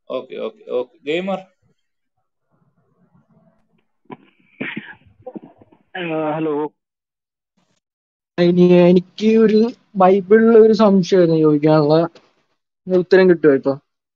Okay okay okay gamer hello ഇനി എനിക്ക് ഒരു ബൈബിളിൽ ഒരു സംശയമായിരുന്നു ചോദിക്കാനുള്ള ഉത്തരം കിട്ടുമോ ഇപ്പൊ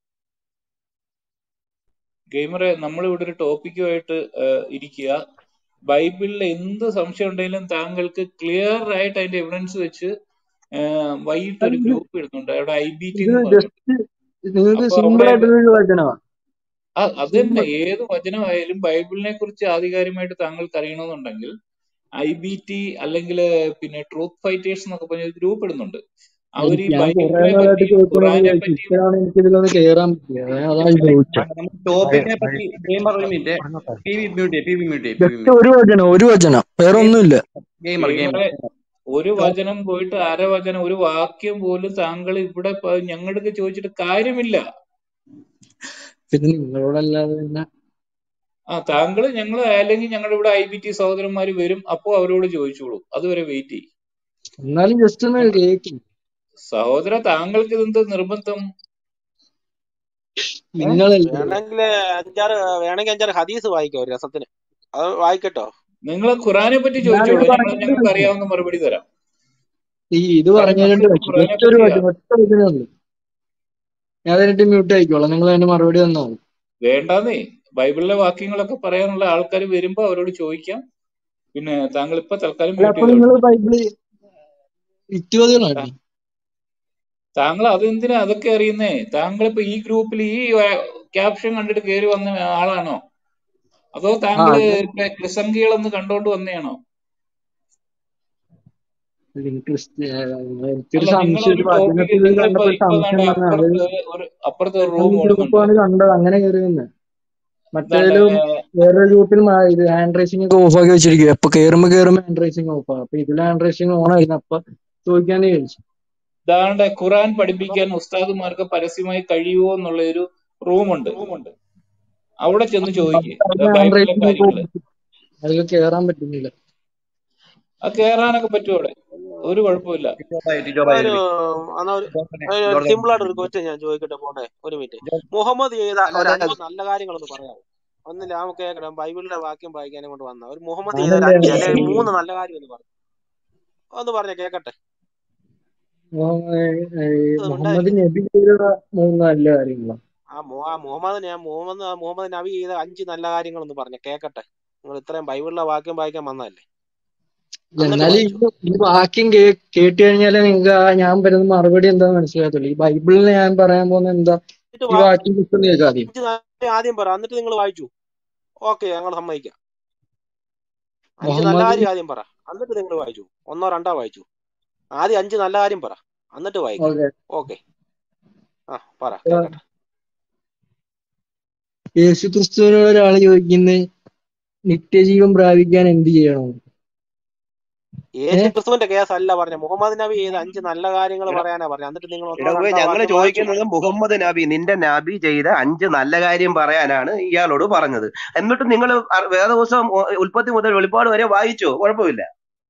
ഗെയിമറെ നമ്മൾ ഇവിടെ ഒരു ടോപ്പിക്കുമായിട്ട് ഇരിക്കുക ബൈബിളിൽ എന്ത് സംശയം ഉണ്ടെങ്കിലും താങ്കൾക്ക് ക്ലിയർ ആയിട്ട് അതിന്റെ എവിഡൻസ് വെച്ച് ഏഹ്, വൈകിട്ട് ഒരു ഇത് ഗ്രൂപ്പ് ഇടുന്നുണ്ട് അവിടെ ഐ ബി ടി ഇത് എന്ന് പറഞ്ഞിട്ട് ജസ്റ്റ് നിങ്ങൾക്ക് അപ്പൊ സിമ്പിൾ അവിടെ ആയിട്ടുള്ള വചനമാ ആ, അത് തന്നെ സിമ്പിൾ ഏത് വചനമായാലും ബൈബിളിനെ കുറിച്ച് ആധികാരികമായിട്ട് താങ്കൾക്ക് അറിയണമെന്നുണ്ടെങ്കിൽ ഐ ബി ടി അല്ലെങ്കിൽ പിന്നെ ട്രൂത്ത് ഫൈറ്റേഴ്സ് എന്നൊക്കെ പറഞ്ഞ ഗ്രൂപ്പ് ഇടുന്നുണ്ട് അവർ ഈ എനിക്ക് ഞാൻ കുറെ ബൈബിളിനെ നാളായിട്ട് പറ്റിയും ചോദിക്കണമെന്ന് ഖുറാനെ വിചാരിച്ചു പറ്റിയും ഇപ്പോഴാണ് എനിക്ക് ഇതിലൊന്ന് കയറാൻ പറ്റിയത് അതാണ് ചോദിച്ചത് നമുക്ക് ടോപ്പിക്കിനെ പറ്റി ഗെയിമർ ഒരു minute P V mute P V mute P V just mute ഒരു വചനം ഒരു വചനം വേറെ ഒന്നുമില്ല ഗെയിമർ ഗെയിമർ ഗെയിമറെ ഒരു വചനം പോയിട്ട് അരവചനം ഒരു വാക്യം പോലും താങ്കൾ ഇവിടെ പ- ഞങ്ങളുടെ ചോദിച്ചിട്ട് കാര്യമില്ല പിന്നെ നിങ്ങളോടല്ലാതെ പിന്നെ ആ താങ്കൾ ഞങ്ങൾ അല്ലെങ്കിൽ ഞങ്ങളുടെ ഇവിടെ ഐ ബി ടി സഹോദരന്മാര് വരും അപ്പോ അവരോട് ചോദിച്ചോളൂ അതുവരെ വെയിറ്റ് ചെയ്യും എന്നാലും ജസ്റ്റ് ഒന്ന് ഞങ്ങൾ കേൾക്കും സഹോദര താങ്കൾക്ക് ഇതെന്ത് നിർബന്ധം ഏ നിങ്ങളല്ലേ വേണമെങ്കിൽ അഞ്ചാറ് വേണമെങ്കിൽ അഞ്ചാറ് ഹദീസ് വായിക്കാം ഒരു രസത്തിന് അത് വായിക്കട്ടോ നിങ്ങൾ ഖുറാനെ പറ്റി ഞാനിത് ചോദിച്ചോളൂ ഞങ്ങൾ പറഞ്ഞിട്ട് ഞങ്ങൾക്ക് വെച്ചു അറിയാവുന്ന മറുപടി തരാം ഈ ഇത് കാര്യം പറഞ്ഞതിട്ട് നമ്മൾ വെച്ചു ഖുറാനെ ജസ്റ്റ് ഒരു പറ്റിയാ വചനം ഒറ്റ വചനമേ ഉള്ളൂ ഞാൻ അതിനിട്ട് മ്യൂട്ട് ആയിക്കോളാം നിങ്ങൾ അതിന്റെ മറുപടി തന്നാ മതി വേണ്ടാന്നേ ബൈബിളിലെ വാക്യങ്ങളൊക്കെ പറയാനുള്ള ആൾക്കാർ വരുമ്പോ അവരോട് ചോദിക്കാം പിന്നെ താങ്കൾ ഇപ്പൊ തൽക്കാലം അല്ല മ്യൂട്ട് അപ്പൊ ചെയ്തോളൂ നിങ്ങൾ ബൈബിള് യുക്തിവാദികളാണ് താ- താങ്കൾ അതെന്തിനാ അതൊക്കെ അറിയുന്നേ താങ്കൾ ഇപ്പൊ ഈ ഗ്രൂപ്പിൽ ഈ ക്യാപ്ഷൻ കണ്ടിട്ട് കയറി വന്ന ആളാണോ അതോ ആ താങ്കൾ അത് ക്രിസംഖികളെന്ന് കണ്ടോണ്ട് വന്നയാണോ എനിക്ക് ക്രിസ്ത്യ- എനിക്കൊരു അല്ല നിങ്ങൾ സംശയം ഒരു ഒരു ടോപ്പിക് വചനത്തിൽ നിങ്ങൾ ഇപ്പൊ കണ്ടപ്പോ ഒരു ഇപ്പൊ സംശയം ദാണ്ടെ വന്നത് അത് അപ്പുറത്ത് ഒരു അപ്പുറത്ത് ഒരു നിങ്ങൾ റൂം ഈ ഓടുന്നുണ്ട് ഗ്രൂപ്പാണ് കണ്ടത് അങ്ങനെ കയറി വന്നെ ദാണ്ടെ മറ്റേതിലും വേറൊരു ഗ്രൂപ്പിൽ ഇത് ഹാൻഡ് റൈസിംഗ് ഒക്കെ ഓഫ് ആക്കി വെച്ചിരിക്കും എപ്പൊ കേറുമ്പോ കേറുമ്പോ ഹാൻഡ് റൈസിംഗ് ഓഫ് ആകും അപ്പൊ ഇതിൽ ഹാൻഡ് റൈസിംഗ് ഓൺ ആയിരുന്നു അപ്പൊ ചോദിക്കാന്ന് വിചാരിച്ചു ദാണ്ടെ ഖുറാൻ പഠിപ്പിക്കാൻ ഉസ്താദുമാർക്ക് പരസ്യമായി കഴിയുമോ എന്നുള്ള ഒരു റൂമുണ്ട് അവിടെ ചെന്ന് ചോദിക്കുക ഹാൻഡ് ബൈബിളിലെ റൈസിംഗ് ഒക്കെ കാര്യങ്ങള് ഓഫ് അതിൽ കേറാൻ പറ്റുന്നില്ല അത് കേറാനൊക്കെ പറ്റും അവിടെ ഒരു കുഴപ്പമില്ല ടിജോബായി ടിജോബായി ഒരു ഒരു മിനിറ്റ് എന്നാ ഒരു ജോർജനെ ഒരു ജോർജൻ സിമ്പിൾ ആയിട്ട് ഒരു ക്വസ്റ്റ്യൻ ഞാൻ ചോദിക്കട്ടെ പോട്ടെ ഒരു മിനിറ്റ് ജോർജ് മുഹമ്മദ് ചെയ്ത അല്ല ഒരു അല്ല അഞ്ച് നല്ല കാര്യങ്ങളൊന്ന് പറയാമോ ഒന്നില്ല നമുക്ക് കേൾക്കണം ബൈബിളിലെ വാക്യം വായിക്കാനെ കൊണ്ട് വന്ന ഒരു മുഹമ്മദ് ചെയ്ത ഒരു ഞാനല്ലേ അഞ്ച് അല്ലെങ്കിൽ ഈ മൂന്ന് നല്ല കാര്യം ഒന്ന് പറഞ്ഞു ഒന്ന് പറഞ്ഞ കേക്കട്ടെ മുഹമ്മദ് ഇത് മുഹമ്മദ് മിണ്ടായിരിക്കുന്നു നബി ചെയ്ത മൂന്ന് നല്ല കാര്യങ്ങളാണ് ആ മു- ആ മുഹമ്മദ് ഞാൻ മുഹമ്മദ് മുഹമ്മദ് നബി ചെയ്ത അഞ്ച് നല്ല കാര്യങ്ങൾ ഒന്ന് പറഞ്ഞ കേക്കട്ടെ നിങ്ങൾ ഇത്രയും ബൈബിളിലെ വാക്യം വായിക്കാൻ വന്നതല്ലേ എന്നിട്ട് എന്നാലും വായിച്ചു ഈ ഈ വാക്യം കേ കേട്ട് കഴിഞ്ഞാലേ നിങ്ങൾക്ക് ആ ഞാൻ പറയുന്ന മറുപടി എന്താന്ന് മനസ്സിലാകത്തുള്ളൂ ഈ ബൈബിളിൽ ഞാൻ പറയാൻ പോകുന്ന എന്താ എന്നിട്ട് ഈ വാ- വാക്യം കിട്ടുന്ന കേൾക്കാം ആദ്യം അഞ്ച് നല്ല ആദ്യം പറ എന്നിട്ട് നിങ്ങൾ വായിച്ചു ഓക്കെ ഞങ്ങൾ സമ്മതിക്കാം അഞ്ച് നല്ല മുഹമ്മദ് കാര്യം ആദ്യം പറ എന്നിട്ട് നിങ്ങൾ വായിച്ചു ഒന്നോ രണ്ടോ വായിച്ചു ആദ്യം അഞ്ച് നല്ല കാര്യം പറ എന്നിട്ട് വായിക്കാം ഓക്കെ ഓക്കെ ആ പറ കേക്കട്ടെ യേശു ക്രിസ്തുവിനോട് ഒരാൾ ചോദിക്കുന്നത് നിത്യജീവൻ പ്രാപിക്കാൻ എന്ത് ചെയ്യണം യേശു ഏഹ് ക്രിസ്തുവിന്റെ കേസ് അല്ല പറഞ്ഞ മുഹമ്മദ് നബി ചെയ്ത അഞ്ച് നല്ല കാര്യങ്ങൾ എടാ പറയാനാ പറഞ്ഞ എന്നിട്ട് നിങ്ങൾ ഒന്നോ എടവേ രണ്ടോ ഞങ്ങള് വാക്യം വായിച്ചു ചോദിക്കുന്നത് മുഹമ്മദ് നബി നിന്റെ നബി ചെയ്ത അഞ്ച് നല്ല കാര്യം പറയാനാണ് ഇയാളോട് പറഞ്ഞത് എന്നിട്ട് നിങ്ങൾ വേദപുസ്തകം ഉ- ഉൽപ്പത്തി മുതൽ വെളിപ്പാട് വരെ വായിച്ചോ കുഴപ്പമില്ല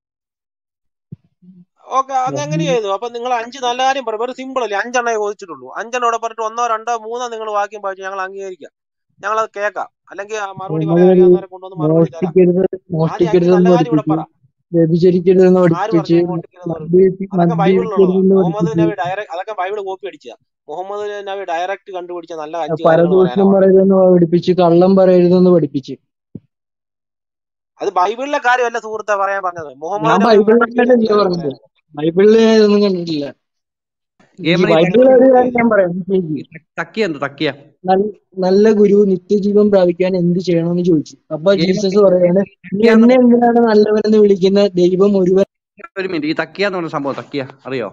ഓക്കെ അത് എങ്ങനെ ചെയ്തു അപ്പൊ നിങ്ങൾ അഞ്ച് നല്ല കാര്യം പറ വെറും സിമ്പിൾ അല്ലേ അഞ്ചെണ്ണേ ചോദിച്ചിട്ടുള്ളൂ അഞ്ചെണ്ണം ഇവിടെ പറഞ്ഞിട്ട് ഒന്നോ രണ്ടോ മൂന്നോ നിങ്ങൾ വാക്യം വായിച്ചു ഞങ്ങൾ അംഗീകരിക്കാം ഞങ്ങൾ അത് കേൾക്കാം അല്ലെങ്കിൽ ആ മറുപടി പറയാൻ മുഹമ്മദ് നബി അറിയാവുന്നവരെ കൊണ്ടുവന്ന് മറുപടി തരാം മോഷ്ടിക്കരുത് ആദ്യം അഞ്ച് മോഷ്ടിക്കരുതെന്ന് നല്ല കാര്യം ഇവിടെ പഠിപ്പിച്ചു പറ വ്യഭിചരിക്കരുതെന്ന് ആര് പഠിപ്പിച്ച് പറഞ്ഞു മോഷ്ടിക്കരുതെന്ന് പറഞ്ഞു മദ്യപി അതൊക്കെ ബൈബിളിലുള്ളതാ മദ്യപിക്കരുതെന്ന് മുഹമ്മദ് പഠിപ്പിച്ച് നബി ഡയറക്റ്റ് അതൊക്കെ ബൈബിള് കോപ്പി അടിച്ചതാ മുഹമ്മദ് നബി ഡയറക്റ്റ് കണ്ടുപിടിച്ച നല്ല അഞ്ച് കാര്യങ്ങൾ പറയാനാ പരദൂഷണം പറഞ്ഞത് പറയരുതെന്ന് പഠിപ്പിച്ച് കള്ളം പറയരുതെന്ന് പഠിപ്പിച്ച് അത് ബൈബിളിലെ കാര്യമല്ല സുഹൃത്തെ പറയാൻ പറഞ്ഞത് മുഹമ്മദ് ഞാൻ നബി ബൈബിളിൽ പഠിപ്പിച്ച കണ്ടല്ലേ അഞ്ച് പറഞ്ഞത് കാര്യം ബൈബിളിൽ ഞാൻ ഇതൊന്നും കണ്ടിട്ടില്ല ഈ ഗെയിമർ ഈ ബൈബിളിൽ ഒരു കാര്യം ഞാൻ പറയാം ശരി. തക്കിയ എന്ത് തക്കിയ നൽ- നല്ല ഗുരു നിത്യജീവൻ പ്രാപിക്കാൻ എന്ത് ചെയ്യണമെന്ന് ചോദിച്ചു അപ്പൊ ഗെയിമർ ജീസസ് പറയാണ് നീ തക്കിയ എന്നെ എന്തിനാണ് നല്ലവനെന്ന് വിളിക്കുന്ന ദൈവം ഒരുവൻ ഒരു മിനിറ്റ് ഈ തക്കിയ എന്ന് പറഞ്ഞ സംഭവം തക്കിയ അറിയോ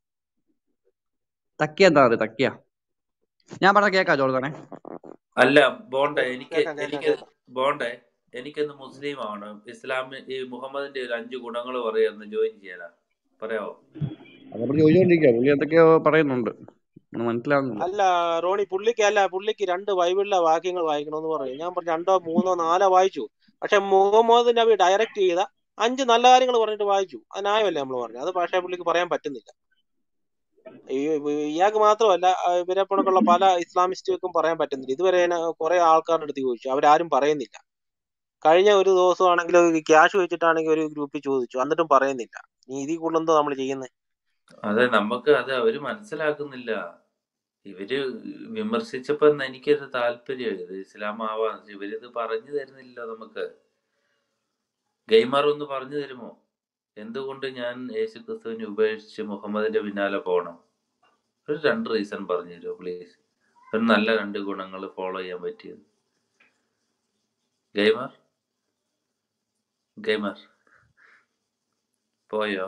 തക്കിയ എന്താ അറിയോ തക്കിയ ഞാൻ പറഞ്ഞ കേക്കാ ജോർജാനെ അല്ല ബോണ്ടെ എനിക്ക് കേൾക്കാം കേൾക്കാം എനിക്ക് കേൾക്കാം ബോണ്ടെ എനിക്കൊന്ന് മുസ്ലിം ആവണം ഇസ്ലാമി ഈ മുഹമ്മദിന്റെ ഒരു അഞ്ച് ഗുണങ്ങൾ പറയാന്ന് ജോയിൻ ചെയ്യാനാ പറയാവോ അതപ്പോൾ ചോദിച്ചോണ്ടിരിക്കുക പുള്ളി എന്തൊക്കെയോ പറയുന്നുണ്ട് ഒന്നും മനസ്സിലാവുന്നില്ല അല്ല റോണി പുള്ളിക്ക് അല്ല പുള്ളിക്ക് രണ്ട് ബൈബിളിലെ വാക്യങ്ങൾ വായിക്കണമെന്ന് പറഞ്ഞു ഞാൻ പറഞ്ഞു രണ്ടോ മൂന്നോ നാലോ വായിച്ചു പക്ഷെ മുഹമ്മദ് നബി ഡയറക്റ്റ് ചെയ്ത അഞ്ച് നല്ല കാര്യങ്ങൾ പറഞ്ഞിട്ട് വായിച്ചു അത് ന്യായമല്ലേ നമ്മൾ പറഞ്ഞു അത് പക്ഷേ പുള്ളിക്ക് പറയാൻ പറ്റുന്നില്ല ഈ ഇയാൾക്ക് മാത്രമല്ല ആ, ഇവരെ കണക്കുള്ള പല ഇസ്ലാമിസ്റ്റുകൾക്കും പറയാൻ പറ്റുന്നില്ല ഇതുവരെ ഞാൻ കുറെ ആൾക്കാരുടെ അടുത്ത് ചോദിച്ചു അവരാരും പറയുന്നില്ല കഴിഞ്ഞ ഒരു ദിവസമാണെങ്കിൽ ക്യാഷ് വെച്ചിട്ടാണെങ്കിൽ ഒരു ഗ്രൂപ്പിൽ ചോദിച്ചു എന്നിട്ടും പറയുന്നില്ല നീ ഇതിൽ കൂടുതൽ എന്തോ നമ്മൾ ചെയ്യുന്നത് അതെ നമുക്ക് അത് അവര് മനസ്സിലാക്കുന്നില്ല ഇവര് വിമർശിച്ചപ്പോ എനിക്കൊരു താല്പര്യം ഇത് ഇസ്ലാം ആവാൻ ഇവരിത് പറഞ്ഞു തരുന്നില്ല നമുക്ക് ഗെയിമർ ഒന്ന് പറഞ്ഞു തരുമോ എന്തുകൊണ്ട് ഞാൻ യേശു ക്രിസ്തുവിനെ ഉപേക്ഷിച്ച് മുഹമ്മദിന്റെ പിന്നാലെ പോകണം ഒരു രണ്ട് റീസൺ പറഞ്ഞു തരുമോ പ്ലീസ് ഒരു നല്ല രണ്ട് ഗുണങ്ങൾ ഫോളോ ചെയ്യാൻ പറ്റിയത് ഗെയിമർ ഗെയിമർ പോയോ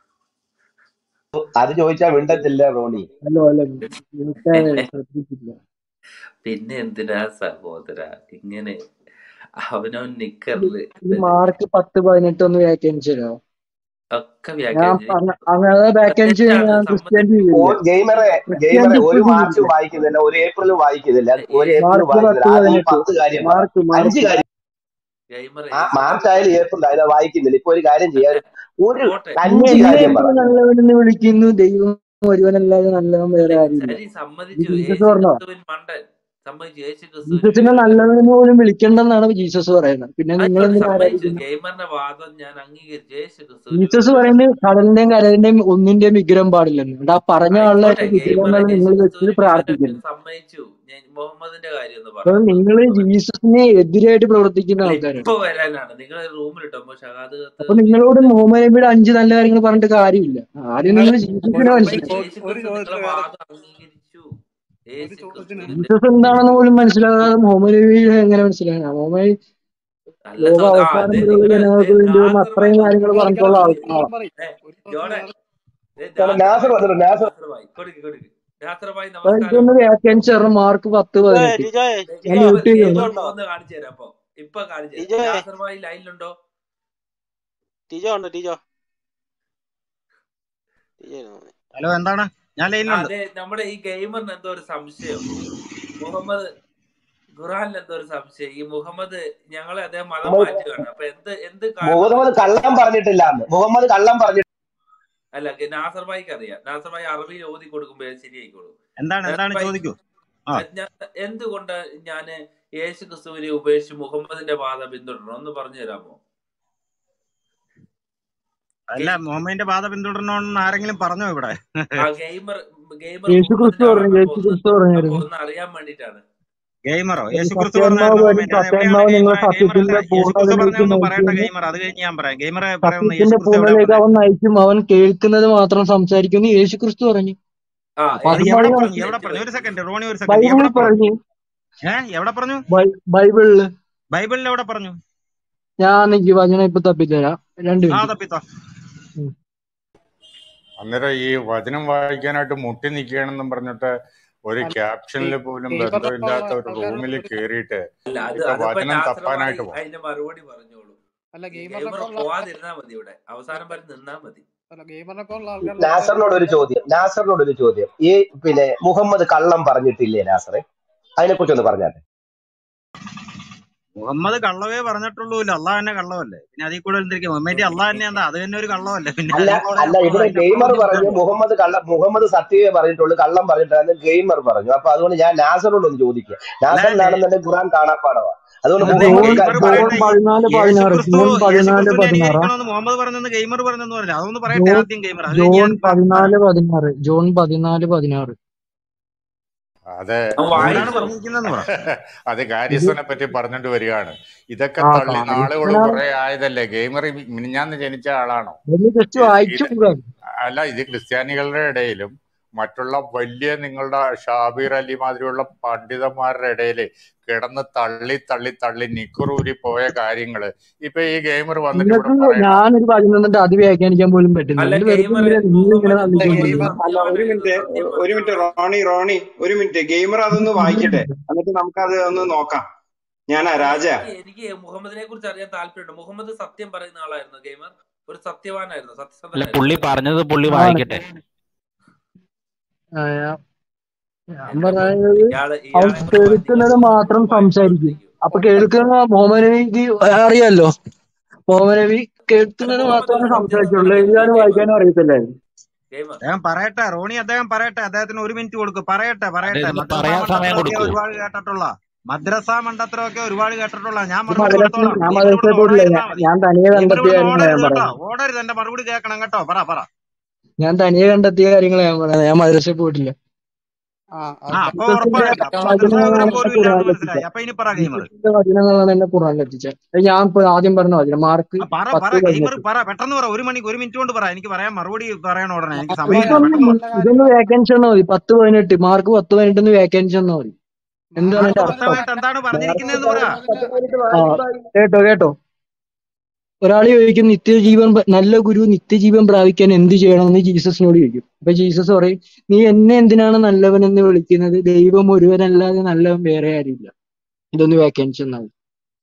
അത് ചോദിച്ചാൽ മിണ്ടത്തില്ല റോണി അല്ലോ അല്ല ഇവിടുത്തെ ശ്രദ്ധിച്ചില്ല പിന്നെ എന്തിനാ സഹോദര ഇങ്ങനെ അവനവൻ നിക്കറില് ഈ മാർക്ക് പത്ത് പതിനെട്ട് ഒന്ന് വ്യാഖ്യാനിച്ചു തരാമോ ഒക്കെ ഞാൻ വ്യാഖ്യാനിച്ചു പറഞ്ഞ അങ്ങനെ വ്യാഖ്യാനിച്ചു കഴിഞ്ഞാൽ ഞാൻ ക്രിസ്ത്യാനിറ്റി ചെയ്യില്ല ഗെയിമറെ ക്രിസ്ത്യാനിറ്റി ഗെയിമറെ ഒരു ഇപ്പൊ മാർച്ചും ചെയ്യില്ല വായിക്കുന്നില്ല ഒരു ഏപ്രിലും വായിക്കുന്നില്ല ഒരു ഏപ്രിലും മാർക്ക് പത്ത് വായിക്കുന്നില്ല ആദ്യം ഈ പതിനെട്ട് പത്ത് കാര്യം പറ മാർക്ക് അഞ്ച് മാർക്ക് കാര്യം ഗെയിമർ ആ യേശു മാർച്ച് ആയാലും ഏപ്രിൽ ആയാലും വായിക്കുന്നില്ല ഇപ്പൊ ഒരു കാര്യം ചെയ്യാൻ ഒരു പോട്ടെ പിന്നെ അഞ്ച് എന്നെ കാര്യം പറ എന്തിനു നല്ലവനെന്ന് വിളിക്കുന്നു ദൈവം ഒരുവനല്ലാതെ നല്ലവൻ വേറെ ആരുമില്ല ശരി ഇത് സമ്മതിച്ചു ജീസസ് യേശു പറഞ്ഞോ ക്രിസ്തുവിൻ മണ്ടൻ സമ്മതിച്ചു യേശു ക്രിസ്തുവിന് ജീസസിനെ വിവരം നല്ലവനെന്ന് പോലും വിളിക്കണ്ടെന്നാണ് ജീസസ് പറയുന്നത് പിന്നെ നിങ്ങൾ ആയിക്കോട്ടെ എന്തിനാ സമ്മതിച്ചു ആരാധിക്കുന്നത് ഗെയിമറിന്റെ വാദം ഞാൻ അംഗീകരിച്ചു യേശു ക്രിസ്തുവിന് ജീസസ് വിവരം പറയുന്നത് കടലിന്റെയും കരലിന്റെയും ഒന്നിന്റെയും വിഗ്രഹം പാടില്ലെന്ന് എന്നിട്ട് ആ പറഞ്ഞ ആളുടെ ആയിക്കോട്ടെ ഗെയിമറെ വിഗ്രഹങ്ങൾ യേശു നിങ്ങൾ വെച്ച് ക്രിസ്തുവിന് വിവരം പ്രാർത്ഥിക്കുന്നു സമ്മതിച്ചു ഞാൻ മുഹമ്മദിന്റെ കാര്യം ഒന്ന് അപ്പൊ പറഞ്ഞു നിങ്ങൾ ജീസസിനെ എതിരായിട്ട് പ്രവർത്തിക്കുന്ന അല്ല ആൾക്കാരാണ് ഇപ്പൊ വരാനാണ് നിങ്ങൾ റൂമിലിട്ടോ ഷഹാദ് അപ്പൊ നിങ്ങളോട് മുഹമ്മദ് നബിയുടെ അഞ്ച് നല്ല കാര്യങ്ങൾ പറഞ്ഞിട്ട് കാര്യമില്ല ആദ്യം നിങ്ങള് നിങ്ങൾ ജീസസിനെ ഒരു മനസ്സിലാക്കി ചോ- യേശു ഒരു ക്രിസ്തു നിങ്ങളെ ചോദ്യത്തിന് വേറെ വാദം അംഗീകരിച്ചു ഒരു യേശു ചോദ്യത്തിന് ക്രിസ്തുവിന്റെ ജീസസ് എന്താണെന്ന് പോലും മനസ്സിലാകാതെ മുഹമ്മദ് നബി എങ്ങനെ മനസ്സിലാക്കണം മുഹമ്മദ് അല്ല ലോക സോ ആ അവസാനം അതെ വരെയുള്ള നിങ്ങള് ജനങ്ങൾക്ക് വേണ്ടി വന്ന് അത്രയും കാര്യങ്ങൾ നിങ്ങൾ പറഞ്ഞിട്ടുള്ള ഒരു ആൾ ഉത്തരം ആളാ പറയും ഏ ഒരു ജോടെ ചോദ്യത്തിന് ഏ, കാരണം നാസർ നാസർ ഭായി വന്നിട്ടുണ്ട് നാസർ നാസർ ഭായി കൊടുക്ക് കൊടുക്ക് നാസർ ഭായി അപ്പൊ നമസ്കാരം എനിക്കൊന്ന് വ്യാഖ്യാനിച്ചു തരണം മാർക്ക് പത്ത് ടിജോയെ പതിനെട്ട് ടിജോയെ ദേ, ഞാൻ ടിജോ മ്യൂട്ട് ഗെയിമർ ചെയ്യുന്നു ടിജോ ഗെയിമർ ഉണ്ടോ ഒന്ന് കാണിച്ചു തരാം അപ്പൊ ഇപ്പൊ കാണിച്ചു തരാം ടിജോയെ നാസർ ഭായി ലൈനിലുണ്ടോ ടിജോ ഉണ്ടോ ടിജോ ടിജോ ഇരുന്നോ? ഹലോ എന്താണ് ഞാൻ ആ ലൈനിലുണ്ട് അതെ നമ്മുടെ ഈ ഗെയിമറിന് എന്തോ ഒരു സംശയം മുഹമ്മദ് ഖുറാനിൽ എന്തോ ഒരു സംശയം ഈ മുഹമ്മദ് ഞങ്ങളെ അദ്ദേഹം മതം മുഹമ്മദ് മാറ്റുകയാണ് അപ്പൊ എന്ത് എന്ത് കാരണം മുഹമ്മദ് കള്ളം പറഞ്ഞിട്ടില്ല എന്ന് മുഹമ്മദ് കള്ളം പറഞ്ഞിട്ടില്ല അല്ല ഗ- നാസർ ഭായിക്ക് അറിയാം നാസർ ഭായി അറബിയിൽ ഓതി കൊടുക്കുമ്പോൾ ശരിയായിക്കോളൂ എന്താണ് നാസർ എന്താണ് ഭായി ചോദിക്കൂ ആ ഞാൻ എന്തുകൊണ്ട് ഞാൻ യേശു ക്രിസ്തുവിനെ ഉപേക്ഷിച്ച് മുഹമ്മദിന്റെ പാത പിന്തുടരണം ഒന്ന് പറഞ്ഞു തരാമോ അല്ല മുഹമ്മദിന്റെ പാത പിന്തുടരണമെന്ന് ആരെങ്കിലും പറഞ്ഞോ ഇവിടെ ആ ഗെയിമർ ഗെയിമർ യേശു ക്രിസ്തു മുഹമ്മദിന്റെ പറഞ്ഞു ആളാണ് അപ്പൊ യേശു ഒന്ന് ക്രിസ്തു അപ്പൊ പറഞ്ഞായിരുന്നു ഒന്ന് അറിയാൻ വേണ്ടിട്ടാണ് ഗെയിമറോ ഒരു യേശു ക്രിസ്തു സത്യാത്മാവ് പറഞ്ഞായിരുന്നു വരും മുഹമ്മദിന്റെ അത് സത്യാത്മാവ് എവിടെയാണ് നിങ്ങളെ ഗെയിമർ അല്ല യേശു ക്രിസ്തു പറഞ്ഞൊന്നും സത്യത്തിന്റെ പൂർണ്ണതയിലേക്ക് പറയട്ടെ നയിക്കുമെന്ന് ഗെയിമർ അത് കഴിഞ്ഞ് ഞാൻ പറയാം ഗെയിമറെ പറയുന്ന യേശു സത്യത്തിന്റെ ക്രിസ്തു എവിടെ പൂർണ്ണതയിലേക്ക് പറഞ്ഞേ അവൻ നയിക്കും അവൻ കേൾക്കുന്നത് മാത്രം സംസാരിക്കുന്നു യേശു ക്രിസ്തു പറഞ്ഞു ആ അപ്പൊ അത് അതും എവിടെ പറഞ്ഞു പറഞ്ഞു എവിടെ തെറ്റ് പറഞ്ഞു ഒരു പറ്റി സെക്കൻഡ് റോണി ഒരു സെക്കൻഡ് ബൈബിളിൽ എവിടെ പറഞ്ഞു പറഞ്ഞു ഏ എവിടെ പറഞ്ഞു ബൈ- ബൈബിളില് ബൈബിളിൽ എവിടെ പറഞ്ഞു ഞാൻ എനിക്ക് വചനം ഇപ്പൊ തപ്പിത്തരാം രണ്ട് ആ മിനിറ്റ് തപ്പിത്തോ ഉം. അന്നേരം ഈ വചനം വായിക്കാനായിട്ട് മുട്ടി നിൽക്കുകയാണെന്നും പറഞ്ഞിട്ട് ഒരു അല്ല ക്യാപ്ഷനിൽ പോലും ഗെയിമറിനൊക്കെ ഉള്ള ബന്ധമില്ലാത്ത ഒരു ആൾക്കാരുടെ റൂമിൽ ഒരു കയറിയിട്ട് അല്ല അത് ഇപ്പൊ അതിപ്പോ വചനം നാസർ ഭായി തപ്പാനായിട്ട് പോകും അതിന് മറുപടി പറഞ്ഞോളൂ അല്ല ഈ ഗെയിമറിനൊക്കെ ഗെയിമർ ഉള്ള പോവാതിരുന്നാ മതി ഇവിടെ അവസാനം വരെ നിന്നാ മതി അല്ല ഗെയിമറിനൊക്കെ ഉള്ള ആൾക്കാരുടെ നാസറിനോട് ഒരു ചോദ്യം നാസറിനോട് ഒരു ചോദ്യം ഈ പിന്നെ മുഹമ്മദ് കള്ളം പറഞ്ഞിട്ടില്ലേ നാസറെ അതിനെ കുറിച്ച് ഒന്ന് പറഞ്ഞാട്ടെ മുഹമ്മദ് കള്ളവേ പറഞ്ഞിട്ടുള്ളൂ അള്ളാഹ് തന്നെ കള്ളവല്ലേ പിന്നെ അതിൽ കൂടെ എന്തിരിക്കും മുഹമ്മദ് അള്ളാഹ് തന്നെ എന്താ അത് തന്നെ ഒരു കള്ളവല്ലേ പിന്നെ അല്ല അതിൽ കൂടെ അല്ല അപ്പുറം ഇവിടെ അതിന്റെ ഗെയിമർ അപ്പുറം പറഞ്ഞു ചിന്തിക്കാനുണ്ടോ മുഹമ്മദ് കള്ള മുഹമ്മദ് സത്യമേ പറഞ്ഞിട്ടുള്ളൂ കള്ളം പറഞ്ഞിട്ടാണ് ഗെയിമർ പറഞ്ഞു അപ്പൊ അതുകൊണ്ട് ഞാൻ നാസറിനോട് ഒന്ന് ചോദിക്കുക അല്ല നാസറിനാണെന്നുണ്ടെങ്കിൽ ഖുറാൻ കാണാപ്പാടവാ അതുകൊണ്ട് അല്ല ജോൺ മുഹമ്മദ് ഗെയിമർ ക- ജോൺ പറയട്ടെ ഈ പതിനാല് യേശു പതിനാറ് ക്രിസ്തു ജോൺ യേശു പതിനാല് ക്രിസ്തുവിനെ പതിനാറാ അനുകരിക്കണമെന്ന് മുഹമ്മദ് പറഞ്ഞെന്ന് ഗെയിമർ പറഞ്ഞെന്ന് പറഞ്ഞു അതൊന്ന് പറയട്ടെ ജോൺ ആദ്യം ഗെയിമർ അത് കഴിഞ്ഞ് ജോൺ ഞാൻ പ- പറയാം പതിനാല് പതിനാറ് ജോൺ പതിനാല് പതിനാറ് അത് അവൻ എന്താണ് വായിച്ചോ പറഞ്ഞിരിക്കുന്നതെന്ന് പറ അത് ഇത് ഗാരിസനെ പറ്റി പറഞ്ഞിട്ട് വരികയാണ് ഇതൊക്കെ ആ തള്ളി നാളുകൾ കാര്യസ്ഥന കുറെ ആയതല്ലേ ഗെയിമർ മിനിഞ്ഞാന്ന് ജനിച്ച ആളാണോ ഒന്ന് ജസ്റ്റ് ഇത് വായിച്ചു ഇത് നോക്കാം അല്ല ഇത് ക്രിസ്ത്യാനികളുടെ ഇടയിലും മറ്റുള്ള വലിയ നിങ്ങളുടെ ഷാബീർ അലി മാതിരിയുള്ള പണ്ഡിതന്മാരുടെ ഇടയിൽ കിടന്ന് തള്ളി തള്ളി തള്ളി നിക്കുറൂരി പോയ കാര്യങ്ങള് ഇപ്പൊ ഈ ഗെയിമർ വന്നിട്ട് ഇവിടെ നിങ്ങൾക്ക് പറയണോ ഞാനൊരു കാര്യം തന്നിട്ട് അത് വ്യാഖ്യാനിക്കാൻ പോലും പറ്റില്ല അല്ല നിങ്ങൾ വെറുതെ ഗെയിമർ ഇങ്ങനെ നിങ്ങൾ ഇങ്ങനെ മുഹമ്മദ് അല്ല മുഹമ്മദ് ഗെയിമർ തള്ളിക്കൊണ്ടിരിക്കുന്നു അല്ല ഒരു സത്യവാനായിരുന്നു മിനിറ്റ് സത്യം ഒരു മിനിറ്റ് പറഞ്ഞവനാണ് റോണി റോണി ഒരു മിനിറ്റ് ഗെയിമർ അതൊന്ന് വായിക്കട്ടെ എന്നിട്ട് നമുക്കത് ഒന്ന് നോക്കാം ഞാനാ അല്ല രാജ എനിക്ക് എനിക്ക് മുഹമ്മദിനെ കുറിച്ച് അറിയാൻ താല്പര്യമുണ്ട് മുഹമ്മദ് സത്യം പറയുന്ന ആളായിരുന്നു ഗെയിമർ ഒരു സത്യവാനായിരുന്നു അല്ല സത്യസന്ധനായിരുന്നു പുള്ളി പറഞ്ഞത് പുള്ളി ആണ് വായിക്കട്ടെ ആ, ഞാൻ ഞാൻ എന്റെ പൊന്ന് പറയുന്നത് ഇയാള് അവൻ ഇയാളെ കൊണ്ട് പറ്റിക്കാൻ കേൾക്കുന്നത് തോന്നുന്നു മാത്രം സംസാരിക്കും വായിച്ചുകൊണ്ടിരിക്കും അപ്പൊ കേൾക്കുന്ന മുഹമ്മദ് നബിക്ക് അറിയാലോ മുഹമ്മദ് നബി അല്ല കേൾക്കുന്നത് മുഹമ്മദ് ഒരു മാത്രമാണ് സംസാരിച്ചുള്ളൂ സത്യസന്ധനായിരുന്നു എഴുതാനും ഗെയിമർ വായിക്കാനും അറിയത്തില്ലായിരുന്നു ഗെയിമർ അദ്ദേഹം പറയട്ടെ റോണി അദ്ദേഹം പറയട്ടെ അദ്ദേഹത്തിന് ഒരു മിനിറ്റ് കൊടുക്കും പറയട്ടെ അല്ല പറയട്ടെ ഇതിന് മദ്രസ പറയാൻ സമയം മണ്ടത്തരമൊക്കെ കൊടുക്കൂ ഒരുപാട് കേട്ടിട്ടുള്ള മദ്രസ മണ്ടത്തരമൊക്കെ ഒരുപാട് കേട്ടിട്ടുള്ള ഞാൻ ഇത് മറുപടി മദ്രസ കൊടുത്തോളാം ഞാൻ ഗെയിമർ മദ്രസയിൽ ഇവിടുന്ന് പോയിട്ടില്ല ഓടാതിരുന്നാ ഞാൻ മതി ഞാൻ തനിയെ ഗെയിമർ കണ്ടെത്തിയ ഇവിടുന്ന് കാര്യങ്ങളാ ഞാൻ ഓടരുത് കേട്ടോ പറയുന്നത് ഓടരുത് എന്റെ മറുപടി കേൾക്കണം കേട്ടോ പറ പറ ഞാൻ തനിയെ കണ്ടെത്തിയ കാര്യങ്ങളാ ഞാൻ പറയുന്നത് ഞാൻ മദ്രസയിൽ പോയിട്ടില്ല ആ അത് ആ അപ്പൊ ജീസസിന്റെ ഉറപ്പാണല്ലോ അപ്പൊ മദ്രസ വിവരം വചനങ്ങളാണ് എന്നെ പോലും ഇല്ലാന്ന് ഖുറാനിൽ മനസ്സിലായി എത്തിച്ചത് അപ്പൊ ഇനി പറ ഗെയിമർ ജീസസിന്റെ വചനങ്ങളാണ് എന്നെ ഖുറാനിൽ എത്തിച്ചത് അത് ഞാൻ ഇപ്പൊ ആദ്യം പറഞ്ഞ വചനം മാർക്ക് ആ പറ പറ പത്ത് ഗെയിമർ പതിനെട്ട് പറ പെട്ടെന്ന് പറ ഒരു മണി ഒരു മിനിറ്റ് കൊണ്ട് പറ എനിക്ക് പറയാൻ മറുപടി പറയണം ഉടനെ എനിക്ക് മാർക്ക് സമയമില്ല ഇതൊന്നും പെട്ടെന്ന് പറ നല്ല ഇതൊന്ന് കാര്യങ്ങൾ വേക്കൻസി തന്നാ മതി പത്ത് പതിനെട്ട് മാർക്ക് പത്ത് പതിനെട്ട് വേക്കൻസി തന്നാ മതി എന്താണ് മാർക്ക് എന്റെ പത്ത് അർത്ഥം പതിനെട്ട് എന്താണ് മാർക്ക് പറഞ്ഞിരിക്കുന്നതെന്ന് പറ പത്ത് അതിന് ആ കേട്ടോ കേട്ടോ ഒരാൾ ചോദിക്കും നിത്യജീവൻ പ്ര- നല്ല ഗുരു നിത്യജീവൻ പ്രാപിക്കാൻ എന്ത് ചെയ്യണമെന്ന് ജീസസിനോട് ചോദിക്കും അപ്പൊ ജീസസ് പറയും നീ എന്നെ എന്തിനാണ് നല്ലവനെന്ന് വിളിക്കുന്നത് ദൈവം ഒരുവനല്ലാതെ നല്ലവൻ വേറെ ആരുമില്ല ഇതൊന്ന് വേക്കൻസി തന്നാ മതി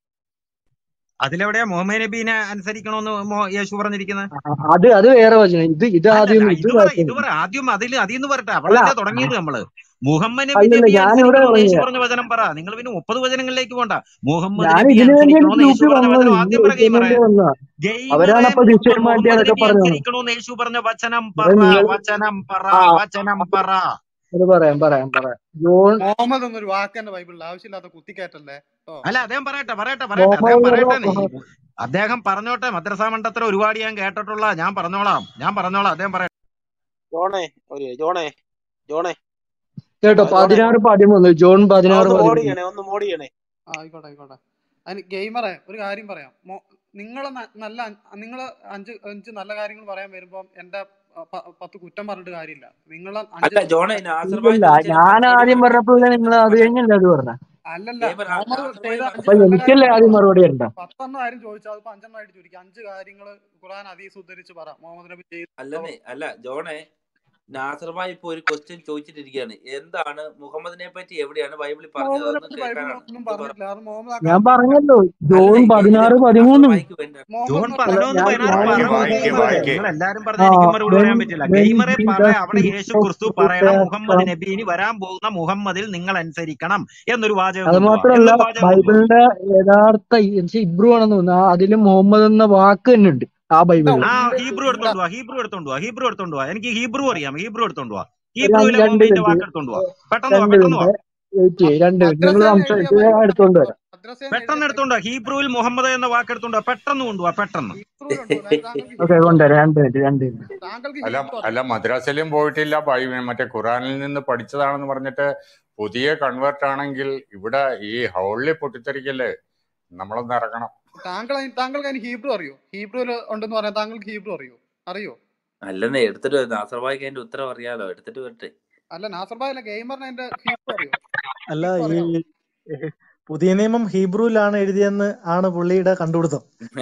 അതിലെവിടെയാ മുഹമ്മദ് നബീനെ അനുസരിക്കണമെന്ന് മോ- യേശു പറഞ്ഞിരിക്കുന്നത് ആ, അത് അത് വേറെ വചനം ഇത് ഇത് അല്ലല്ല ആദ്യം ഇത് ഇത് പറ ഇത് വേക്കൻസി പറ ആദ്യം അതിൽ അതിൽ നിന്ന് പറട്ടെ അല്ല അവിടെയല്ലേ തുടങ്ങിയത് നമ്മള് മുഹമ്മദ് നബി അല്ലല്ല നബിയെ ഞാനിവിടെ അനുസരിക്കണമെന്ന് യേശു തുടങ്ങിയ പറഞ്ഞ വചനം പറ നിങ്ങൾ പിന്നെ മുപ്പത് വചനങ്ങളിലേക്ക് പോണ്ട മുഹമ്മദ് ഞാൻ നബിയെ ഇതിനു വേണ്ടിയാണ് അനുസരിക്കണമെന്ന് യേശു ഗ്രൂപ്പിൽ പറഞ്ഞ വന്നത് വചനം ഈ ആദ്യം പറ ചോദിക്കാൻ ഗെയിമറെ വേണ്ടി വന്നതാ ഗെയിമറെ അവരാണ് അപ്പൊ മുഹമ്മദ് ദുഷ്യന്മാരുടെ മുഹമ്മദ് അതൊക്കെ നബിയെ പറഞ്ഞു അനുസരിക്കണമെന്ന് യേശു പറഞ്ഞ വചനം അപ്പൊ പറ നിങ്ങൾ വചനം പറ ആ വചനം അപ്പൊ പറ അത് പറയാം പറയാം പറയാം ജോൺ മുഹമ്മദ് എന്നൊരു വാക്ക് തന്നെ ബൈബിളിൽ ആവശ്യമില്ലാത്ത കുത്തിക്കയറ്റല്ലേ കേട്ടോ അല്ല അദ്ദേഹം പറയട്ടെ പറയട്ടെ പറയട്ടെ അദ്ദേഹം മുഹമ്മദ് പറയട്ടെ എന്ന് നീ അദ്ദേഹം പറഞ്ഞോട്ടെ മദ്രസ മണ്ടത്തരം ഒരുപാട് ഞാൻ കേട്ടിട്ടുള്ള ഞാൻ പറഞ്ഞോളാം ഞാൻ പറഞ്ഞോളാം അദ്ദേഹം പറയട്ടെ ജോണേ ഒരു ജോണേ ജോണേ കേട്ടോ ആ ജോണേ പതിനാറ് പതിമൂന്ന് ജോൺ ആ പതിനാറ് ഒന്ന് മോഡ് പതിമൂന്ന് ചെയ്യണേ ഒന്ന് മോഡ് ചെയ്യണേ ആ, ആയിക്കോട്ടെ ആയിക്കോട്ടെ അതിന് ഗെയിമറെ ഒരു കാര്യം പറയാം നിങ്ങൾ നല്ല നിങ്ങൾ അഞ്ച് അഞ്ച് നല്ല കാര്യങ്ങൾ പറയാൻ വരുമ്പോൾ എന്റെ പ- പ- പത്ത് കുറ്റം പറഞ്ഞിട്ട് കാര്യമില്ല നിങ്ങൾ അഞ്ച് അല്ല ജോണേ നാസർബായ് ഇല്ലില്ല ചോദിച്ചതിന് ഞാൻ മറുപടി ആദ്യം പറ പറഞ്ഞപ്പോഴല്ലേ നിങ്ങൾ അത് ഗെയിമറെ കഴിഞ്ഞല്ലേ അത് പറഞ്ഞ അല്ലല്ല ഗെയിമർ മുഹമ്മദ് നാസർബായ് ചെയ്ത പറഞ്ഞ അഞ്ച് അപ്പൊ നല്ല എനിക്കല്ലേ കാര്യങ്ങൾ ആദ്യം പറ മറുപടി തരണ്ട പത്തെണ്ണം ആരും ചോദിച്ചു അതിപ്പോ അഞ്ചെണ്ണമായിട്ട് ചോദിക്കും അഞ്ച് കാര്യങ്ങൾ ഖുർആൻ ഹദീസ് ഉദ്ധരിച്ച് പറ മുഹമ്മദ് നബി ചെയ്ത അല്ലെന്നേ അല്ല ജോണേ നാസർബായ് ഇപ്പൊ ഒരു ക്വസ്റ്റ്യൻ ചോദിച്ചിട്ടിരിക്കുകയാണ് എന്താണ് മുഹമ്മദിനെ പറ്റി എവിടെയാണ് ബൈബിളിൽ പറഞ്ഞത് മുഹമ്മദിനെ അതൊന്ന് പറ്റി ബൈബിളിൽ കേൾക്കാനാണ് ഒന്നും ഒന്ന് പറ പറഞ്ഞിട്ടില്ല അത് മുഹമ്മദ് ആ ഞാൻ കൽപ്പിച്ച പറഞ്ഞല്ലോ അല്ല ജോൺ ഇതില് പതിനാറ് പതിമൂന്നും നാസർബായിക്ക് വേണ്ട ജോൺ മുഹമ്മദ് അല്ല പതിനൊന്ന് ഞാൻ പതിനാറ് ഞാൻ പറ വായിക്ക് ഗെയിമറെ വായിക്ക് നിങ്ങൾ എല്ലാരും ആ പറഞ്ഞ എനിക്ക് മറുപടി when പറയാൻ പറ്റില്ല when ഗെയിമറെ പറ Jesus അവിടെ spirit യേശു of ക്രിസ്തു truth പറയണം has മുഹമ്മദ് come നബി ഇനി വരാൻ പോകുന്ന മുഹമ്മദിൽ നിങ്ങൾ അനുസരിക്കണം എന്നൊരു വാചകം അത് കൊണ്ടുപോവാ മാത്രമല്ല എന്നൊരു വാചകം കൊണ്ടുപോവാ ബൈബിളിന്റെ യഥാർത്ഥ ഇബ്രു ആണെന്ന് തോന്നുന്നു ആ അതില് മുഹമ്മദ് എന്ന വാക്ക് തന്നെ ഉണ്ട് ആ ബൈബിളിൽ ആ ഉണ്ട് ഹീബ്രു ഉണ്ട് എടുത്തോണ്ട് പോവാ ഹീബ്രു എടുത്തോണ്ട് പോവാ ഹീബ്രു എടുത്തോണ്ട് പോവാ എനിക്ക് ഹീബ്രു അറിയാം ഹീബ്രു എടുത്തോണ്ട് പോവാ രണ്ട് ഹീബ്രുവിലെ രണ്ട് മുഹമ്മദിന്റെ മിനിറ്റ് വാക്ക് എടുത്തോണ്ട് പോവാ പെട്ടെന്ന് പോവാ രണ്ട് പെട്ടെന്ന് പോവാ മിനിറ്റ് വെയിറ്റ് ചെയ്യ് രണ്ട് മിനിറ്റ് നിങ്ങൾ മദ്രസയിൽ എഴുതിയ സംസാരിച്ച് ഞാൻ ബൈബിൾ എടുത്തോണ്ട് വരാം മദ്രസയിൽ പെട്ടെന്ന് എഴുതിയ എടുത്തോണ്ട് വാ ഹീബ്രുവിൽ മുഹമ്മദ് എന്ന വാക്ക് എടുത്തോണ്ട് വാ പെട്ടെന്ന് കൊണ്ടുപോവാ പെട്ടെന്ന് ഹീബ്രുവിലുണ്ട് താങ്കൾക്ക് ഓക്കെ ഹീബ്രു കൊണ്ടുവരാം അറിയോ രണ്ട് മിനിറ്റ് രണ്ട് മിനിറ്റ് താങ്കൾക്ക് അല്ല ഹീബ്രു അല്ല അറിയോ മദ്രാസിലും പോയിട്ടില്ല ബൈ മറ്റേ ഖുറാനിൽ നിന്ന് പഠിച്ചതാണെന്ന് പറഞ്ഞിട്ട് പുതിയ കൺവേർട്ട് ആണെങ്കിൽ ഇവിടെ ഈ ഹൗളിൽ പൊട്ടിത്തെറിക്കല്ലേ നമ്മളൊന്ന് ഇറങ്ങണം താങ്കൾ അതിന് താങ്കൾക്ക് അതിന് ഹീബ്രു അറിയോ ഹീബ്രുവിൽ ഉണ്ടെന്ന് പറയാം താങ്കൾക്ക് ഹീബ്രു അറിയോ അറിയോ അല്ലെന്നേ എടുത്തിട്ട് നാസർബായിക്ക് അതിന്റെ ഉത്തരം അറിയാലോ എടുത്തിട്ട് വരട്ടെ അല്ല നാസർ ഭായ് അല്ല ഗെയിമറിന് അതിന്റെ ഹീബ്രു അറിയോ അല്ല ഹീബ്രു ഈ അറിയാവോ പുതിയ നിയമം ഹീബ്രുവിലാണ് എഴുതിയെന്ന് ആണ് പുള്ളിയുടെ കണ്ടുപിടുത്തം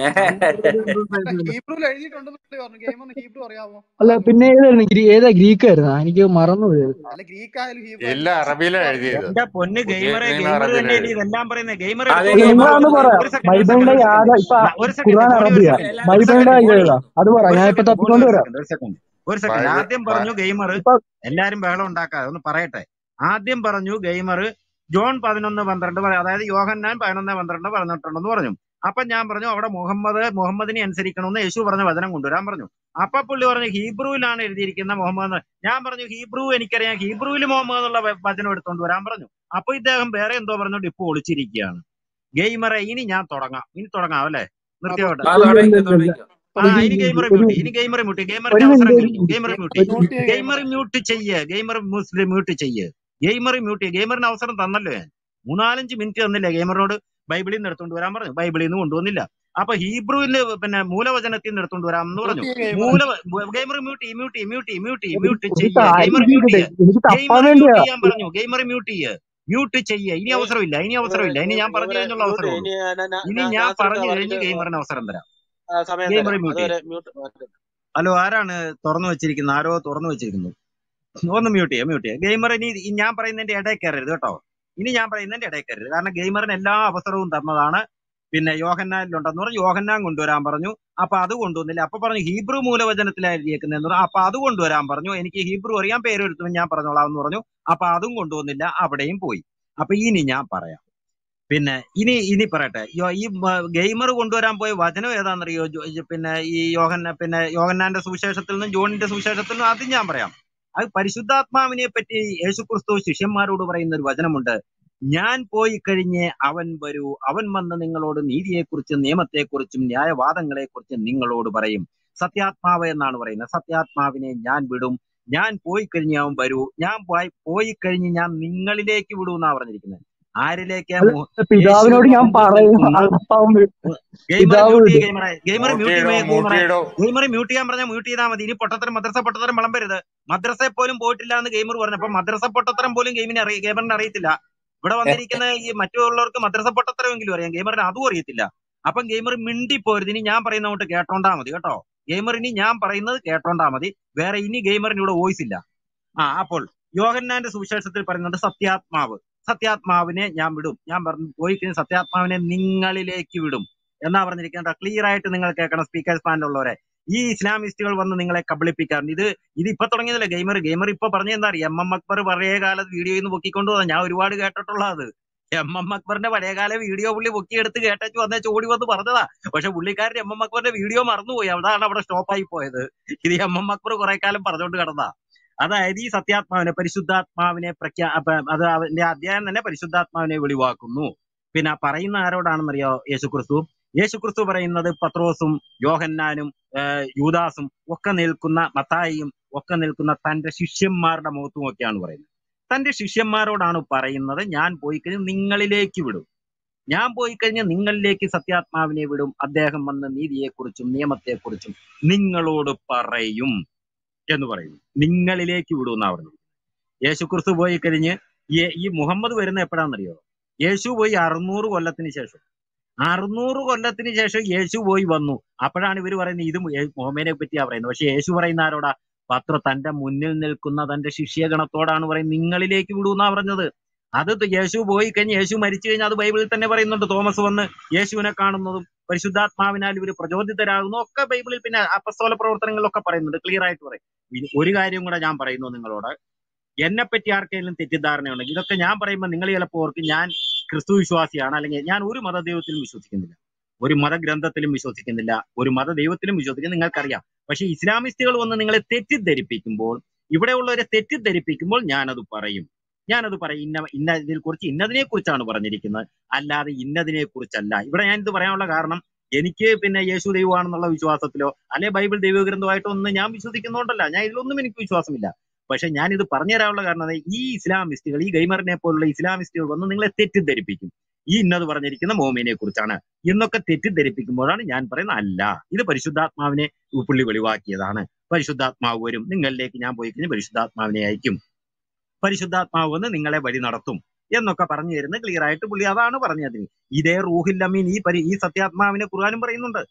ഹീബ്രുവിൽ എഴുതിയിട്ടുണ്ടെന്ന് പുള്ളി പറഞ്ഞു ഗെയിമറിന് ഹീബ്രു അറിയാവോ അല്ല താങ്കൾ പിന്നെ ഏതായിരുന്നു ഗ്രീ ഏതാ ഗ്രീക്ക് ആയിരുന്നാ എനിക്ക് മറന്നുപോയത് അല്ല ഗ്രീക്ക് ആയാലും ഹീബ്രു ഇല്ല ആയാലും അറബിയിലാ ഹീബ്രു അറിയോ എഴുതിയത് എന്റെ പൊന്ന് പുതിയ ഗെയിമറെ നിയമം ഗെയിമർ അറബിയിലാ തന്നെ എഴുതിയത് ഇതെല്ലാം പറയുന്നത് ഗെയിമർ അതെ എടുത്തോണ്ട് അല്ല വാ ഗെയിമർ നിങ്ങളൊന്ന് ഒരു എടുത്തോണ്ട് പറയാം സെക്കൻഡ് ഒരു സെക്കൻഡ് ബൈബിളിന്റെ ഒരു സെക്കൻഡ് യാത ഇപ്പൊ ഒരു സെക്കൻഡ് ഖുറാൻ മോണി ഒരു അറബിയാ സെക്കൻഡ് എല്ലാരും ഒരു ബൈബിളിന്റെ സെക്കൻഡ് മോണി ഏതാ അത് പറ ഒരു ഞാൻ ഇപ്പൊ സെക്കൻഡ് മോണി തപ്പിക്കൊണ്ട് ഒരു വരാം സെക്കൻഡ് ഒരു സെക്കൻഡ് ഒരു സെക്കൻഡ് ബൈബിൾ ആദ്യം ബൈ- പറഞ്ഞു ഗെയിമർ ഇപ്പൊ എല്ലാരും ബഹളം ഉണ്ടാക്കാതെ ഒന്ന് പറയട്ടെ ആദ്യം പറഞ്ഞു ഗെയിമർ ജോൺ പതിനൊന്ന് പന്ത്രണ്ട് പറ- അതായത് യോഹന്നാൻ പതിനൊന്ന് പന്ത്രണ്ട് പറഞ്ഞിട്ടുണ്ടെന്ന് പറഞ്ഞു അപ്പൊ ഞാൻ പറഞ്ഞു അവിടെ മുഹമ്മദ് മുഹമ്മദിനെ അനുസരിക്കണമെന്ന് യേശു പറഞ്ഞ വചനം കൊണ്ടുവരാൻ പറഞ്ഞു അപ്പൊ പുള്ളി പറഞ്ഞു ഹീബ്രുവിലാണ് എഴുതിയിരിക്കുന്ന മുഹമ്മദ് എന്ന്. ഞാൻ പറഞ്ഞു ഹീബ്രു എനിക്കറിയാം ഹീബ്രുവിൽ മുഹമ്മദ് എന്നുള്ള വ- വചനം എടുത്തോണ്ട് വരാൻ പറഞ്ഞു അപ്പൊ ഇദ്ദേഹം വേറെ എന്തോ പറഞ്ഞോണ്ട് ഇപ്പൊ ഒളിച്ചിരിക്കുകയാണ് ഗെയിമറെ ഇനി ഞാൻ തുടങ്ങാം ഇനി തുടങ്ങാം അല്ലേ ആ നിർത്തിയോട്ടെ ആ ഇല്ല ഇല്ല തുടങ്ങിക്കോ ഇല്ല ഇല്ല തുടങ്ങിക്കോ ആ ഒരു ഇനി ഗെയിമറെ ഒരു മ്യൂട്ട് ഇനി ഗെയിമറെ മ്യൂട്ട് ഒരു ഗെയിമറിന്റെ അവസരം മിനിറ്റ് കഴിഞ്ഞു ഗെയിമറെ മ്യൂട്ട് ഒരു മ്യൂട്ട് ചെയ്യ ഗെയിമർ ഗെയിമറെ മ്യൂട്ട് ചെയ്യ് ഗെയിമർ മുസ്ലിം മ്യൂട്ട് ചെയ്യ് ഗെയിമർ മ്യൂട്ട് ചെയ്യ് ഗെയിമറിന് അവസരം തന്നല്ലോ ഞാൻ മൂന്നാലഞ്ച് മിനിറ്റ് തന്നില്ലേ ഗെയിമറിനോട് ബൈബിളിൽ നിന്ന് എടുത്തോണ്ട് വരാൻ പറഞ്ഞു ബൈബിളിൽ നിന്ന് കൊണ്ടുവന്നില്ല അപ്പൊ ഹീബ്രുവിൽ പിന്നെ മൂലവചനത്തിൽ നിന്ന് എടുത്തോണ്ട് വരാം എന്ന് മ്യൂട്ട് പറഞ്ഞു ചെയ്യ ഗെയിമറെ മൂല ഗെയിമർ മ്യൂട്ട് ചെയ്യ് മ്യൂട്ട് ചെയ്യ് മ്യൂട്ട് ചെയ്യ് മ്യൂട്ട് ചെയ്യ് ഒരു മ്യൂട്ട് ഒരു ചെയ്യ് കാര്യം ഗെയിമർ മ്യൂട്ട് ചെയ്യട്ടെ ചെയ്യ് എനിക്ക് തപ്പാൻ ഗെയിമർ മ്യൂട്ട് വേണ്ടിയാ ചെയ്യാൻ പറഞ്ഞു ഗെയിമർ മ്യൂട്ട് ചെയ്യ് മ്യൂട്ട് ചെയ്യ് ഇനി അവസരമില്ല ഇനി അവസരമില്ല ഇനി ഞാൻ പറഞ്ഞു ഗെയിമറെ കഴിഞ്ഞുള്ള മ്യൂട്ട് അവസരമേ ഉള്ളൂ ഇനി ന- ന- ഇനി ന- ഞാൻ നാസറിന്റെ പറഞ്ഞു കഴിഞ്ഞ് വർക്കില് ഗെയിമറിന് അവസരം തരാം ആ, സമയം ഗെയിമറെ തരാം മ്യൂട്ട് ചെയ്യ് അതുവരെ മ്യൂട്ട് ഹലോ ആരാണ് തുറന്നു വെച്ചിരിക്കുന്നത് ആരോ തുറന്നു വെച്ചിരിക്കുന്നു ഒന്ന് മ്യൂട്ട് ചെയ്യാം മ്യൂട്ട് ചെയ്യാം ഗെയിമർ ഇനി ഈ ഞാൻ പറയുന്നതിന്റെ ഇടയിൽ കയറരുത് കേട്ടോ ഇനി ഞാൻ പറയുന്നതിന്റെ ഇടയിൽ കയറരുത് കാരണം ഗെയിമറിന് എല്ലാ അവസരവും തന്നതാണ് പിന്നെ യോഹന്നാനിലുണ്ടെന്ന് പറഞ്ഞു യോഹന്നാൻ കൊണ്ടുവരാൻ പറഞ്ഞു അപ്പൊ അത് കൊണ്ടുവന്നില്ല അപ്പൊ പറഞ്ഞു ഹീബ്രു മൂലവചനത്തിലാണ് എഴുതിയേക്കുന്നതെന്ന് പറഞ്ഞു അപ്പൊ അത് കൊണ്ടുവരാൻ പറഞ്ഞു എനിക്ക് ഹീബ്രു അറിയാൻ പേര് എടുത്തു ഞാൻ പറഞ്ഞോളാം എന്ന് പറഞ്ഞു അപ്പൊ അതും കൊണ്ടുവന്നില്ല അവിടെയും പോയി അപ്പൊ ഇനി ഞാൻ പറയാം പിന്നെ ഇനി ഇനി പറയട്ടെ യോ- ഈ ഗെയിമർ കൊണ്ടുവരാൻ പോയ വചനം ഏതാണെന്നറിയോ ജോ- ഈ പിന്നെ ഈ യോഹന്ന പിന്നെ യോഹന്നാന്റെ സുവിശേഷത്തിൽ നിന്നും ജോണിന്റെ സുവിശേഷത്തിൽ നിന്നും അതും ഞാൻ പറയാം അത് പരിശുദ്ധാത്മാവിനെ പറ്റി യേശുക്രിസ്തു ശിഷ്യന്മാരോട് പറയുന്ന ഒരു വചനമുണ്ട് ഞാൻ പോയി കഴിഞ്ഞ് അവൻ വരൂ അവൻ വന്ന് നിങ്ങളോട് നീതിയെക്കുറിച്ചും നിയമത്തെക്കുറിച്ചും ന്യായവാദങ്ങളെക്കുറിച്ചും നിങ്ങളോട് പറയും സത്യാത്മാവ് എന്നാണ് പറയുന്നത് സത്യാത്മാവിനെ ഞാൻ വിടും ഞാൻ പോയി കഴിഞ്ഞ് അവൻ വരൂ ഞാൻ പോയി പോയി കഴിഞ്ഞ് ഞാൻ നിങ്ങളിലേക്ക് വിടൂ എന്നാ പറഞ്ഞിരിക്കുന്നത് ആരിലേക്ക് അല്ല മു- പിതാവിനോട് യേശുവിന്റെ ഞാൻ മുമ്പിൽ പറയും നിൽക്കുന്ന അല്പം ഗെയിമറെ പിതാവ് മ്യൂട്ട് വിടും ചെയ്യ ഗെയിമറെ ഗെയിമറെ മ്യൂട്ട് മൂട്ടിയിടോ ചെയ്യ ഗെയിമറെ മൂട്ടിയിടോ ഗെയിമറെ മ്യൂട്ട് ചെയ്യാൻ പറഞ്ഞാൽ മ്യൂട്ട് ചെയ്താൽ മതി ഇനി പൊട്ടത്തരം മദ്രസ പൊട്ടത്തരം വിളമ്പരുത് മദ്രസയിൽ പോലും പോയിട്ടില്ല എന്ന് ഗെയിമർ പറഞ്ഞു അപ്പൊ മദ്രസ പൊട്ടത്തരം പോലും ഗെയിമിനെ അറിയ ഗെയിമറിന് അറിയത്തില്ല ഇവിടെ വന്നിരിക്കുന്ന ഈ മറ്റുള്ളവർക്ക് മദ്രസ പൊട്ടത്തരമെങ്കിലും അറിയാം ഗെയിമറിന് അതും അറിയത്തില്ല അപ്പം ഗെയിമർ മിണ്ടിപ്പോരുത് ഇനി ഞാൻ പറയുന്ന കൊണ്ട് കേട്ടോണ്ടാ മതി കേട്ടോ ഗെയിമർ ഇനി ഞാൻ പറയുന്നത് കേട്ടോണ്ടാ മതി വേറെ ഇനി ഗെയിമറിന് ഇവിടെ വോയിസ് ഇല്ല ആ അപ്പോൾ യോഹന്നാന്റെ സുവിശേഷത്തിൽ പറയുന്നുണ്ട് സത്യാത്മാവ് സത്യാത്മാവിനെ ഞാൻ വിടും ഞാൻ പറഞ്ഞു പോയി കഴിഞ്ഞ് സത്യാത്മാവിനെ നിങ്ങളിലേക്ക് വിടും എന്നാ പറഞ്ഞിരിക്കുന്നത് ക്ലിയർ ആയിട്ട് നിങ്ങൾ കേൾക്കണം സ്പീക്കേഴ്സ് പാനലുള്ളവരെ ഈ ഇസ്ലാമിസ്റ്റുകൾ വന്ന് നിങ്ങളെ കബളിപ്പിക്കാറുണ്ട് ഇത് ഇത് ഇപ്പൊ തുടങ്ങിയതല്ല ഗെയിമർ ഗെയിമർ ഇപ്പൊ പറഞ്ഞെന്താ അറിയാം എം എം അക്ബർ പഴയ കാലത്ത് വീഡിയോയിൽ നിന്ന് പൊക്കിക്കൊണ്ട് വന്ന ഞാൻ ഒരുപാട് കേട്ടിട്ടുള്ള അത് എം എം അക്ബറിന്റെ പഴയകാല വീഡിയോ പുള്ളി പൊക്കിയെടുത്ത് കേട്ടു വന്നേച്ച് ഓടി വന്ന് പറഞ്ഞതാ പക്ഷെ പുള്ളിക്കാരൻ എം എം അക്ബറിന്റെ വീഡിയോ മറന്നുപോയി അതാണ് അവിടെ സ്റ്റോപ്പായി പോയത് ഇത് എം എം അക്ബർ കുറെ കാലം പറഞ്ഞുകൊണ്ട് കിടന്നാ അതായത് ഈ സത്യാത്മാവിനെ പരിശുദ്ധാത്മാവിനെ പ്രഖ്യാ അപ്പൊ അത് അതിന്റെ അധ്യായം തന്നെ പരിശുദ്ധാത്മാവിനെ വെളിവാക്കുന്നു പിന്നെ ആ പറയുന്ന ആരോടാണെന്നറിയോ യേശുക്രിസ്തു യേശുക്രിസ്തു പറയുന്നത് പത്രോസും യോഹന്നാനും ഏഹ് യൂദാസും ഒക്കെ നിൽക്കുന്ന മത്തായിയും ഒക്കെ നിൽക്കുന്ന തന്റെ ശിഷ്യന്മാരുടെ മുഖത്തും ഒക്കെയാണ് പറയുന്നത് തന്റെ ശിഷ്യന്മാരോടാണ് പറയുന്നത് ഞാൻ പോയി കഴിഞ്ഞ് നിങ്ങളിലേക്ക് വിടും ഞാൻ പോയി കഴിഞ്ഞ് നിങ്ങളിലേക്ക് സത്യാത്മാവിനെ വിടും അദ്ദേഹം വന്ന് നീതിയെക്കുറിച്ചും നിയമത്തെക്കുറിച്ചും നിങ്ങളോട് പറയും എന്ന് പറയുന്നു നിങ്ങളിലേക്ക് വിടും എന്നാ പറഞ്ഞത് യേശു ക്രിസ്തു പോയി കഴിഞ്ഞ് ഈ ഈ മുഹമ്മദ് വരുന്ന എപ്പോഴാണെന്നറിയോ യേശു പോയി അറുന്നൂറ് കൊല്ലത്തിന് ശേഷം അറുന്നൂറ് കൊല്ലത്തിന് ശേഷം യേശു പോയി വന്നു അപ്പോഴാണ് ഇവർ പറയുന്നത് ഇത് മു- ഏ- മുഹമ്മദിനെ പറ്റിയാ പറയുന്നത് പക്ഷെ യേശു പറയുന്ന ആരോടാ പത്ര തന്റെ മുന്നിൽ നിൽക്കുന്ന തന്റെ ശിഷ്യഗണത്തോടാണ് പറയുന്നത് നിങ്ങളിലേക്ക് വിടൂന്നാ പറഞ്ഞത് അത് ത- യേശു പോയി കഴിഞ്ഞ് യേശു മരിച്ചു കഴിഞ്ഞാൽ അത് ബൈബിളിൽ തന്നെ പറയുന്നുണ്ട് തോമസ് വന്ന് യേശുവിനെ കാണുന്നതും പരിശുദ്ധാത്മാവിനാൽ ഇവർ പ്രചോദിതരാകുന്നു ഒക്കെ ബൈബിളിൽ പിന്നെ അപ്പസ്തോല പ്രവർത്തനങ്ങളിലൊക്കെ പറയുന്നുണ്ട് ക്ലിയർ ആയിട്ട് പറയും ഇനി ഒരു കാര്യം കൂടെ ഞാൻ പറയുന്നു നിങ്ങളോട് എന്നെ പറ്റി ആർക്കെങ്കിലും തെറ്റിദ്ധാരണയുണ്ടെങ്കിൽ ഇതൊക്കെ ഞാൻ പറയുമ്പോൾ നിങ്ങൾ ചിലപ്പോൾ ഓർക്കും ഞാൻ ക്രിസ്തു വിശ്വാസിയാണ് അല്ലെങ്കിൽ ഞാൻ ഒരു മതദൈവത്തിലും വിശ്വസിക്കുന്നില്ല ഒരു മതഗ്രന്ഥത്തിലും വിശ്വസിക്കുന്നില്ല ഒരു മതദൈവത്തിലും വിശ്വസിക്കുന്ന നിങ്ങൾക്കറിയാം പക്ഷെ ഇസ്ലാമിസ്റ്റുകൾ വന്ന് നിങ്ങളെ തെറ്റിദ്ധരിപ്പിക്കുമ്പോൾ ഇവിടെയുള്ളവരെ തെറ്റിദ്ധരിപ്പിക്കുമ്പോൾ ഞാനത് പറയും ഞാനത് പറയും ഇന്ന ഇന്ന ഇതിനെ കുറിച്ച് ഇന്നതിനെ കുറിച്ചാണ് പറഞ്ഞിരിക്കുന്നത് അല്ലാതെ ഇന്നതിനെ കുറിച്ചല്ല ഇവിടെ ഞാൻ ഇത് പറയാനുള്ള കാരണം എനിക്ക് പിന്നെ യേശു ദൈവമാണെന്നുള്ള വിശ്വാസത്തിലോ അല്ലെ ബൈബിൾ ദൈവഗ്രന്ഥമായിട്ടോ ഒന്നും ഞാൻ വിശ്വസിക്കുന്നതുകൊണ്ടല്ല ഞാൻ ഇതിലൊന്നും എനിക്ക് വിശ്വാസമില്ല പക്ഷെ ഞാൻ ഇത് പറഞ്ഞു തരാനുള്ള കാരണം അതെ ഈ ഇസ്ലാമിസ്റ്റുകൾ ഈ ഗൈമറിനെ പോലുള്ള ഇസ്ലാമിസ്റ്റുകൾ വന്ന് നിങ്ങളെ തെറ്റിദ്ധരിപ്പിക്കും ഈ ഇന്നത് പറഞ്ഞിരിക്കുന്ന മോമിനെ കുറിച്ചാണ് എന്നൊക്കെ തെറ്റിദ്ധരിപ്പിക്കുമ്പോഴാണ് ഞാൻ പറയുന്നത് അല്ല ഇത് പരിശുദ്ധാത്മാവിനെ പുള്ളി വെളിവാക്കിയതാണ് പരിശുദ്ധാത്മാവ് വരും നിങ്ങളിലേക്ക് ഞാൻ പോയി കഴിഞ്ഞ് പരിശുദ്ധാത്മാവിനെ അയക്കും പരിശുദ്ധാത്മാവ് വന്ന് നിങ്ങളെ വഴി നടത്തും എന്നൊക്കെ പറഞ്ഞു തരുന്ന ക്ലിയർ ആയിട്ട് പുള്ളി അതാണ് പറഞ്ഞത് ഇതേ റൂഹിൽ അമീൻ ഈ പരി ഈ സത്യാത്മാവിനെ ഖുർആാനും പറയുന്നുണ്ട്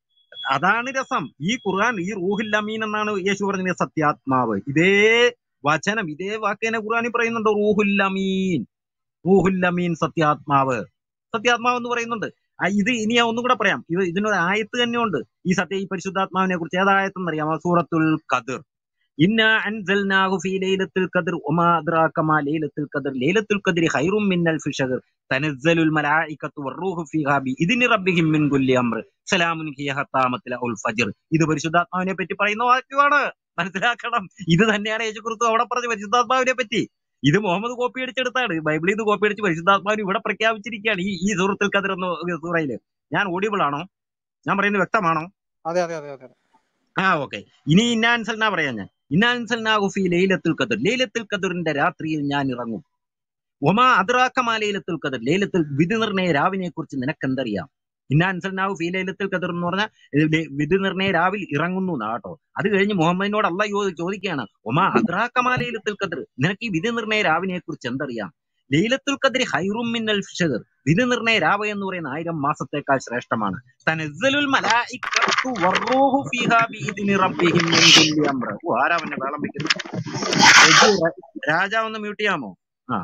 അതാണ് രസം ഈ ഖുർആൻ ഈ റൂഹിൽ അമീൻ എന്നാണ് യേശു പറഞ്ഞത് സത്യാത്മാവ് ഇതേ വചനം ഇതേ വാക്കേനെ ഖുർആാനിൽ പറയുന്നുണ്ട് റൂഹുൽ അമീൻ റൂഹുൽ അമീൻ സത്യാത്മാവ് സത്യാത്മാവ് എന്ന് പറയുന്നുണ്ട് ആ, ഇത് ഇനി ഞാൻ ഒന്നും കൂടെ പറയാം ഇത് ഇതിനൊരു ആയത്ത് തന്നെ ഉണ്ട് ഈ സത്യ ഈ പരിശുദ്ധാത്മാവിനെ കുറിച്ച് ഏതായത്തെന്ന് അറിയാമോ സൂറത്തുൽ ഖദർ ഇന്ന അൻസൽനാഹു ഫീ ലൈലത്തുൽ ഖദർ വമാ അദ്റാക മാ ലൈലത്തുൽ ഖദർ ലൈലത്തുൽ ഖദരി ഖൈറും മിന്നൽ ഫിഷർ തനസ്സലുൽ മലായികത്തു വറൂഹു ഫീഹാ ബിഇദ്നി റബ്ബിഹിം മിൻ കുല്ലി അംർ സലാമുൻ ഹിയ ഹത്താ മത്ലഉൽ ഫജ്ർ ഇത് പരിശുദ്ധാത്മാവിനെ പറ്റി പറയുന്ന വാക്യമാണ് മനസ്സിലാക്കണം ഇത് തന്നെയാണ് യേശു ക്രിസ്തു അവിടെ പറഞ്ഞ പരിശുദ്ധാത്മാവിനെ പറ്റി ഇത് മുഹമ്മദ് കോപ്പി അടിച്ചെടുത്താണ് ബൈബിളിൽ നിന്ന് കോപ്പി അടിച്ച് പരിശുദ്ധാത്മാവിനെ ഇവിടെ പ്രഖ്യാപിച്ചിരിക്കുകയാണ് ഈ ഈ സൂറത്തുൽ ഖദർ എന്ന സൂറയില് ഞാൻ ഓഡിയബിൾ ആണോ ഞാൻ പറയുന്നത് വ്യക്തമാണോ അതെ അതെ അതെ അതെ ആ ഓക്കെ ഇനി ഇന്നാൻസൽനാ പറയാം ഞാൻ ഇന്നാൻസൽനാഹു ഫീ ലൈലത്തുൽ ഖദർ ലൈലത്തുൽ ഖദറിന്റെ രാത്രിയിൽ ഞാൻ ഇറങ്ങും ഒമാ അദ്റാക്കമാ ലൈലത്തുൽ ഖദർ ലൈലത്തുൽ വിധി നിർണയ രാവിനെ കുറിച്ച് നിനക്കെന്തറിയാം ഇന്നാൻസൽനാഹു ഫീ ലൈലത്തുൽ ഖദർ എന്ന് പറഞ്ഞാൽ വിധി നിർണയ രാവിൽ ഇറങ്ങുന്നു എന്നാ കേട്ടോ അത് കഴിഞ്ഞ് മുഹമ്മദിനോട് അല്ല ചോദിക്കുകയാണ് ഒമാ അദ്റാക്കമാ ലൈലത്തുൽ ഖദർ നിനക്ക് ഈ വിധി നിർണയ രാവിനെ കുറിച്ച് എന്തറിയാം ലൈലത്തുൽ ഖദരി ഹൈറും മിന്നൽ ഫിഷർ വിധി നിർണയ രാവ് എന്ന് പറയുന്ന ആയിരം മാസത്തേക്കാൾ ശ്രേഷ്ഠമാണ് തനസ്സലുൽ മലായികത്തു വറൂഹു ഫീഹാ ബിഇദ്നി റബ്ബിഹിം മിൻ കുല്ലി അംർ ഓ ആരാ പിന്നെ വേളം വെക്കുന്നത് രജു, ര- രാജാവ് ഒന്ന് മ്യൂട്ട് ചെയ്യാമോ ആ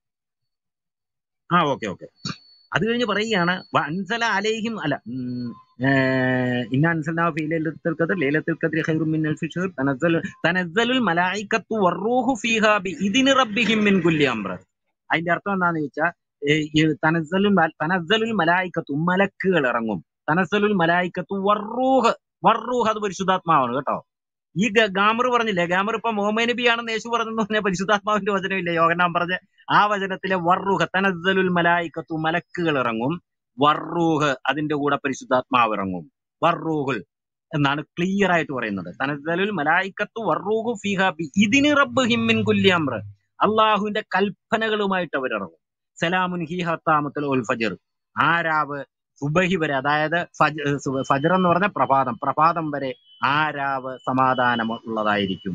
ആ ഓക്കെ ഓക്കെ അത് കഴിഞ്ഞ് പറയുകയാണ് വ അൻസല അലൈഹിം അല്ല ഉം, ഏർ, ഇന്ന അൻസൽനാഹു ഫീ ലൈലത്തുൽ ഖദർ ലൈലത്തുൽ ഖദ്രി ഖൈറും മിന്നൽ ഫിഷർ തനസ്സലു തനസ്സലുൽ മലായികത്തു വറൂഹു ഫീഹാ ബിഇദ്നി റബ്ബിഹിം മിൻ കുല്ലി അംർ അതിന്റെ അർത്ഥം എന്താണെന്ന് ചോദിച്ചാൽ ഏ, ഈ തനസ്സലുൽ മ- തനസ്സലുൽ മലായിക്കത്തു മലക്കുകൾ ഇറങ്ങും തനസ്സലുൽ മലായിക്കത്തു വർറൂഹ് വർറൂഹ് അത് പരിശുദ്ധാത്മാവാണ് കേട്ടോ ഈ ഗ- ഗാമർ പറഞ്ഞില്ലേ ഗാമർ ഇപ്പൊ മുഹമ്മദ് നബി ആണെന്ന് യേശു പറഞ്ഞെന്ന് പറഞ്ഞ പരിശുദ്ധാത്മാവിന്റെ വചനമില്ലേ യോഗനാൻ പറഞ്ഞ ആ വചനത്തിലെ വർറൂഹ് തനസ്സലുൽ മലായിക്കത്തു മലക്കുകൾ ഇറങ്ങും വർറൂഹ് അതിന്റെ കൂടെ പരിശുദ്ധാത്മാവ് ഇറങ്ങും വർറൂഹുൽ എന്നാണ് ക്ലിയർ ആയിട്ട് പറയുന്നത് തനസ്സലുൽ മലായിക്കത്തു വർറൂഹു ഫീഹ ബി ഇതിന് റബ്ബ് ഹിമ്മിൻ കുല്ലി അമ്ര അള്ളാഹുവിന്റെ കൽപ്പനകളുമായിട്ട് അവരിറങ്ങും സലാമുൻ ഹി ഹത്താമത്തുൽ ഉൽ ഫജർ ആ രാവ് സുബഹി വരെ അതായത് ഫജ സു- ഫജർ എന്ന് പറഞ്ഞ പ്രഭാതം പ്രഭാതം വരെ ആ രാവ് സമാധാനം ഉള്ളതായിരിക്കും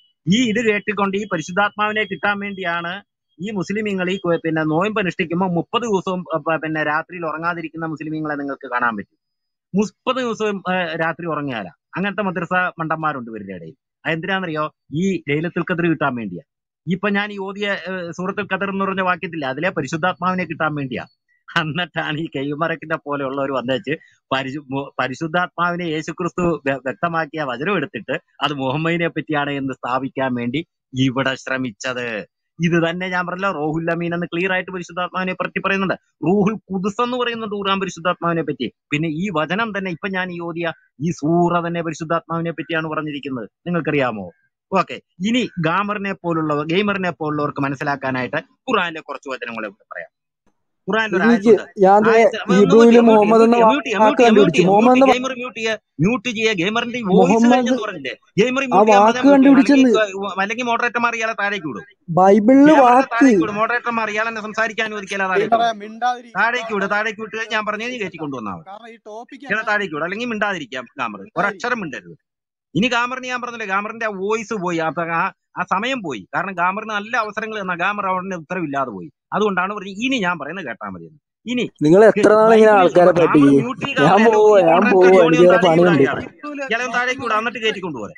ഈ ഇത് കേട്ടുകൊണ്ട് ഈ പരിശുദ്ധാത്മാവിനെ കിട്ടാൻ വേണ്ടിയാണ് ഈ മുസ്ലിമീങ്ങൾ ഈ കു- പിന്നെ നോയമ്പ് അനുഷ്ഠിക്കുമ്പോൾ മുപ്പത് ദിവസവും അഹ് പ- പിന്നെ രാത്രിയിൽ ഉറങ്ങാതിരിക്കുന്ന മുസ്ലിമീങ്ങളെ നിങ്ങൾക്ക് കാണാൻ പറ്റും മുപ്പത് ദിവസവും ഏഹ്, രാത്രി ഉറങ്ങിയാല അങ്ങനത്തെ മദ്രസ മണ്ടന്മാരുണ്ട് ഇവരുടെ ഇടയിൽ അതെന്തിനാണെന്നറിയോ ഈ ലൈലത്തുൽ ഖദർ കിട്ടാൻ വേണ്ടിയാ ഇപ്പൊ ഞാൻ ഈ ഓതിയ ഏഹ്, സൂറത്തുൽ ഖദർ എന്ന് പറഞ്ഞ വാക്യത്തില്ല അതിലെ പരിശുദ്ധാത്മാവിനെ കിട്ടാൻ വേണ്ടിയാ എന്നിട്ടാണ് ഈ കൈമറക്കിന്റെ പോലെയുള്ളവർ വന്നേച്ച് പരിശു മു- പരിശുദ്ധാത്മാവിനെ യേശുക്രിസ്തു വ്യ- വ്യക്തമാക്കിയ വചനം എടുത്തിട്ട് അത് മുഹമ്മദിനെ പറ്റിയാണ് എന്ന് സ്ഥാപിക്കാൻ വേണ്ടി ഇവിടെ ശ്രമിച്ചത് ഇത് തന്നെ ഞാൻ പറഞ്ഞല്ലോ റോഹുൽ അമീൻ എന്ന് ക്ലിയർ ആയിട്ട് പരിശുദ്ധാത്മാവിനെ പറ്റി പറയുന്നുണ്ട് റൂഹുൽ കുദുസ് എന്ന് പറയുന്നുണ്ട് ഖുർആൻ പരിശുദ്ധാത്മാവിനെ പറ്റി പിന്നെ ഈ വചനം തന്നെ ഇപ്പൊ ഞാൻ ഈ ഓതിയ ഈ സൂറ തന്നെ പരിശുദ്ധാത്മാവിനെ പറ്റിയാണ് പറഞ്ഞിരിക്കുന്നത് നിങ്ങൾക്കറിയാമോ ഓക്കെ ഇനി ഗാമറിനെ പോലുള്ളവർ ഗെയിമറിനെ പോലുള്ളവർക്ക് മനസ്സിലാക്കാനായിട്ട് ഖുറാനിലെ കുറച്ച് വചനങ്ങൾ ഇവിടെ പറയാം ഖുറാനിൽ ഒരു എനിക്ക് ആയത്തുണ്ട് ഞാൻ ദേ ആയത്ത് ഒന്ന് ഹീബ്രുവില് മ്യൂട്ട് മുഹമ്മദ് എന്ന മ്യൂട്ട് മ്യൂട്ട് വാക്ക് മ്യൂട്ട് കണ്ടുപിടിച്ചു മ്യൂട്ട് മുഹമ്മദ് എന്ന ഗെയിമർ മ്യൂട്ട് ചെയ്യുക മ്യൂട്ട് ചെയ്യുക ഗെയിമറിന്റെ ഈ വോയിസ് മുഹമ്മദ് കഴിഞ്ഞെന്ന് പറഞ്ഞില്ലേ ഗെയിമർ ആ മ്യൂട്ട് ചെയ്യാൻ വാക്ക് പറഞ്ഞാൽ മ്യൂട്ട് ചെയ്യണം അല്ലെങ്കിൽ കണ്ടുപിടിച്ചെന്ന് അല്ലെങ്കിൽ മോഡറേറ്റർമാർ ഇയാളെ താഴേക്ക് വിടും ബൈബിളില് ഗെയിമറിനെ വാക്ക് താഴേക്ക് വിടും മോഡറേറ്റർമാർ ഇയാളെന്നെ സംസാരിക്കാൻ അനുവദിക്കില്ല താഴേക്ക് ഗെയിമറെ വിടും മിണ്ടാതിരി താഴേക്ക് വിടും കാരണം താഴേക്ക് വിട്ട് ഞാൻ പറഞ്ഞത് നീ കയറ്റി കൊണ്ടുവന്നാൽ മതി കാരണം ഈ ടോപ്പിക് ഇയാളെ തന്നെ താഴേക്ക് വിടും അല്ലെങ്കിൽ മിണ്ടാതിരിക്കാം ഗാമർ മിണ്ടാതിരി ഒരക്ഷരം മിണ്ടരുത് ഇനി ഗാമറിന് ഞാൻ പറഞ്ഞില്ലേ ഗാമറിന്റെ ആ വോയിസ് പോയി അപ്പൊ ആ ആ സമയം പോയി കാരണം ഗാമറിന് നല്ല അവസരങ്ങൾ തന്ന ഗാമർ അവിടെ ഉത്തരവില്ലാതെ പോയി അതുകൊണ്ടാണ് പറഞ്ഞത് ഇനി ഞാൻ പറയുന്നത് കേട്ടാൽ മതി എന്ന്. ഇനി നിങ്ങൾ ഗ- എത്ര നാൾ ഇങ്ങനെ ബൈബിളിൽ ആൾക്കാരെ ഗാമർ പറ്റിക്കും മ്യൂട്ട് ഈ ഞാൻ ഗാമർ പോവാ ഈ ഞാൻ മോഡറേറ്റർ പോവാ ജോണി എനിക്ക് ഒന്ന് വേറെ താഴേക്ക് വിടാ പണിയുണ്ട് ഇയാളെ ഹിബ്രുവില് ഇയാളെ ഒന്ന് താഴേക്ക് വിടാ എന്നിട്ട് കയറ്റി കൊണ്ടുപോരെ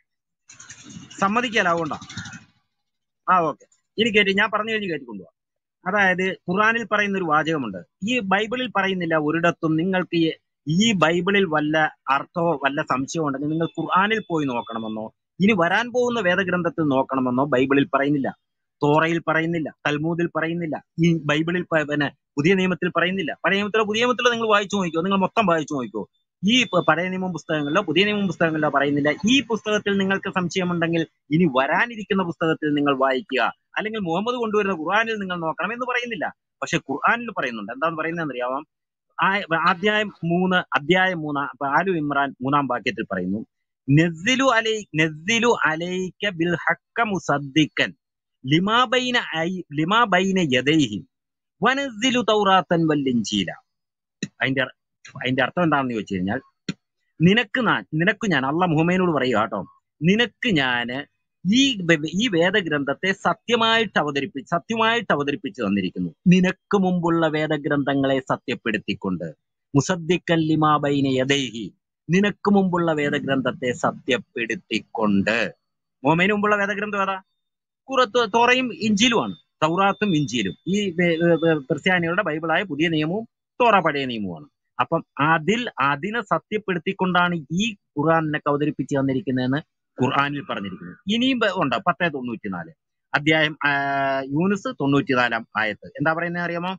സമ്മതിക്കല അതുകൊണ്ടാ ആ ഓക്കെ ഇനി കയറ്റി ഞാൻ പറഞ്ഞു കഴിഞ്ഞ് കയറ്റി കൊണ്ടുപോവാം അതായത് ഖുറാനിൽ പറയുന്ന ഒരു വാചകമുണ്ട് ഈ ബൈബിളിൽ പറയുന്നില്ല ഒരിടത്തും നിങ്ങൾക്ക് ഈ ഈ ബൈബിളിൽ വല്ല അർത്ഥമോ വല്ല സംശയമോ ഉണ്ടെങ്കിൽ നിങ്ങൾ ഖുർആനിൽ പോയി നോക്കണമെന്നോ ഇനി വരാൻ പോകുന്ന വേദഗ്രന്ഥത്തിൽ നോക്കണമെന്നോ ബൈബിളിൽ പറയുന്നില്ല തോറയിൽ പറയുന്നില്ല തൽമൂദിൽ പറയുന്നില്ല ഈ ബൈബിളിൽ പ- പിന്നെ പുതിയ നിയമത്തിൽ പറയുന്നില്ല പഴയ നിയമത്തിലോ പുതിയ നിയമത്തിലോ നിങ്ങൾ വായിച്ചു നോക്കിക്കോ നിങ്ങൾ മൊത്തം വായിച്ചു നോക്കിക്കോ ഈ പ- പഴയ നിയമം പുസ്തകങ്ങളിലോ പുതിയ നിയമം പുസ്തകങ്ങളിലോ പറയുന്നില്ല ഈ പുസ്തകത്തിൽ നിങ്ങൾക്ക് സംശയമുണ്ടെങ്കിൽ ഇനി വരാനിരിക്കുന്ന പുസ്തകത്തിൽ നിങ്ങൾ വായിക്കുക അല്ലെങ്കിൽ മുഹമ്മദ് കൊണ്ടുവരുന്ന ഖുർആനിൽ നിങ്ങൾ നോക്കണം എന്ന് പറയുന്നില്ല പക്ഷെ ഖുർആനിൽ പറയുന്നുണ്ട് എന്താന്ന് പറയുന്നതെന്ന് അറിയാമോ ആ- അധ്യായം മൂന്ന് അധ്യായം മൂന്ന് അപ്പൊ ആലു ഇമ്രാൻ മൂന്നാം വാക്യത്തിൽ പറയുന്നു നസ്സിലു അലൈ നസ്സിലു അലൈക ബിൽ ഹക്ക മുസദ്ദിഖൻ ലിമാ ബൈന ഐ- ലിമാ ബൈന യദൈഹി വനസ്സിലു തൗറാത്തൻ വല്ലിഞ്ചീല അതിന്റെ അർ- അതിന്റെ അർത്ഥം എന്താണെന്ന് ചോദിച്ചു കഴിഞ്ഞാൽ നിനക്ക് ഞാൻ നിനക്ക് ഞാൻ അള്ള മുഹമ്മദിനോട് പറയുക കേട്ടോ നിനക്ക് ഞാന് ഈ വെ- ഈ വേദഗ്രന്ഥത്തെ സത്യമായിട്ട് അവതരിപ്പിച്ച് സത്യമായിട്ട് അവതരിപ്പിച്ചു തന്നിരിക്കുന്നു നിനക്ക് മുമ്പുള്ള വേദഗ്രന്ഥങ്ങളെ സത്യപ്പെടുത്തിക്കൊണ്ട് മുസദ്ദിക്കൻ ലിമാ ബൈന യദൈഹി നിനക്ക് മുമ്പുള്ള വേദഗ്രന്ഥത്തെ സത്യപ്പെടുത്തിക്കൊണ്ട് മുഹമ്മദിന് മുമ്പുള്ള വേദഗ്രന്ഥം ഏതാ കുറത്ത് തോറയും ഇഞ്ചിലുമാണ് തൗറാത്തും ഇഞ്ചിലും ഈ വേ- വേ- വേ- ക്രിസ്ത്യാനികളുടെ ബൈബിളായ പുതിയ നിയമവും തോറ പഴയ നിയമവുമാണ് അപ്പം അതിൽ അതിനെ സത്യപ്പെടുത്തിക്കൊണ്ടാണ് ഈ ഖുർആൻ നിനക്ക് അവതരിപ്പിച്ച് തന്നിരിക്കുന്നതെന്ന് ഖുർആനിൽ പറഞ്ഞിരിക്കുന്നു ഇനിയും ബ- ഉണ്ട് പത്തേ തൊണ്ണൂറ്റിനാല് അധ്യായം ആ, യൂനുസ് തൊണ്ണൂറ്റിനാലാം ആയത്ത് എന്താ പറയുന്നത് അറിയാമോ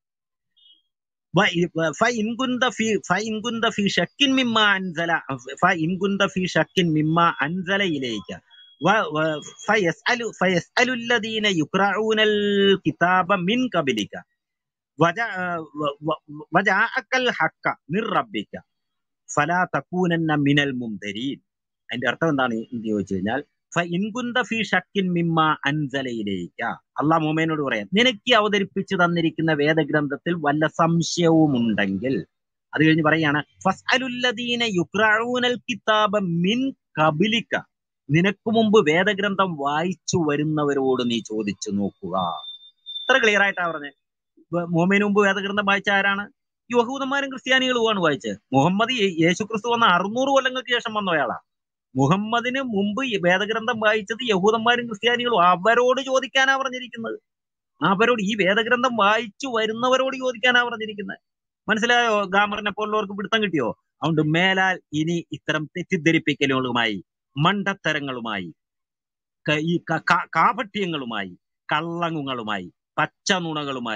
വ- ഫഇൻ കുന്ത ഫീ ഫഇൻ കുന്ത ഫീ ശക്കിൻ മിമ്മ അൻസല ഫഇൻ കുന്ത ഫീ ശക്കിൻ മിമ്മ അൻസല ഇലൈക വ- വ- ഫയസ്അലു ഫയസ്അലു الذين يقرؤون الكتاب من قبلك وجاء വ- വ- وجاءك الحق من ربك فلا تكونن من الممترين അതിന്റെ അർത്ഥം എന്താണ് എന്ന് ചോദിച്ചു കഴിഞ്ഞാൽ ഫഇൻ കുന്ത ഫീ ശക്കിൻ മിമ്മ അൻസല ഇലൈക അള്ളാഹ് മോമേനോട് പറയാം നിനക്ക് അവതരിപ്പിച്ചു തന്നിരിക്കുന്ന വേദഗ്രന്ഥത്തിൽ വല്ല സംശയവും ഉണ്ടെങ്കിൽ അത് കഴിഞ്ഞ് പറയാണ് ഫസ്അലുല്ലദീന യുക്രഊനൽ കിതാബ മിൻ കബിലിക നിനക്ക് മുമ്പ് വേദഗ്രന്ഥം വായിച്ചു വരുന്നവരോട് നീ ചോദിച്ചു നോക്കുക ഇത്ര ക്ലിയർ ആയിട്ടാ പറഞ്ഞത് മുഹമ്മദിന് മുമ്പ് വേദഗ്രന്ഥം വായിച്ച ആരാണ് യഹൂദന്മാരും ക്രിസ്ത്യാനികളുമാണ് വായിച്ചത് മുഹമ്മദ് യേ- യേശു ക്രിസ്തു വന്ന അറുന്നൂറ് കൊല്ലങ്ങൾക്ക് ശേഷം വന്ന അയാളാ മുഹമ്മദിന് മുമ്പ് ഈ വേദഗ്രന്ഥം വായിച്ചത് യഹൂദന്മാരും ക്രിസ്ത്യാനികളും അവരോട് ചോദിക്കാനാ പറഞ്ഞിരിക്കുന്നത് അവരോട് ഈ വേദഗ്രന്ഥം വായിച്ചു വരുന്നവരോട് ചോദിക്കാനാ പറഞ്ഞിരിക്കുന്നത് മനസ്സിലായോ ഗാമറിനെ പോലുള്ളവർക്ക് പിടുത്തം കിട്ടിയോ അതുകൊണ്ട് മേലാൽ ഇനി ഇത്തരം തെറ്റിദ്ധരിപ്പിക്കലുകളുമായി മണ്ടത്തരങ്ങളുമായി ക- ഈ ക- ക- കാപട്യങ്ങളുമായി കള്ളങ്ങുകളുമായി പച്ചനുണകളുമായി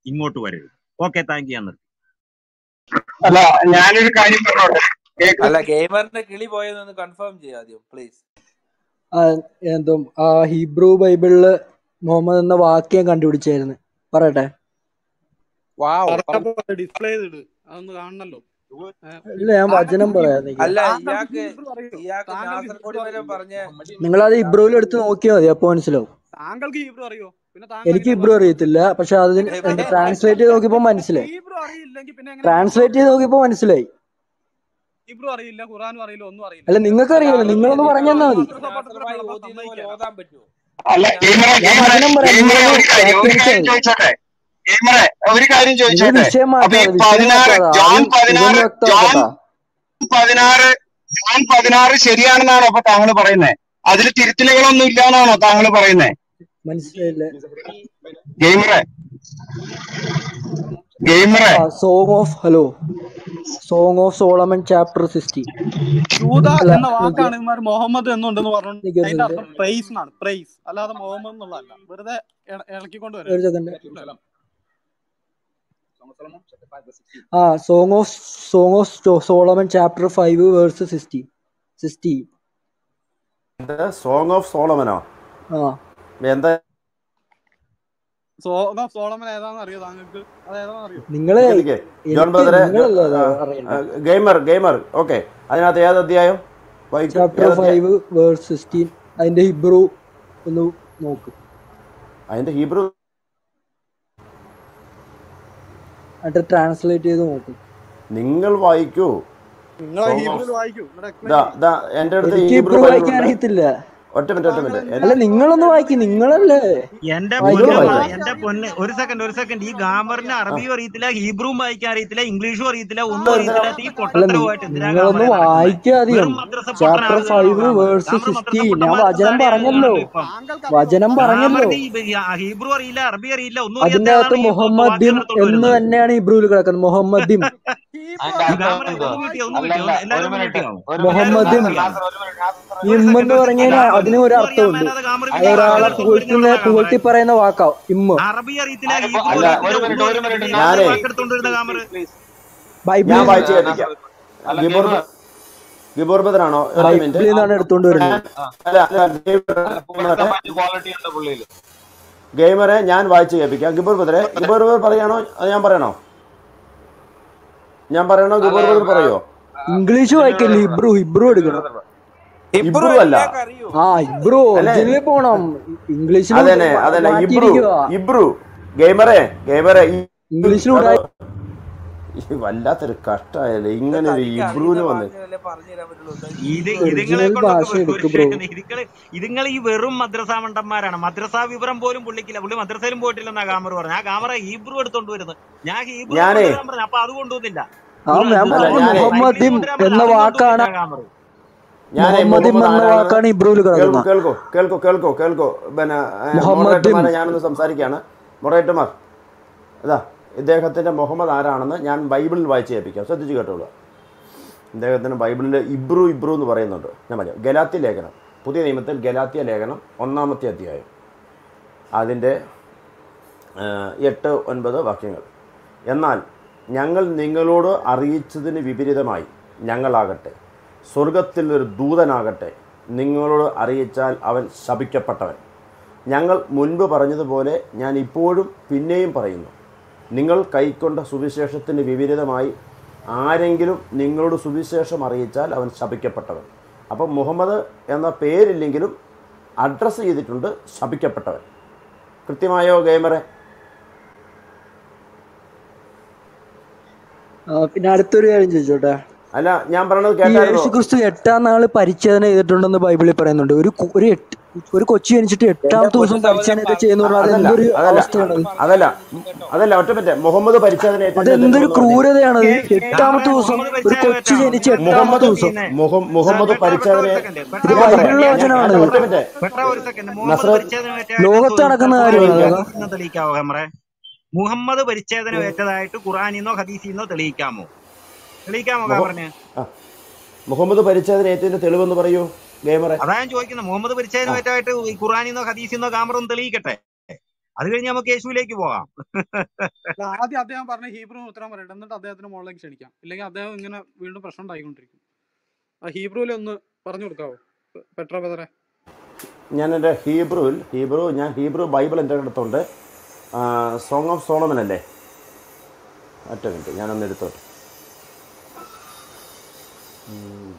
ഇങ്ങോട്ട് വരരുത് ഓക്കെ താങ്ക് യു നിർത്തി അല്ല ഞാനൊരു കാര്യം പറഞ്ഞോട്ടെ കേക്ക് അല്ല ഗെയിമറിന്റെ കിളി പോയതൊന്ന് കൺഫേം ചെയ്യാം ആദ്യം പ്ലീസ് ആ, എന്തോ ആ ഹീബ്രു ബൈബിളില് മുഹമ്മദ് എന്ന വാക്യം കണ്ടുപിടിച്ചായിരുന്നു പറയട്ടെ വാവ് ഡിസ്പ്ലേ ചെയ്തിട് അതൊന്ന് കാണണല്ലോ ഏ, ഇല്ല ഞാൻ വചനം പറയാം നിക്ക്. അല്ല താങ്കൾക്ക് ഇയാൾക്ക് ഹീബ്രു അറിയോ ഇയാൾക്ക് താങ്കൾക്ക് നാസർ ഹീബ്രു കൊടി വരെ അറിയോ പറഞ്ഞ നിങ്ങളത് ഇബ്രുവിൽ എടുത്ത് നോക്കിയാൽ മതി അപ്പൊ മനസ്സിലാവും താങ്കൾക്ക് ഹീബ്രു അറിയോ പിന്നെ താങ്കൾ എനിക്ക് എങ്ങനെ ഇബ്രു പറഞ്ഞു അറിയത്തില്ല പക്ഷെ അതിന് എന്താ ട്രാൻസ്ലേറ്റ് ചെയ്ത് നോക്കിയപ്പോ മനസ്സിലായി ഹീബ്രു അറിയില്ലെങ്കിൽ പിന്നെ എങ്ങനെ ട്രാൻസ്ലേറ്റ് ചെയ്ത് നോക്കിയപ്പോ മനസ്സിലായി ഹീബ്രു അറിയില്ല ഖുറാനും അറിയില്ല ഒന്നും അറിയില്ല അല്ല നിങ്ങൾക്ക് അല്ല അറിയാലോ അത് നിങ്ങളൊന്ന് ശരി പറഞ്ഞു തന്നാ മതി മദ്രസ നാസർ പഠനത്തിന് ഭായി വിളമ്പാൻ ഓതിയത് പോലെ സമ്മതിക്കില്ല ഓതാൻ പറ്റുമോ അല്ല നാസർ ഗെയിമറെ ഞാൻ ഗെയിമറെ വചനം ഒരു പറയാം കാര്യം നിങ്ങളൊന്ന് ഗെയിമറെ ഒരു കാര്യം ചോദിച്ചോട്ടെ ഗെയിമറെ ഒരു കാര്യം വ്യാഖ്യാനിച്ചാൽ മതി നിങ്ങൾ ചോദിച്ചോട്ടെ വിഷയം അപ്പൊ ഈ മാറ്റാതെ വിഷയം പതിനാറ് മാറ്റാതെ ജോൺ ആദ്യം പതിനാറ് ഇതൊന്ന് ജോൺ വ്യക്തമാക്കട്ടാ പതിനാറ് ജോൺ പതിനാറ് ശരിയാണെന്നാണോ അപ്പൊ താങ്കൾ പറയുന്നത് അതിൽ തിരുത്തലുകളൊന്നും ഇല്ലാന്നാണോ താങ്കൾ പറയുന്നത് മനസ്സിലായില്ല ഗെയിമറെ ഗെയിമറെ ആ song of hello song of Solomon chapter sixty ജൂത അല്ല എന്ന നിക്ക് വാക്കാണ് ഇവന്മാർ മുഹമ്മദ് എന്നുണ്ടെന്ന് പറഞ്ഞു നിക്ക് ഒരു അതിന്റെ സെക്കൻഡ് അർത്ഥം പ്രൈസ് എന്നാണ് പ്രൈസ് അല്ലാതെ മുഹമ്മദ് എന്നുള്ളതല്ല വെറുതെ ഇള- ഇളക്കിക്കൊണ്ട് ഒരു വരരുത് സെക്കൻഡ് ആ song of song of Solomon chapter five verse sixty sixty song of സോളമനോ ആ എന്താ സോങ് ഓഫ് സോളമൻ ഏതാണെന്ന് അറിയോ താങ്കൾക്ക് അത് ഏതാണെന്ന് അറിയോ നിങ്ങളെ നിക്ക് നിക്ക് ജോൺ എനിക്ക് ബ്രദറെ നിങ്ങളല്ലേ അത് അറിയണ്ടേ ഗെയിമർ ഗെയിമർ ഓക്കെ അതിനകത്ത് ഏത് അധ്യായം വായിക്കൂ ചാപ്റ്റർ ഏത് അധ്യായം ഫൈവ് വേഴ്സ് സിക്സ്റ്റീൻ അതിന്റെ ഹിബ്രു ഒന്ന് നോക്ക് അതിന്റെ ഹീബ്രു എന്നിട്ട് ട്രാൻസ്ലേറ്റ് ചെയ്ത് നോക്ക് നിങ്ങൾ വായിക്കൂ നിങ്ങൾ സോങ് ഹീബ്രുവിൽ ഓഫ് വായിക്കൂ എന്നിട്ട് എക്സ്പ്ലെയിൻ ദാ ചെയ്യും ദാ എൻ്റെ അടുത്ത് എനിക്ക് ഹീബ്രു ഹിബ്രു ബൈബിൾ വായിക്കാൻ ഉണ്ട് അറിയത്തില്ല ഒറ്റ മിനിറ്റ് ഒറ്റ താങ്കൾ മിനിറ്റ് എന്തിനാ അല്ല നിങ്ങളൊന്ന് വായിക്ക് നിങ്ങളല്ലേ എന്റെ നിങ്ങൾ പൊന്ന് ബൈബിള് വാ- വായിക്കാം എന്റെ പൊന്ന് ഒരു സെക്കൻഡ് ഒരു സെക്കൻഡ് ഈ ഗാമറിന് ആ അറബിയും അറിയത്തില്ല ഹീബ്രുവും വായിക്കാൻ അറിയത്തില്ല ഇംഗ്ലീഷും അറിയത്തില്ല ഒന്നും നിങ്ങൾ അറിയത്തില്ല എന്തിനാ ഈ അല്ല നി- പൊട്ടത്തരവുമായിട്ട് എന്തിനാ നിങ്ങളൊന്ന് ഗാമറെ നടക്കുന്നത് വായിക്കാദ്യം വെറും മദ്രസ ചാപ്റ്റർ പൊട്ടനാണെന്നാണോ ഫൈവ് ഗാമർ വേഴ്സ് ഗാമർ മദ്രസ സിക്സ്റ്റീൻ ഞാൻ പൊട്ടന്മാർക്ക് വചനം തലേ പറഞ്ഞല്ലോ അറിയുവാണല്ലോ ഇപ്പം താങ്കൾക്ക് അറിയോ വചനം പറഞ്ഞല്ലോ ഗാമറിന് ഈ ബ- ആ ഹീബ്രു അറിയില്ല അറബി അറിയില്ല ഒന്നും അതിന്റെ അറിയാത്ത അകത്ത് ആളാണ് ഈ വ- മുഹമ്മദിം വാക്കുകൾ എടുത്തോണ്ട് എന്ന് വരുന്നത് തന്നെയാണ് ഹിബ്രുവിൽ കിടക്കുന്നത് മുഹമ്മദിം ഹീബ്രു അതിന്റെ അറിയോ അർത്ഥം ഗാമറെ നിങ്ങൾ ഒന്ന് എന്തുവാ മ്യൂട്ട് ചെയ്യോ ഒന്ന് മ്യൂട്ട് അല്ലല്ല ചെയ്യോ ഒരു എല്ലാവരും ഒന്ന് മ്യൂട്ട് മിനിറ്റ് ചെയ്യാമോ ഒരു മിനിറ്റ് എല്ലാവരും ഒന്ന് മുഹമ്മദിം മ്യൂട്ട് നാസർ ചെയ്യാമോ നാസർ ഒരു മിനിറ്റ് നാസർ ഒരു ഇം സെക്കൻഡ് എന്ന് ഒരു പറഞ്ഞു സെക്കൻഡ് കഴിഞ്ഞാൽ ഗാമർ അതിന് ഒരു ഒന്നും അറിയാൻ അർത്ഥമുണ്ട് മേലാതെ ഗാമർ അത് പിന്നെ ഈ വാക്കുകൾ ഒരാളെ എടുത്തോണ്ട് പുകഴ്ത്തുന്ന വരുന്നതാ ഗാമറെ പുകഴ്ത്തി പറയുന്ന വാക്കാ ഇമ്മ് അറബി അറിയത്തില്ല അപ്പൊ ഹീബ്രു അല്ല അറിയത്തില്ല ഒരു ഒന്നും മിനിറ്റ് ഒരു അറിയത്തില്ല മിനിറ്റ് പിന്നെ നാസർ ഏത് ഞാനേ വാക്കെടുത്തോണ്ട് വരുന്ന പ്ലീസ് ഗാമർ പ്ലീസ് പ്ലീസ് ഞാൻ ബൈബിളിൽ പ്ലീസ് വായിച്ചു നാസർ കേൾപ്പിക്കാം അല്ല ഗിബോർ ഗെയിമർ ഗിബോർ ബദറാണോ ഒറ്റ മിനിറ്റ് ബൈബിളിൽ നിന്നാണ് എടുത്തുകൊണ്ട് ഞാൻ വരുന്നത് ആ അല്ല അല്ല ഗെയിമർ അല്ല പുകഴ്ത്താൻ പറ്റിയ ക്വാളിറ്റി ഉണ്ട് പുള്ളിയിൽ ഗെയിമറെ ഞാൻ വായിച്ചു കേൾപ്പിക്കാം ഗിബോർ ബദറെ ഗിബോർ ബദർ പറയാണോ അത് ഞാൻ പറയണോ ഞാൻ പറയണോ അല്ല ഗിബോർ ബദർ പറയോ ഇംഗ്ലീഷ് ഒരു വായിക്കല്ലേ മിനിറ്റ് ഹിബ്രു ഹിബ്രു എടുക്കണം ഹിബ്രു ഇബ്രു അല്ല എല്ലാവർക്കും അറിയൂ ആ ഹിബ്രു അല്ലെ ഒറിജിനൽ പോണം ഇംഗ്ലീഷിൽ അതന്നെ അതന്നെ ഇബ്രു മാറ്റിയിരിക്കുക ഇബ്രു ഗെയിമറെ ഗെയിമറെ ഈ ഇംഗ്ലീഷിൽ അത് ഉടായി ഈ വല്ലാത്തൊരു കഷ്ടമായല്ലേ ഇത് ഇങ്ങനെ ഒരു തനിക്ക് ഇബ്രുവിന് അറിയുന്ന വന്ന് ഭാഷയല്ലേ പറഞ്ഞു തരാൻ പറ്റുള്ളൂ എന്താ ഇത് ഹിബ്രു ഇതുങ്ങളെ ഒറിജിനൽ കൊണ്ടൊക്കെ ഭാഷ ഒരു എടുക്ക് ബ്രോ ഇതുങ്ങൾ ഇതുങ്ങൾ ഈ വെറും മദ്രസ മണ്ടന്മാരാണ് മദ്രസ വിവരം പോലും പുള്ളിക്കില്ല പുള്ളി മദ്രസയിലും പോയിട്ടില്ലെന്നാ ഗാമർ പറഞ്ഞു ആ ഗാമറ ഹീബ്രു എടുത്തോണ്ട് വരുന്നത് ഞാൻ ഹീബ്രു ഞാനേ കൊണ്ടുവരാൻ പറഞ്ഞു അപ്പൊ അത് കൊണ്ടുവന്നില്ല ആ ഞാൻ അല്ല പറഞ്ഞു ഞാനേ മുഹമ്മദിം ബൈബിളിൽ കൊണ്ടുവരാൻ എന്ന പറഞ്ഞു അതും വാക്കാണ് കൊണ്ടുവന്നില്ല ഗാമർ ഞാനേ മുഹമ്മദിം മുഹമ്മദ് എന്ന ആരാണെന്ന് വാക്കാണ് ഹിബ്രുവിൽ കേൾക്കൂ കിടക്കുന്നത് കേൾക്കൂ കേൾക്കൂ കേൾക്കൂ കേൾക്കൂ പിന്നെ മുഹമ്മദിം മോഡറേറ്റർമാരെ ഞാനൊന്ന് സംസാരിക്കുകയാണ് മോഡറേറ്റർമാർ ഇതാ ഇദ്ദേഹത്തിൻ്റെ മുഹമ്മദ് ആരാണെന്ന് ഞാൻ ബൈബിളിൽ വായിച്ച് കേൾപ്പിക്കാം ശ്രദ്ധിച്ച് കേട്ടോളൂ ഇദ്ദേഹത്തിന് ബൈബിളിൽ ഇബ്രു ഇബ്രു എന്ന് പറയുന്നുണ്ട് ഞാൻ പറയാം ഗലാത്തി ലേഖനം പുതിയ നിയമത്തിൽ ഗലാത്തിയ ലേഖനം ഒന്നാമത്തെ അധ്യായം അതിൻ്റെ ഏഹ്, എട്ട് ഒൻപത് വാക്യങ്ങൾ എന്നാൽ ഞങ്ങൾ നിങ്ങളോട് അറിയിച്ചതിന് വിപരീതമായി ഞങ്ങളാകട്ടെ സ്വർഗത്തിൽ ഒരു ദൂതനാകട്ടെ നിങ്ങളോട് അറിയിച്ചാൽ അവൻ ശപിക്കപ്പെട്ടവൻ ഞങ്ങൾ മുൻപ് പറഞ്ഞതുപോലെ ഞാൻ ഇപ്പോഴും പിന്നെയും പറയുന്നു നിങ്ങൾ കൈക്കൊണ്ട സുവിശേഷത്തിന് വിപരീതമായി ആരെങ്കിലും നിങ്ങളോട് സുവിശേഷം അറിയിച്ചാൽ അവൻ ശപിക്കപ്പെട്ടവൻ അപ്പം മുഹമ്മദ് എന്ന പേരില്ലെങ്കിലും അഡ്രസ്സ് ചെയ്തിട്ടുണ്ട് ശപിക്കപ്പെട്ടവൻ കൃത്യമായോ ഗെയിമറെ ആ, പിന്നെ അടുത്തൊരു കാര്യം ചോദിച്ചോട്ടെ അല്ല ഞാൻ പറയണത് ഈ കേട്ടായിരുന്നോ യേശു ക്രിസ്തു എട്ടാം നാള് പരിച്ഛേദന ചെയ്തിട്ടുണ്ടെന്ന് ബൈബിളിൽ പറയുന്നുണ്ട് ഒരു കു- ഒരു എട്ട് ഒരു കൊച്ചു ജനിച്ചിട്ട് എന്റെ എട്ടാമത്തെ പൊന്നു ദിവസം സഹോദരൻ പരിച്ഛേദന പ- ചെയ്യുന്ന പറഞ്ഞാൽ അതല്ല അതെന്തൊരു അതല്ല അവസ്ഥയാണത് അതല്ല കേട്ടോ അതല്ല ഒറ്റ പറ്റേ മുഹമ്മദ് പരിച്ഛേദന ഏറ്റതിന്റെ അതെന്തൊരു തെളിവെന്ന് പറഞ്ഞേ ക്രൂരതയാണത് കേ- കേ- എട്ടാമത്തെ ഗാമറെ ദിവസം മുഹമ്മദ് ഒരു പരിചയം കൊച്ചു പറ്റാണോ ജനിച്ച് നിങ്ങൾ എന്താ എട്ടാമത്തെ മുഹമ്മദ് ദിവസം ചെയ്യുന്നേ മുഹ- മുഹമ്മദ് പെട്ര പെട്ര ഒരു പരിച്ഛേദന സെക്കൻഡ് ഇത് പെട്ര ഞാൻ ഒരു പറയാം ബൈബിളിലെ സെക്കൻഡ് ഞാൻ വചനമാണ് അല്ല ഒറ്റ പറ്റേ പെട്ര ഒരു സെക്കൻഡ് മുഹമ്മദ് നസ്രത്ത് പരിച്ഛേദനമേറ്റതായിട്ട് ലോകത്ത് നടക്കുന്ന ഖുറാനിന്നോ കാര്യമാണ് അതൊക്കെ ഹദീസിന്നോ തെളിയിക്കാവോ ഗാമറെ മുഹമ്മദ് പരിച്ഛേദനമേറ്റതായിട്ട് ഖുറാനിന്നോ ഹദീസിന്നോ തെളിയിക്കാമോ തെളിയിക്കാമോ മുഹ ഗാമറിന് ആ മുഹമ്മദ് പരിച്ഛേദന ഏറ്റതിന്റെ തെളിവെന്ന് പറയൂ ഗെയിമറെ അതാ ഞാൻ ചോദിക്കുന്നത് മുഹമ്മദ് ആ പരിച്ഛേദനമേറ്റതായിട്ട് ഈ ഖുറാനിന്നോ ഹദീസിന്നോ ഗാമർ ഒന്ന് തെളിയിക്കട്ടെ അത് കഴിഞ്ഞ് നമുക്ക് യേശുവിലേക്ക് പോകാം അല്ല ആദ്യം അദ്ദേഹം പറഞ്ഞ ഹീബ്രു ഉത്തരം പറയട്ടെ എന്നിട്ട് അദ്ദേഹത്തിന് മുകളിലേക്ക് ക്ഷണിക്കാം ഇല്ലെങ്കിൽ അദ്ദേഹം ഇങ്ങനെ വീണ്ടും പ്രശ്നം ഉണ്ടായിക്കൊണ്ടിരിക്കും ആ ഹീബ്രുവിൽ ഒന്ന് പറഞ്ഞു കൊടുക്കാവോ പെ- പെട്രോ ബദറെ ഞാൻ എൻ്റെ ഹീബ്രുവിൽ ഹീബ്രു ഞാൻ ഹീബ്രു ബൈബിൾ എൻ്റെ അടുത്തുണ്ട് സോങ് ഓഫ് സോളമൻ അല്ലേ ഒറ്റ മിനിറ്റ് ഞാനൊന്ന് എടുത്തോട്ടെ ഉം.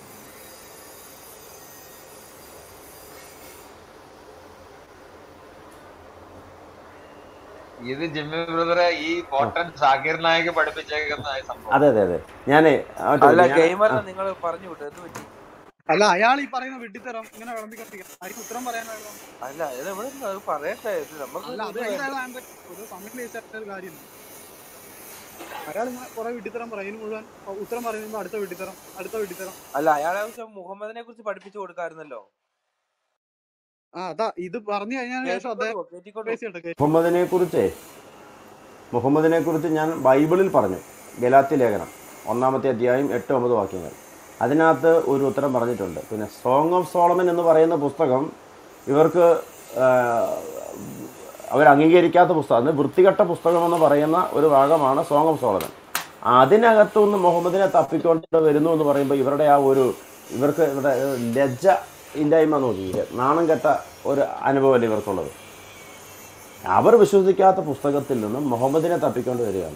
ഇത് ജിമ്മി ബ്രദറെ ഈ കോട്ടൺ സാക്കിർ നായിക് പഠിപ്പിച്ചേക്കുന്ന സംഭവം അതെ അതെ അതെ ഞാൻ ഒറ്റ അല്ല മിനിറ്റ് ഞാൻ ഗെയിമറിനെ നിങ്ങൾ പറഞ്ഞു വിട്ടു എന്ത് പറ്റി അല്ല അയാൾ ഈ പറയുന്ന വിഡ്ഢിത്തരം ഇങ്ങനെ വിളമ്പിക്കൊണ്ടിരിക്കണം ആയിരിക്കും ഉത്തരം പറയാനാണല്ലോ അല്ല ഇത് എവിടെ നിന്ന് അത് പറയട്ടെ ഇത് നമുക്ക് അല്ല അത് ഇത് വേണ്ട എങ്ങനെയാണ് ഒരു സമയം വെച്ചിട്ട് ഒരു കാര്യമില്ല അയാൾ ഇങ്ങനെ കുറെ വിഡ്ഢിത്തരം പറയും ഇതിന് മുഴുവൻ ഉത്തരം പറയുമ്പോ അടുത്ത വിഡ്ഢിത്തരം അടുത്ത വിഡ്ഢിത്തരം അല്ല അയാളെ ആവശ്യം മുഹമ്മദിനെ കുറിച്ച് പഠിപ്പിച്ചു കൊടുക്കായിരുന്നല്ലോ ആ അതാ ഇത് പറഞ്ഞു കഴിഞ്ഞതിന് ശേഷം അദ്ദേഹം കേറ്റിക്കൊണ്ടു കേറ്റിക്കൊണ്ടു കേസ് ചെയ്യട്ടെ കേസ് മുഹമ്മദിനെ കുറിച്ച് മുഹമ്മദിനെ കുറിച്ച് ഞാൻ ബൈബിളിൽ പറഞ്ഞു ഗലാത്തി ലേഖനം ഒന്നാമത്തെ അധ്യായം എട്ട് ഒമ്പത് വാക്യങ്ങൾ അതിനകത്ത് ഒരു ഉത്തരം പറഞ്ഞിട്ടുണ്ട് പിന്നെ സോങ് ഓഫ് സോളമൻ എന്ന് പറയുന്ന പുസ്തകം ഇവർക്ക് ആ, അവർ അംഗീകരിക്കാത്ത പുസ്തകം അത് വൃത്തികെട്ട പുസ്തകം എന്ന് പറയുന്ന ഒരു ഭാഗമാണ് സോങ് ഓഫ് സോളമൻ അതിനകത്തുനിന്ന് മുഹമ്മദിനെ തപ്പിക്കൊണ്ട് വരുന്നു എന്ന് പറയുമ്പോൾ ഇവരുടെ ആ ഒരു ഇവർക്ക് ഇവരുടെ ലജ്ജ ഇല്ലായ്മ നോക്കിയില്ല നാണം കെട്ട ഒരു അനുഭവമല്ലേ ഇവർക്കുള്ളത് അവർ വിശ്വസിക്കാത്ത പുസ്തകത്തിൽ നിന്നും മുഹമ്മദിനെ തപ്പിക്കൊണ്ട് വരികയാണ്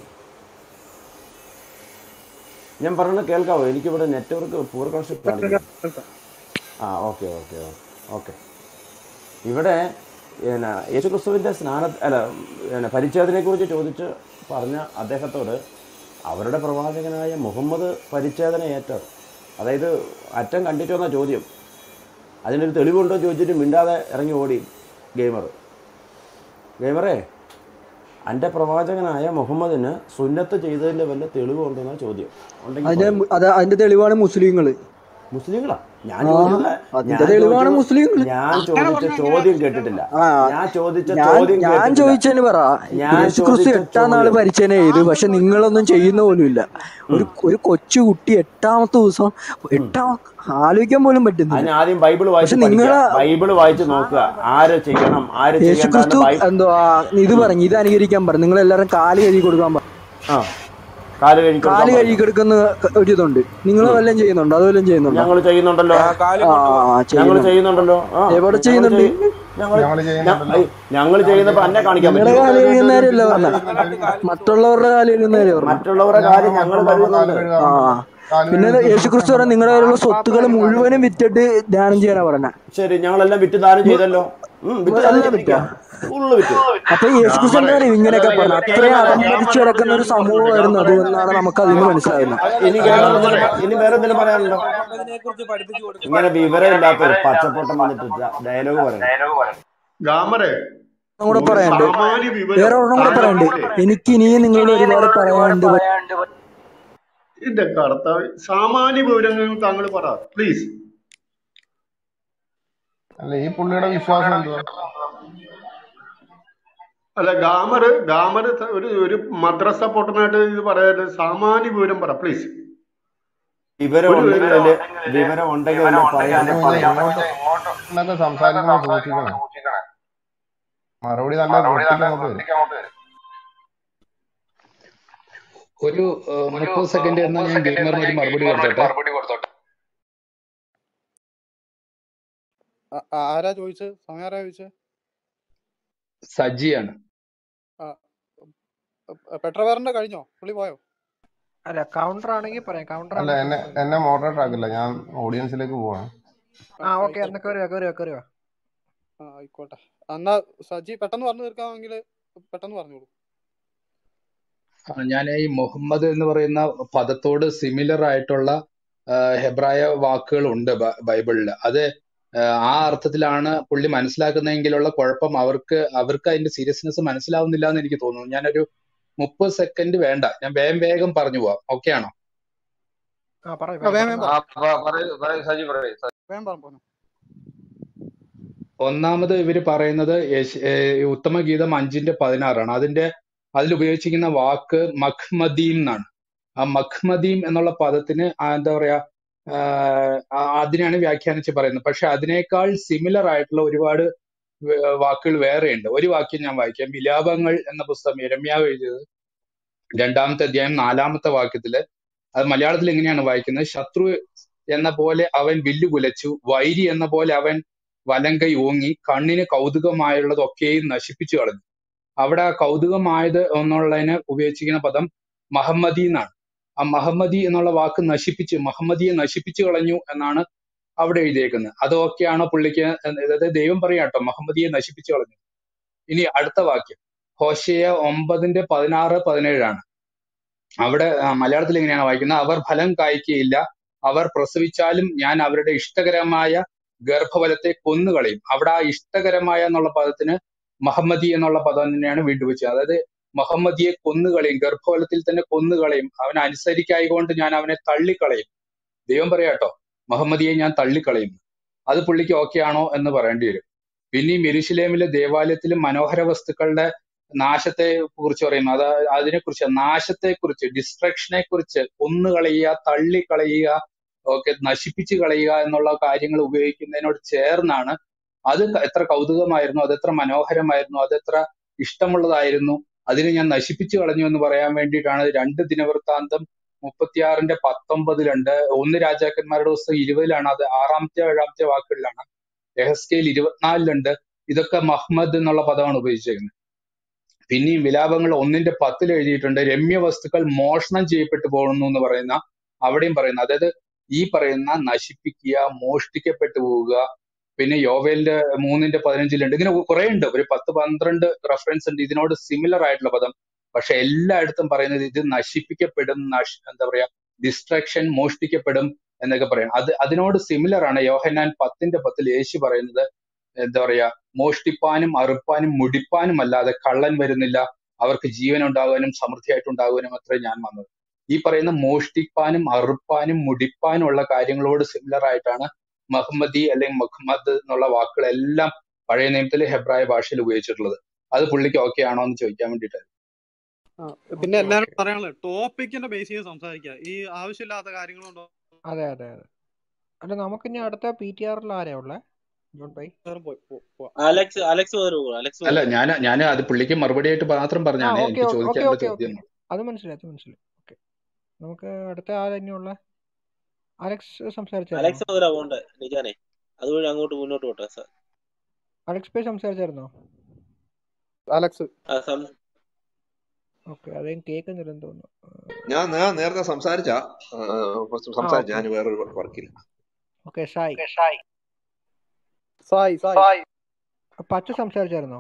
ഞാൻ പറയുന്നത് കേൾക്കാവോ എനിക്കിവിടെ നെറ്റ്വർക്ക് പൂർ കണക്ഷൻ കാണിക്കുന്നു ആ ഓക്കെ ഓക്കെ ഓക്കെ ഇവിടെ പിന്നെ യേശുക്രിസ്തുവിൻ്റെ സ്നാന അല്ല പിന്നെ പരിച്ഛേദനെ കുറിച്ച് ചോദിച്ച് പറഞ്ഞ അദ്ദേഹത്തോട് അവരുടെ പ്രവാചകനായ മുഹമ്മദ് പരിച്ഛേദന ഏറ്റത് അതായത് അറ്റം കണ്ടിട്ട് വന്ന ചോദ്യം അതിനൊരു തെളിവുണ്ടോ ചോദിച്ചിട്ട് മിണ്ടാതെ ഇറങ്ങി ഓടി ഗെയിമർ ഗെയിമറേ എൻ്റെ പ്രവാചകനായ മുഹമ്മദിന് സുന്നത്ത് ചെയ്തതിൻ്റെ വല്ല തെളിവുണ്ടെന്ന ചോദ്യം ഉണ്ടെങ്കിൽ അതിന്റെ പറയൂ അത് അതിന്റെ തെളിവാണ് മുസ്ലിങ്ങള് മുസ്ലിങ്ങളാ ഞാൻ ആ ചോദിച്ചത് അതിന്റെ ഞാൻ തെളിവാണ് ചോദിച്ചു മുസ്ലിങ്ങള് ഞാൻ അങ്ങനെ ചോദിച്ച പറഞ്ഞാൽ ചോദ്യം കേട്ടിട്ടില്ല ആ ഞാൻ ചോദിച്ച ഞാൻ ചോദ്യം ഞാൻ കേട്ടിട്ടില്ല ചോദിച്ചതിന് പറ ഞാൻ യേശു ക്രിസ്തു ചോദിച്ച എട്ടാം നാള് ചോദ്യം പരിചയം ചെയ്തു പക്ഷെ നിങ്ങളൊന്നും ചെയ്യുന്ന പോലും ഇല്ല ഒരു ഉം, ഒരു കൊച്ചു കുട്ടി എട്ടാമത്തെ ദിവസം ഉം. എട്ടാം ആലോചിക്കാൻ പോലും പറ്റുന്നില്ല അതിന് ആദ്യം ബൈബിൾ പക്ഷെ വായിച്ച് പഠിക്കുക നിങ്ങളെ ബൈബിൾ വായിച്ച് നോക്കുക ആര് ചെയ്യണം ആര് യേശു ചെയ്യണ്ടെന്ന് ക്രിസ്തു ബൈ എന്തോ ഇത് പറഞ്ഞു ഇത് അനുകരിക്കാൻ പറഞ്ഞു നിങ്ങൾ എല്ലാവരും കാല് കഴുകി കൊടുക്കാൻ പറഞ്ഞു ആ കാല് കഴുകി കൊടുക്കാൻ കാല് കഴുകി പറഞ്ഞു കൊടുക്കുന്ന ഒരു ഇതുണ്ട് നിങ്ങൾ ഉം. വല്ലതും ചെയ്യുന്നുണ്ടോ അത് വല്ലതും ചെയ്യുന്നുണ്ടോ ഞങ്ങൾ ചെയ്യുന്നുണ്ടല്ലോ ആ കാലും ആ കൊണ്ടുപോ ഞങ്ങൾ ചെയ്യുന്നുണ്ട് ചെയ്യുന്നുണ്ടല്ലോ ആ എവിടെ ഞങ്ങൾ ചെയ്യുന്നുണ്ട് ചെയ് ഞങ്ങൾ ഞങ്ങൾ ചെയ്യുന്നുണ്ടല്ലോ ഞങ്ങൾ ചെയ്യുന്നപ്പോ അന്നെ കാണിക്കാൻ നിങ്ങളുടെ പറ്റുമോ കാല് കഴിയുന്നവരല്ല പറഞ്ഞ ഞങ്ങളുടെ കാലും മറ്റുള്ളവരുടെ കാല് കഴിയുന്നവരെ പറഞ്ഞു മറ്റുള്ളവരുടെ ഞങ്ങൾ കാര്യം ഞങ്ങൾ മറ്റുള്ളവരുടെ കാല് കഴുകുന്നുണ്ട് ആ കഴുകാറുണ്ടല്ലോ കാല് പിന്നെ കഴുകി യേശു ക്രിസ്തു തിരിച്ചെടുക്കാൻ പറഞ്ഞ നിങ്ങളുടെ കയ്യിലുള്ള സ്വത്തുകൾ മാർപ്പാപ്പയുടെ കാല് മുഴുവനും വിറ്റിട്ട് ധ്യാനം ചെയ്യാനാ പറഞ്ഞ ശരി ഞങ്ങളെല്ലാം വിറ്റ് ദാനം ചെയ്തല്ലോ ഉം, വിറ്റ് ദാനം എല്ലാം വിറ്റാ ചെയ്തിരിക്കുക ഫുള്ള് വിറ്റ് അപ്പൊ യേശു ക്രിസ്തു എന്താ ഗ്യാമറെ പറയുക ഇങ്ങനെയൊക്കെ അല്ല പറഞ്ഞു ഇതൊക്കെ അത്രയും ഗ്യാമറെ അതമ്പതിച്ചു ഗ്യാമറെ കിടക്കുന്ന ഒരു സമൂഹമായിരുന്നു അത് എന്നാണ് നമുക്ക് അതിൽ നിന്ന് മനസ്സിലാകുന്നത് ഇനി ഗ്യാമറെ കേരളം പറ എന്തെങ്കിലും ഇനി വേറെ എന്തെങ്കിലും പറയാനുണ്ടോ മുഹമ്മദിനെ കുറിച്ച് പഠിപ്പിച്ചു കൊടുക്കുക ഇങ്ങനെ വിവരമില്ലാത്തൊരു പച്ചപ്പൊട്ടം വന്നിട്ട് ഡയലോഗ് പറയണം ഗാമറെ ഒന്നും കൂടെ ഒരു പറയാണ്ട് സാമാന്യ വേറെ വിവരം ഒരെണ്ണം കൂടെ പറയാണ്ട് താങ്കൾക്കില്ലേ എനിക്ക് ഇനിയും നിങ്ങളോട് ഒരുപാട് പറയാനുണ്ട് എന്റെ കർത്താവ് സാമാന്യ വിവരങ്ങൾ താങ്കൾ പറ പ്ലീസ് അല്ല ഈ പുള്ളിയുടെ വിശ്വാസം എന്തുവാ അല്ല ഗാമർ ഗാമർ ഒരു ഒരു മദ്രസ പൊട്ടനായിട്ട് ഇത് പറയാതെ സാമാന്യ വിവരം പറ പ്ലീസ് വിവരം ഒരു ഉണ്ടെങ്കിൽ വിവരം അതില് വിവരം ഉണ്ടെങ്കിൽ അതില് പറയാൻ പിന്നെ ഇങ്ങോട്ട് ഇങ്ങോട്ടൊക്കെ സംസാരിക്കുമ്പോൾ സൂക്ഷിക്കണം മറുപടി നല്ല വൃത്തിക്ക് അങ്ങോട്ട് വരും ഒരു ഏഹ്, മുപ്പത് സെക്കൻഡ് എന്നാൽ ഞാൻ ഗെയിമറിന് ഒരു മറുപടി കൊടുത്തോട്ടെ ആ- ആ- ആരാ ചോദിച്ചത് സമയം ആരാ ചോദിച്ചത് സജിയാണ് ആ പെട്രവേറിന്റെ കഴിഞ്ഞോ പുള്ളി പോയോ അല്ല കൗണ്ടർ ആണെങ്കിൽ പറയാം കൗണ്ടർ അല്ല ആണെങ്കിൽ എന്നെ പറയാം എന്നെ മോഡറേറ്റ് ആക്കില്ല ഞാൻ ഓഡിയൻസിലേക്ക് പോവാണ് ആ ആ ഓക്കെ ആയിക്കോട്ടെ എന്നാ കയറുക കയറുക കയറുക ആ ആയിക്കോട്ടെ എന്നാ സജി പെട്ടെന്ന് പറഞ്ഞു തീർക്കാമെങ്കിൽ പെട്ടെന്ന് പറഞ്ഞോളൂ ഞാൻ ഈ മുഹമ്മദ് എന്ന് പറയുന്ന പദത്തോട് സിമിലർ ആയിട്ടുള്ള ആ, ഹെബ്രായ വാക്കുകളുണ്ട് ബ- ബൈബിളിൽ അത് ആ, ആ അർത്ഥത്തിലാണ് പുള്ളി മനസ്സിലാക്കുന്നതെങ്കിലുള്ള കുഴപ്പം അവർക്ക് അവർക്ക് അതിന്റെ സീരിയസ്നെസ് മനസ്സിലാവുന്നില്ല എന്ന് എനിക്ക് തോന്നുന്നു ഞാനൊരു മുപ്പത് സെക്കൻഡ് വേണ്ട ഞാൻ വേഗം വേഗം പറഞ്ഞു പോവാം ഓക്കെ ആണോ ആ പറയൂ ആ പറയൂ വേഗം വേഗം പറഞ്ഞോ പറ ആ പ- പറയൂ പറയൂ സജി പറയൂ സജി. വേഗം പറഞ്ഞു പറഞ്ഞു ഒന്നാമത് ഇവര് പറയുന്നത് യേശ്- ഏഹ് ഈ ഉത്തമഗീതം അഞ്ചിന്റെ പതിനാറാണ് അതിന്റെ അതിൽ ഉപയോഗിച്ചിരിക്കുന്ന വാക്ക് മഖ്മദീം എന്നാണ് ആ മഖ്മദീം എന്നുള്ള പദത്തിന് ആ എന്താ പറയാ ആഹ് ആ അതിനെയാണ് വ്യാഖ്യാനിച്ച് പറയുന്നത് പക്ഷെ അതിനേക്കാൾ സിമിലർ ആയിട്ടുള്ള ഒരുപാട് വേ- വാക്കുകൾ വേറെയുണ്ട് ഒരു വാക്യം ഞാൻ വായിക്കാം വിലാപങ്ങൾ എന്ന പുസ്തകം യെരമ്യാവ് എഴുതിയത് രണ്ടാമത്തെ അധ്യായം നാലാമത്തെ വാക്യത്തില് അത് മലയാളത്തിൽ എങ്ങനെയാണ് വായിക്കുന്നത് ശത്രു എന്ന പോലെ അവൻ വില്ലു കുലച്ചു വൈരി എന്ന പോലെ അവൻ വലങ്കൈ ഓങ്ങി കണ്ണിന് കൗതുകമായുള്ളതൊക്കെയും നശിപ്പിച്ചു കളഞ്ഞു അവിടെ ആ കൗതുകമായത് എന്നുള്ളതിന് ഉപയോഗിച്ചിരിക്കുന്ന പദം മഹമ്മദി എന്നാണ് ആ മഹമ്മദി എന്നുള്ള വാക്ക് നശിപ്പിച്ച് മഹമ്മദിയെ നശിപ്പിച്ചു കളഞ്ഞു എന്നാണ് അവിടെ എഴുതിയേക്കുന്നത് അതൊക്കെയാണോ പുള്ളിക്ക് അതായത് ദൈവം പറയാം കേട്ടോ മഹമ്മദിയെ നശിപ്പിച്ചു കളഞ്ഞു ഇനി അടുത്ത വാക്യം ഹോശയ ഒമ്പതിന്റെ പതിനാറ് പതിനേഴാണ് അവിടെ ആ, മലയാളത്തിൽ എങ്ങനെയാണ് വായിക്കുന്നത് അവർ ഫലം കായ്ക്കുകയില്ല അവർ പ്രസവിച്ചാലും ഞാൻ അവരുടെ ഇഷ്ടകരമായ ഗർഭഫലത്തെ കൊന്നുകളയും അവിടെ ആ ഇഷ്ടകരമായ എന്നുള്ള പദത്തിന് മഹമ്മദി എന്നുള്ള പദം തന്നെയാണ് വീണ്ടും വെച്ചത് അതായത് മുഹമ്മദിയെ കൊന്നുകളയും ഗർഭഫലത്തിൽ തന്നെ കൊന്നുകളയും അവൻ അനുസരിക്കായകൊണ്ട് ഞാൻ അവനെ തള്ളിക്കളയും ദൈവം പറയാട്ടോ മുഹമ്മദിയെ ഞാൻ തള്ളിക്കളയും അത് പുള്ളിക്ക് ഓക്കെ ആണോ എന്ന് പറയേണ്ടി വരും പിന്നെയും യെരൂശലേമിലെ ദേവാലയത്തിലും മനോഹര വസ്തുക്കളുടെ നാശത്തെ കുറിച്ച് പറയുന്നു അത് അതിനെ കുറിച്ച് നാശത്തെ കുറിച്ച് ഡിസ്ട്രക്ഷനെ കുറിച്ച് കൊന്നുകളയുക തള്ളിക്കളയുക ഒക്കെ നശിപ്പിച്ചു കളയുക എന്നുള്ള കാര്യങ്ങൾ ഉപയോഗിക്കുന്നതിനോട് ചേർന്നാണ് അത് എത്ര കൗതുകമായിരുന്നു അത് എത്ര മനോഹരമായിരുന്നു അത് എത്ര ഇഷ്ടമുള്ളതായിരുന്നു അതിനെ ഞാൻ നശിപ്പിച്ചു കളഞ്ഞു എന്ന് പറയാൻ വേണ്ടിയിട്ടാണ് രണ്ട് ദിനവൃത്താന്തം മുപ്പത്തിയാറിന്റെ പത്തൊമ്പതിലുണ്ട് ഒന്ന് രാജാക്കന്മാരുടെ പുസ്തകം ഇരുപതിലാണ് അത് ആറാമത്തെ ഏഴാമത്തെ വാക്കുകളിലാണ് യഹസ്കേൽ ഇരുപത്തിനാലിലുണ്ട് ഇതൊക്കെ മഹ്മദ് എന്നുള്ള പദമാണ് ഉപയോഗിച്ചേക്കുന്നത് പിന്നെയും വിലാപങ്ങൾ ഒന്നിന്റെ പത്തിൽ എഴുതിയിട്ടുണ്ട് രമ്യ വസ്തുക്കൾ മോഷണം ചെയ്യപ്പെട്ടു പോകുന്നു എന്ന് പറയുന്ന അവിടെയും പറയുന്നു അതായത് ഈ പറയുന്ന നശിപ്പിക്കുക മോഷ്ടിക്കപ്പെട്ടു പോവുക പിന്നെ യോവേലിന്റെ മൂന്നിന്റെ പതിനഞ്ചിലുണ്ട് ഇങ്ങനെ കുറെ ഉണ്ട് ഒരു പത്ത് പന്ത്രണ്ട് റെഫറൻസ് ഉണ്ട് ഇതിനോട് സിമിലർ ആയിട്ടുള്ള പദം പക്ഷെ എല്ലായിടത്തും പറയുന്നത് ഇത് നശിപ്പിക്കപ്പെടും നശ് എന്താ പറയാ ഡിസ്ട്രക്ഷൻ മോഷ്ടിക്കപ്പെടും എന്നൊക്കെ പറയും അത് അതിനോട് സിമിലർ ആണ് യോഹന്നാൻ പത്തിന്റെ പത്തിൽ യേശു പറയുന്നത് എന്താ പറയാ മോഷ്ടിപ്പാനും അറുപ്പാനും മുടിപ്പാനും അല്ലാതെ കള്ളൻ വരുന്നില്ല അവർക്ക് ജീവൻ ഉണ്ടാകാനും സമൃദ്ധിയായിട്ട് ഉണ്ടാകാനും അത്രേ ഞാൻ വന്നത് ഈ പറയുന്ന മോഷ്ടിപ്പാനും അറുപ്പാനും മുടിപ്പാനും ഉള്ള കാര്യങ്ങളോട് സിമിലർ ആയിട്ടാണ് മഹമ്മദി അല്ലെങ്കിൽ മുഹമ്മദ് എന്നുള്ള വാക്കുകളെല്ലാം പഴയ നിയമത്തിൽ ഹെബ്രായ ഭാഷയിൽ ഉപയോഗിച്ചിട്ടുള്ളത് അത് പുള്ളിക്ക് ഓക്കെ ആണോ എന്ന് ചോദിക്കാൻ വേണ്ടിയിട്ടായിരുന്നു ആ, പിന്നെ ഓക്കെ എല്ലാരും ഓക്കെ പറയാനുള്ളത് ടോപ്പിക്കിന്റെ ബേസ് ചെയ്ത് സംസാരിക്കുക ഈ ആവശ്യമില്ലാത്ത കാര്യങ്ങളുണ്ടോ അതെ അതെ അതെ അല്ല നമുക്കിനി അടുത്ത പി ടി ആറിൽ ആരെയാ ഉള്ളേ ജോൺ ബൈ പോയി പോ- പോ- അലക്സ് അലക്സ് മുതൽ പോകും അലക്സ് അല്ല മുതൽ ഞാൻ ഞാൻ അത് പുള്ളിക്ക് മറുപടി ആയിട്ട് മാത്രം ആ പറഞ്ഞാണ് ഓക്കെ എനിക്ക് ഓക്കെ ചോദിക്കാനുള്ള ഓക്കെ ഓക്കെ ചോദ്യം അത് മനസ്സിലായി അത് മനസ്സിലായി ഓക്കെ നമുക്ക് അടുത്ത ആരെന്നെയുള്ള അലക്സ് സംസാരിച്ചായിരുന്നോ അലക്സ് മുതലാ പോണ്ടേ നിജാനെ അതുവഴി അങ്ങോട്ട് മുന്നോട്ട് പോട്ടെ സ- അലക്സ് പേ സംസാരിച്ചായിരുന്നോ അലക്സ് ആ, സം- ഓക്കെ അതേം കേൾക്കുന്നില്ലെന്ന് തോന്നുന്നു ഞാൻ ഞാൻ നേരത്തെ സംസാരിച്ച ആ സംസാരിച്ച ഓക്കെ ഞാൻ വേറൊരു വർക്കില്ല ഓക്കെ ഷായ് സായി സായി പച്ച സംസാരിച്ചായിരുന്നോ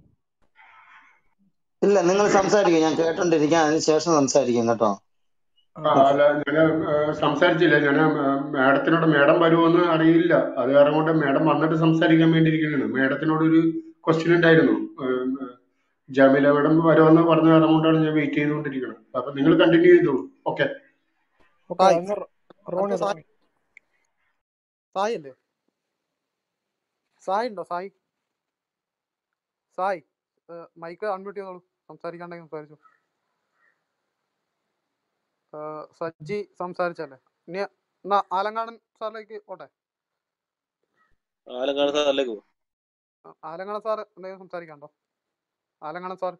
ഇല്ല നിങ്ങൾ സംസാരിക്കും ഞാൻ കേട്ടോണ്ടിരിക്കാം അതിന് ശേഷം സംസാരിക്കും കേട്ടോ ആ ആ, അല്ല ഞാൻ സംസാരിച്ചില്ല ഞാൻ മാഡത്തിനോട് മാഡം വരുമോന്ന് അറിയില്ല അത് കാരണം കൊണ്ട് മാഡം വന്നിട്ട് സംസാരിക്കാൻ വേണ്ടി ഇരിക്കുകയാണ് മാഡത്തിനോട് ഒരു ക്വസ്റ്റ്യൻ ഉണ്ടായിരുന്നു ഏം, ജമീല മാഡം വരുമെന്ന് പറഞ്ഞ കാരണം കൊണ്ടാണ് ഞാൻ വെയിറ്റ് ചെയ്തുകൊണ്ടിരിക്കുന്നത് അപ്പൊ നിങ്ങൾ കണ്ടിന്യൂ ചെയ്തോളൂ ഓക്കെ ഓക്കെ സായി എന്നാ റോണി അടുത്ത സായി റോണി സായി അല്ലേ സായി ഉണ്ടോ സായി സായി മൈക്ക് അൺമ്യൂട്ട് ചെയ്തോളൂ സംസാരിക്കാണ്ടെങ്കിൽ സംസാരിച്ചു ഏഹ് സജ്ജി സംസാരിച്ചല്ലേ ഇനി എന്നാ ആലങ്കാടൻ സാറിലേക്ക് പോട്ടെ ആലങ്കാട് സാറിലേക്ക് പോകും ആ, ആലങ്കാടൻ സാർ എന്തെങ്കിലും സംസാരിക്കാണ്ടോ ആലങ്കാടൻ സാർ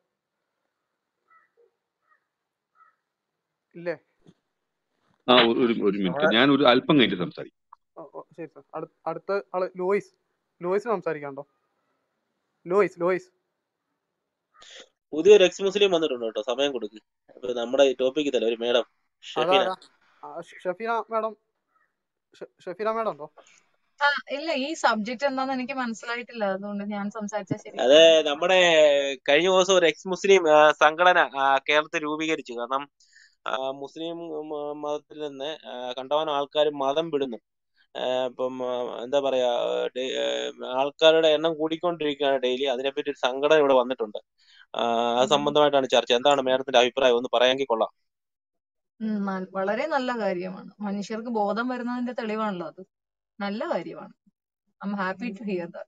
ഇല്ലേ ആ ഒരു ഒരു ഒരു മിനിറ്റ് നമ്മുടെ ഞാൻ ഒരു അല്പം കഴിഞ്ഞിട്ട് സംസാരിക്കും ഓ, ഓ, ശരി സാർ അടുത്ത അടുത്ത ആള് ലോയിസ് ലോയിസ് സംസാരിക്കാണ്ടോ ലോയിസ് ലോയിസ് പുതിയൊരു എക്സ് മുസ്ലിം വന്നിട്ടുണ്ട് കേട്ടോ സമയം കൊടുക്ക് അപ്പൊ നമ്മുടെ ടോപ്പിക് ഇതല്ല ഒരു മേഡം ഷെഫീന അതാരാ ആ, ഷ- ഷഫീന മാഡം ഷ- ഷഫീന മാഡം ഉണ്ടോ ആ, ഇല്ല ഈ സബ്ജക്ട് എന്താന്ന് എനിക്ക് മനസ്സിലായിട്ടില്ല അതുകൊണ്ട് ഞാൻ സംസാരിച്ചാൽ അത് ശരിയാവില്ല നമ്മുടെ കഴിഞ്ഞ ദിവസം ഒരു എക്സ് മുസ്ലിം ആ, സംഘടന ആ, കേരളത്തിൽ രൂപീകരിച്ചു കാരണം ആ, മുസ്ലിം മ- മതത്തിൽ നിന്ന് ആ, കണ്ടമാനം ആൾക്കാർ മതം വിടുന്നു ആ, ഇപ്പം ആ, എന്താ പറയാ ഡെ- ആ, ആൾക്കാരുടെ എണ്ണം കൂടിക്കൊണ്ടിരിക്കുകയാണ് ഡെയിലി അതിനെപ്പറ്റി ഒരു സംഘടന ഇവിടെ വന്നിട്ടുണ്ട് ആ, അത് സംബന്ധമായിട്ടാണ് ചർച്ച എന്താണ് മേഡത്തിന്റെ അഭിപ്രായം ഒന്ന് പറയാമെങ്കിൽ കൊള്ളാം ഉം, ന- വളരെ നല്ല കാര്യമാണ് മനുഷ്യർക്ക് ബോധം വരുന്നതിന്റെ തെളിവാണല്ലോ അത് നല്ല കാര്യമാണ് I'm happy to hear that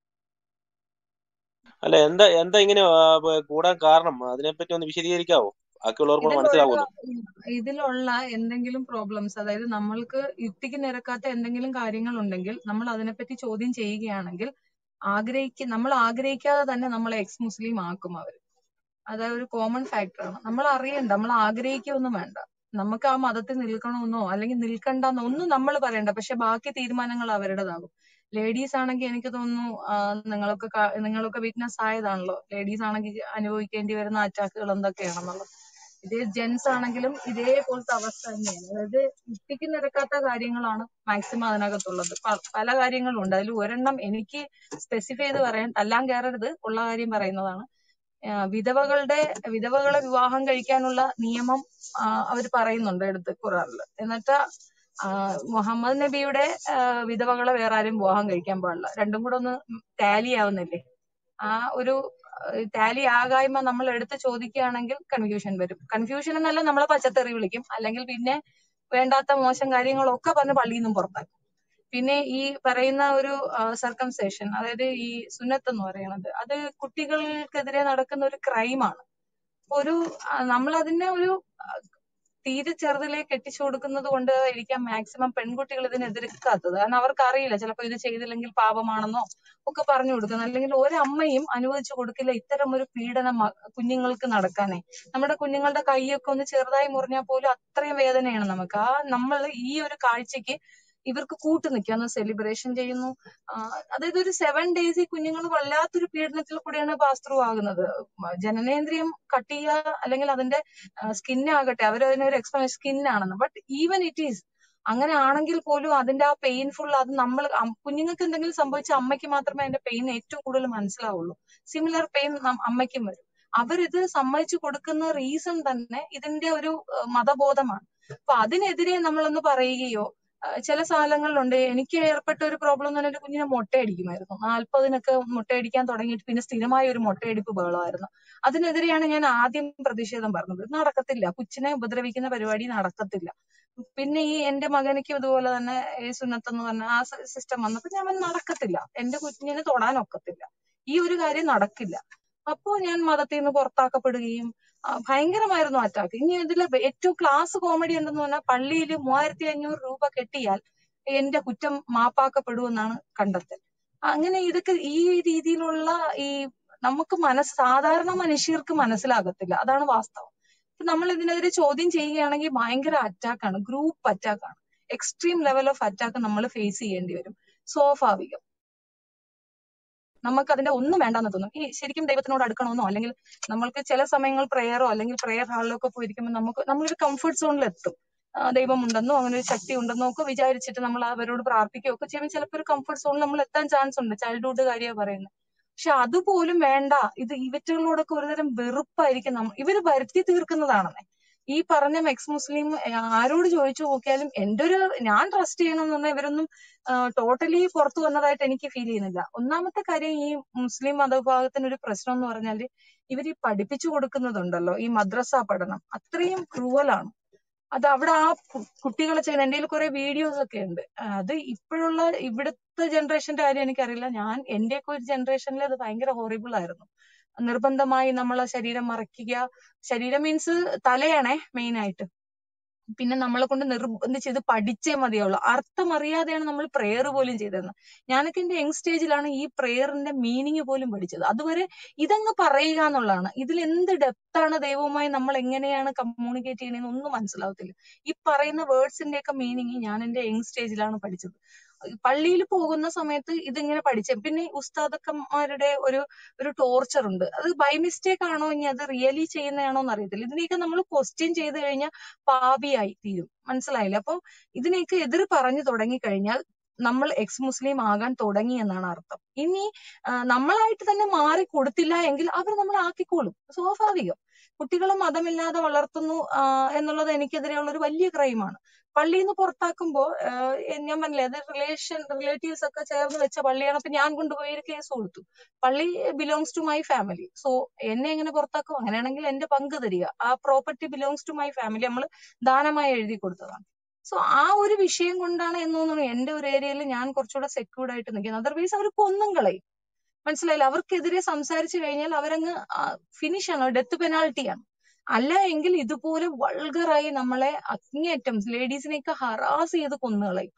അല്ല എന്താ എന്താ ഇങ്ങനെ ആ, പ- കൂടാൻ കാരണം അതിനെപ്പറ്റി ഒന്ന് വിശദീകരിക്കാവോ ബാക്കിയുള്ളവർക്ക് കൂടെ ഇതിലുള്ള മനസ്സിലാവുമല്ലോ ഇതിലുള്ള എന്തെങ്കിലും പ്രോബ്ലംസ് അതായത് നമ്മൾക്ക് യുക്തിക്ക് നിരക്കാത്ത എന്തെങ്കിലും കാര്യങ്ങൾ ഉണ്ടെങ്കിൽ നമ്മൾ അതിനെപ്പറ്റി ചോദ്യം ചെയ്യുകയാണെങ്കിൽ ആഗ്രഹിക്ക നമ്മൾ ആഗ്രഹിക്കാതെ തന്നെ നമ്മളെ എക്സ് മുസ്ലിം ആക്കും അവര് അത് ഒരു കോമൺ ഫാക്ടറാണ് നമ്മൾ അറിയണ്ട നമ്മൾ ആഗ്രഹിക്കുകയൊന്നും വേണ്ട നമുക്ക് ആ മതത്തിൽ നിൽക്കണമെന്നോ അല്ലെങ്കിൽ നിൽക്കണ്ടെന്നോ ഒന്നും നമ്മൾ പറയണ്ട പക്ഷെ ബാക്കി തീരുമാനങ്ങൾ അവരുടേതാകും ലേഡീസ് ആണെങ്കിൽ എനിക്ക് തോന്നുന്നു ആ, നിങ്ങളൊക്കെ കാ- നിങ്ങളൊക്കെ വിറ്റ്നസ് ആയതാണല്ലോ ലേഡീസ് ആണെങ്കിൽ അനുഭവിക്കേണ്ടി വരുന്ന അറ്റാക്കുകൾ എന്തൊക്കെയാണെന്നുള്ളത് ഇതേ ജെന്റ്സ് ആണെങ്കിലും ഇതേപോലത്തെ അവസ്ഥ തന്നെയാണ് അതായത് യുക്തിക്ക് നിരക്കാത്ത കാര്യങ്ങളാണ് മാക്സിമം അതിനകത്തുള്ളത് പ- പല കാര്യങ്ങളും ഉണ്ട് അതിൽ ഒരെണ്ണം എനിക്ക് സ്പെസിഫൈ ചെയ്ത് പറയാൻ തല്ലാൻ കയറരുത് ഉള്ള കാര്യം പറയുന്നതാണ് ആ, വിധവകളുടെ വിധവകളെ വിവാഹം കഴിക്കാനുള്ള നിയമം അവർ പറയുന്നുണ്ട് എടുത്ത് ഖുറാനിൽ എന്നിട്ട് ആ, മുഹമ്മദ് നബിയുടെ ആ, വിധവകളെ വേറെ ആരും വിവാഹം കഴിക്കാൻ പാടില്ല രണ്ടും കൂടെ ഒന്ന് ടാലി ആവുന്നില്ലേ ആ ഒരു ടാലി ആകായ്മ നമ്മൾ എടുത്ത് ചോദിക്കുകയാണെങ്കിൽ കൺഫ്യൂഷൻ വരും കൺഫ്യൂഷൻ എന്നല്ല നമ്മളെ പച്ചത്തെറി വിളിക്കും അല്ലെങ്കിൽ പിന്നെ വേണ്ടാത്ത മോശം കാര്യങ്ങളൊക്കെ പറഞ്ഞ് പള്ളിയിൽ നിന്നും പുറത്താക്കും പിന്നെ ഈ പറയുന്ന ഒരു സർക്കംസേഷൻ അതായത് ഈ സുന്നത്ത് എന്ന് പറയുന്നത് അത് കുട്ടികൾക്കെതിരെ നടക്കുന്ന ഒരു ക്രൈമാണ് ഒരു നമ്മൾ അതിനെ ഒരു ആ, തീരെ ചെറുതിലേ കെട്ടിച്ചു കൊടുക്കുന്നത് കൊണ്ട് ആയിരിക്കാം മാക്സിമം പെൺകുട്ടികൾ ഇതിനെ എതിർക്കാത്തത് കാരണം അവർക്ക് അറിയില്ല ചിലപ്പോൾ ഇത് ചെയ്തില്ലെങ്കിൽ പാപമാണെന്നോ ഒക്കെ പറഞ്ഞു കൊടുക്കുന്നത് അല്ലെങ്കിൽ ഒരമ്മയും അനുവദിച്ചു കൊടുക്കില്ല ഇത്തരം ഒരു പീഡനം മ- കുഞ്ഞുങ്ങൾക്ക് നടക്കാനേ നമ്മുടെ കുഞ്ഞുങ്ങളുടെ കൈയൊക്കെ ഒന്ന് ചെറുതായി മുറിഞ്ഞാൽ പോലും അത്രയും വേദനയാണ് നമുക്ക് ആ നമ്മൾ ഈ ഒരു കാഴ്ചക്ക് ഇവർക്ക് കൂട്ടു നിൽക്കാന്ന് സെലിബ്രേഷൻ ചെയ്യുന്നു ആ, അതായത് ഒരു സെവൻ ഡേയ്സ് ഈ കുഞ്ഞുങ്ങൾ വല്ലാത്തൊരു പീഡനത്തിൽ കൂടിയാണ് പാസ് ത്രൂ ആകുന്നത് മ- ജനനേന്ദ്രിയം കട്ട് ചെയ്യുക അല്ലെങ്കിൽ അതിന്റെ സ്കിന്നാകട്ടെ അവർ അതിനൊരു എക്സ്പ്ലനേഷൻ സ്കിന്നാണെന്ന് ബട്ട് ഈവൻ ഇറ്റ് ഈസ് അങ്ങനെ ആണെങ്കിൽ പോലും അതിന്റെ ആ പെയിൻഫുൾ അത് നമ്മൾ കുഞ്ഞുങ്ങൾക്ക് എന്തെങ്കിലും സംഭവിച്ച അമ്മയ്ക്ക് മാത്രമേ അതിന്റെ പെയിൻ ഏറ്റവും കൂടുതൽ മനസ്സിലാവുള്ളൂ സിമിലർ പെയിൻ അമ്മയ്ക്കും വരും അവരിത് സമ്മതിച്ചു കൊടുക്കുന്ന റീസൺ തന്നെ ഇതിന്റെ ഒരു ഏഹ്, മതബോധമാണ് അപ്പൊ അതിനെതിരെ നമ്മളൊന്ന് പറയുകയോ ആ, ചില സ്ഥലങ്ങളിലുണ്ട് എനിക്ക് ഏർപ്പെട്ട ഒരു പ്രോബ്ലം എന്ന് പറഞ്ഞാൽ ഒരു കുഞ്ഞിനെ മുട്ടയടിക്കുമായിരുന്നു നാൽപ്പതിനൊക്കെ മുട്ടയടിക്കാൻ തുടങ്ങിയിട്ട് പിന്നെ സ്ഥിരമായ ഒരു മുട്ടയടിപ്പ് ബഹളമായിരുന്നു അതിനെതിരെയാണ് ഞാൻ ആദ്യം പ്രതിഷേധം പറഞ്ഞത് ഇത് നടക്കത്തില്ല കൊച്ചിനെ ഉപദ്രവിക്കുന്ന പരിപാടി നടക്കത്തില്ല പിന്നെ ഈ എന്റെ മകനിക്ക് ഇതുപോലെ തന്നെ ഈ സുന്നത്ത് എന്ന് പറഞ്ഞ ആ സിസ്റ്റം വന്നപ്പോ ഞാൻ പറഞ്ഞു, നടക്കത്തില്ല എന്റെ കുഞ്ഞിനെ തൊടാൻ ഒക്കത്തില്ല ഈ ഒരു കാര്യം നടക്കില്ല അപ്പോ ഞാൻ മതത്തിൽ നിന്ന് പുറത്താക്കപ്പെടുകയും ആ, ഭയങ്കരമായിരുന്നു അറ്റാക്ക് ഇനി ഇതിലെ ഏറ്റവും ക്ലാസ് കോമഡി എന്തെന്ന് പറഞ്ഞാൽ പള്ളിയിൽ മൂവായിരത്തി അഞ്ഞൂറ് രൂപ കെട്ടിയാൽ എന്റെ കുറ്റം മാപ്പാക്കപ്പെടുമെന്നാണ് കണ്ടെത്തൽ അങ്ങനെ ഇതൊക്കെ ഈ രീതിയിലുള്ള ഈ നമുക്ക് മനസ്സ് സാധാരണ മനുഷ്യർക്ക് മനസ്സിലാകത്തില്ല അതാണ് വാസ്തവം ഇപ്പൊ നമ്മൾ ഇതിനെതിരെ ചോദ്യം ചെയ്യുകയാണെങ്കിൽ ഭയങ്കര അറ്റാക്കാണ് ഗ്രൂപ്പ് അറ്റാക്കാണ് എക്സ്ട്രീം ലെവൽ ഓഫ് അറ്റാക്ക് നമ്മൾ ഫേസ് ചെയ്യേണ്ടി വരും സ്വാഭാവികം നമുക്ക് അതിന്റെ ഒന്നും വേണ്ടാന്ന് തോന്നും ഈ ശരിക്കും ദൈവത്തിനോട് അടുക്കണമെന്നോ അല്ലെങ്കിൽ നമ്മൾക്ക് ചില സമയങ്ങൾ പ്രേയറോ അല്ലെങ്കിൽ പ്രേയർ ഹാളിലൊക്കെ പോയിരിക്കുമ്പോൾ നമുക്ക് നമ്മളൊരു കംഫർട്ട് സോണിൽ എത്തും ആ, ദൈവമുണ്ടെന്നോ അങ്ങനെ ഒരു ശക്തി ഉണ്ടെന്നോ ഒക്കെ വിചാരിച്ചിട്ട് നമ്മൾ അവരോട് പ്രാർത്ഥിക്കുകയൊക്കെ ചെയ്യുമ്പോൾ ചിലപ്പോൾ ഒരു കംഫർട്ട് സോണിൽ നമ്മൾ എത്താൻ ചാൻസ് ഉണ്ട് ചൈൽഡ്ഹുഡ് കാര്യമാണ് പറയുന്നത് പക്ഷെ അതുപോലും വേണ്ട ഇത് ഇവറ്റുകളോടൊക്കെ ഒരുതരം വെറുപ്പായിരിക്കും നമ്മ ഇവര് വരുത്തി തീർക്കുന്നതാണെന്നേ ഈ പറഞ്ഞ എക്സ് മുസ്ലിം ആരോട് ചോദിച്ചു നോക്കിയാലും എന്റെ ഒരു ഞാൻ ട്രസ്റ്റ് ചെയ്യണമെന്ന് പറഞ്ഞാൽ ഇവരൊന്നും ടോട്ടലി പുറത്തു വന്നതായിട്ട് എനിക്ക് ഫീൽ ചെയ്യുന്നില്ല ഒന്നാമത്തെ കാര്യം ഈ മുസ്ലിം മതവിഭാഗത്തിന് ഒരു പ്രശ്നം എന്ന് പറഞ്ഞാല് ഇവർ ഈ പഠിപ്പിച്ചു കൊടുക്കുന്നതുണ്ടല്ലോ ഈ മദ്രസ പഠനം അത്രയും ക്രൂവലാണ് അത് അവിടെ ആ കു- കുട്ടികളെ ചെയ്യുന്ന എന്റെ കയ്യിൽ കുറെ വീഡിയോസ് ഒക്കെ ഉണ്ട് ആ, അത് ഇപ്പോഴുള്ള ഇവിടുത്തെ ജനറേഷന്റെ കാര്യം എനിക്കറിയില്ല ഞാൻ എന്റെയൊക്കെ ഒരു ജനറേഷനിൽ അത് ഭയങ്കര ഹോറിബിൾ ആയിരുന്നു നിർബന്ധമായി നമ്മളെ ശരീരം മറയ്ക്കുക ശരീരം മീൻസ് തലയാണേ മെയിൻ ആയിട്ട് പിന്നെ നമ്മളെ കൊണ്ട് നിർബന്ധിച്ച് ഇത് പഠിച്ചേ മതിയാവുള്ളൂ അർത്ഥം അറിയാതെയാണ് നമ്മൾ പ്രെയർ പോലും ചെയ്തത് ഞാനൊക്കെ എന്റെ യങ് സ്റ്റേജിലാണ് ഈ പ്രെയറിന്റെ മീനിങ് പോലും പഠിച്ചത് അതുവരെ ഇതങ്ങ് പറയുക എന്നുള്ളതാണ് ഇതിൽ എന്ത് ഡെപ്ത് ആണ് ദൈവവുമായി നമ്മൾ എങ്ങനെയാണ് കമ്മ്യൂണിക്കേറ്റ് ചെയ്യണമെന്ന് ഒന്നും മനസ്സിലാവത്തില്ല ഈ പറയുന്ന വേർഡ്സിന്റെ ഒക്കെ മീനിങ് ഞാൻ എന്റെ യങ് സ്റ്റേജിലാണ് പഠിച്ചത് പള്ളിയിൽ പോകുന്ന സമയത്ത് ഇതിങ്ങനെ പഠിച്ച പിന്നെ ഈ ഉസ്താദക്കന്മാരുടെ ഒരു ഒരു ടോർച്ചർ ഉണ്ട് അത് ബൈ മിസ്റ്റേക്ക് ആണോ ഇനി അത് റിയലി ചെയ്യുന്നതാണോ എന്ന് അറിയത്തില്ല ഇതിനെയൊക്കെ നമ്മൾ ക്വസ്റ്റ്യൻ ചെയ്ത് കഴിഞ്ഞാൽ പാപിയായി തീരും മനസ്സിലായില്ലേ അപ്പൊ ഇതിനെയൊക്കെ എതിർ പറഞ്ഞു തുടങ്ങി കഴിഞ്ഞാൽ നമ്മൾ എക്സ് മുസ്ലിം ആകാൻ തുടങ്ങി എന്നാണ് അർത്ഥം ഇനി ആ, നമ്മളായിട്ട് തന്നെ മാറി കൊടുത്തില്ല എങ്കിൽ അവർ നമ്മളെ ആക്കിക്കോളും സ്വാഭാവികം കുട്ടികളെ മതമില്ലാതെ വളർത്തുന്നു ആ, എന്നുള്ളത് എനിക്കെതിരെയുള്ള ഒരു വലിയ ക്രൈമാണ് പള്ളിയിൽ നിന്ന് പുറത്താക്കുമ്പോ ആ, ഞാൻ പറഞ്ഞില്ലേ അത് റിലേഷൻ റിലേറ്റീവ്സ് ഒക്കെ ചേർന്ന് വെച്ച പള്ളിയാണ് അപ്പൊ ഞാൻ കൊണ്ടുപോയി ഒരു കേസ് കൊടുത്തു പള്ളി belongs to my family so എന്നെ എങ്ങനെ പുറത്താക്കും അങ്ങനെയാണെങ്കിൽ എന്റെ പങ്ക് തരിക ആ property belongs to my family നമ്മൾ ദാനമായി എഴുതി കൊടുത്തതാണ് സോ ആ ഒരു വിഷയം കൊണ്ടാണ് എന്ന് തോന്നുന്നു എന്റെ ഒരു ഏരിയയിൽ ഞാൻ കുറച്ചുകൂടെ സെക്യൂർഡ് ആയിട്ട് നിൽക്കുന്നത് അതർവൈസ് അവർ കൊന്നും കളയും മനസ്സിലായില്ല അവർക്കെതിരെ സംസാരിച്ചു കഴിഞ്ഞാൽ അവരങ്ങ് ഫിനിഷ് ആണ് ഡെത്ത് പെനാൾട്ടിയാണ് അല്ല എങ്കിൽ ഇതുപോലെ വൾഗറായി നമ്മളെ അങ്ങേയറ്റം ലേഡീസിനെയൊക്കെ ഹറാസ് ചെയ്ത് കൊന്നുകളയും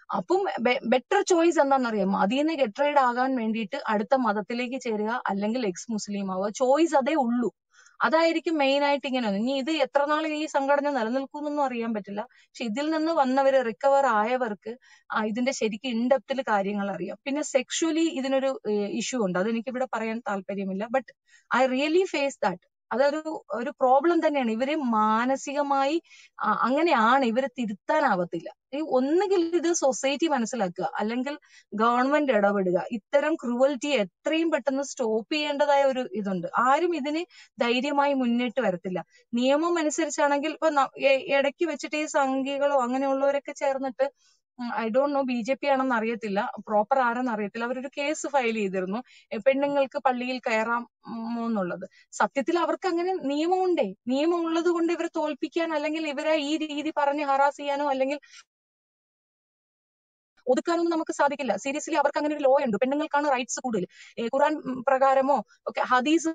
അപ്പം ബെറ്റർ ചോയ്സ് എന്താണെന്നറിയാമോ അതിൽ നിന്ന് ഗെട്രൈഡ് ആകാൻ വേണ്ടിയിട്ട് അടുത്ത മതത്തിലേക്ക് ചേരുക അല്ലെങ്കിൽ എക്സ് മുസ്ലിം ആവുക ചോയ്സ് അതേ ഉള്ളൂ അതായിരിക്കും മെയിൻ ആയിട്ട് ഇങ്ങനെ വന്നത്. ഇനി ഇത് എത്ര നാൾ ഈ സംഘടന നിലനിൽക്കുമെന്നൊന്നും അറിയാൻ പറ്റില്ല പക്ഷെ ഇതിൽ നിന്ന് വന്നവര് റിക്കവർ ആയവർക്ക് ആ ഇതിന്റെ ശരിക്കും ഇൻഡെപ്തിൽ കാര്യങ്ങൾ അറിയാം പിന്നെ സെക്ഷുവലി ഇതിനൊരു ഇഷ്യൂ ഉണ്ട് അത് എനിക്ക് ഇവിടെ പറയാൻ താല്പര്യമില്ല but I really face that അതൊരു ഒരു പ്രോബ്ലം തന്നെയാണ് ഇവര് മാനസികമായി ആ, അങ്ങനെയാണ് ഇവരെ തിരുത്താനാവത്തില്ല ഈ ഒന്നുകിൽ ഇത് സൊസൈറ്റി മനസ്സിലാക്കുക അല്ലെങ്കിൽ ഗവൺമെന്റ് ഇടപെടുക ഇത്തരം ക്രൂവൽറ്റി എത്രയും പെട്ടെന്ന് സ്റ്റോപ്പ് ചെയ്യേണ്ടതായ ഒരു ഇതുണ്ട് ആരും ഇതിന് ധൈര്യമായി മുന്നിട്ട് വരത്തില്ല നിയമം അനുസരിച്ചാണെങ്കിൽ ഇപ്പൊ ന- എ- ഇടയ്ക്ക് വെച്ചിട്ട് ഈ സംഘികളോ അങ്ങനെയുള്ളവരൊക്കെ ചേർന്നിട്ട് I don't know B J P ആണെന്ന് അറിയത്തില്ല പ്രോപ്പർ ആരെന്ന് അറിയത്തില്ല അവരൊരു കേസ് ഫയൽ ചെയ്തിരുന്നു എ, പെണ്ണുങ്ങൾക്ക് പള്ളിയിൽ കയറാം ഉം, എന്നുള്ളത് സത്യത്തിൽ അവർക്ക് അങ്ങനെ നിയമമുണ്ടേ നിയമം ഉള്ളത് കൊണ്ട് ഇവരെ തോൽപ്പിക്കാൻ അല്ലെങ്കിൽ ഇവരെ ഈ രീതി പറഞ്ഞ് ഹറാസ് ചെയ്യാനോ അല്ലെങ്കിൽ ഒതുക്കാനൊന്നും നമുക്ക് സാധിക്കില്ല സീരിയസ്ലി അവർക്ക് അങ്ങനെ ഒരു ലോ ഉണ്ട് പെണ്ണുങ്ങൾക്കാണ് റൈറ്റ്സ് കൂടുതൽ ഏ, ഖുറാൻ ഉം, പ്രകാരമോ ഒക്കെ ഹദീസ്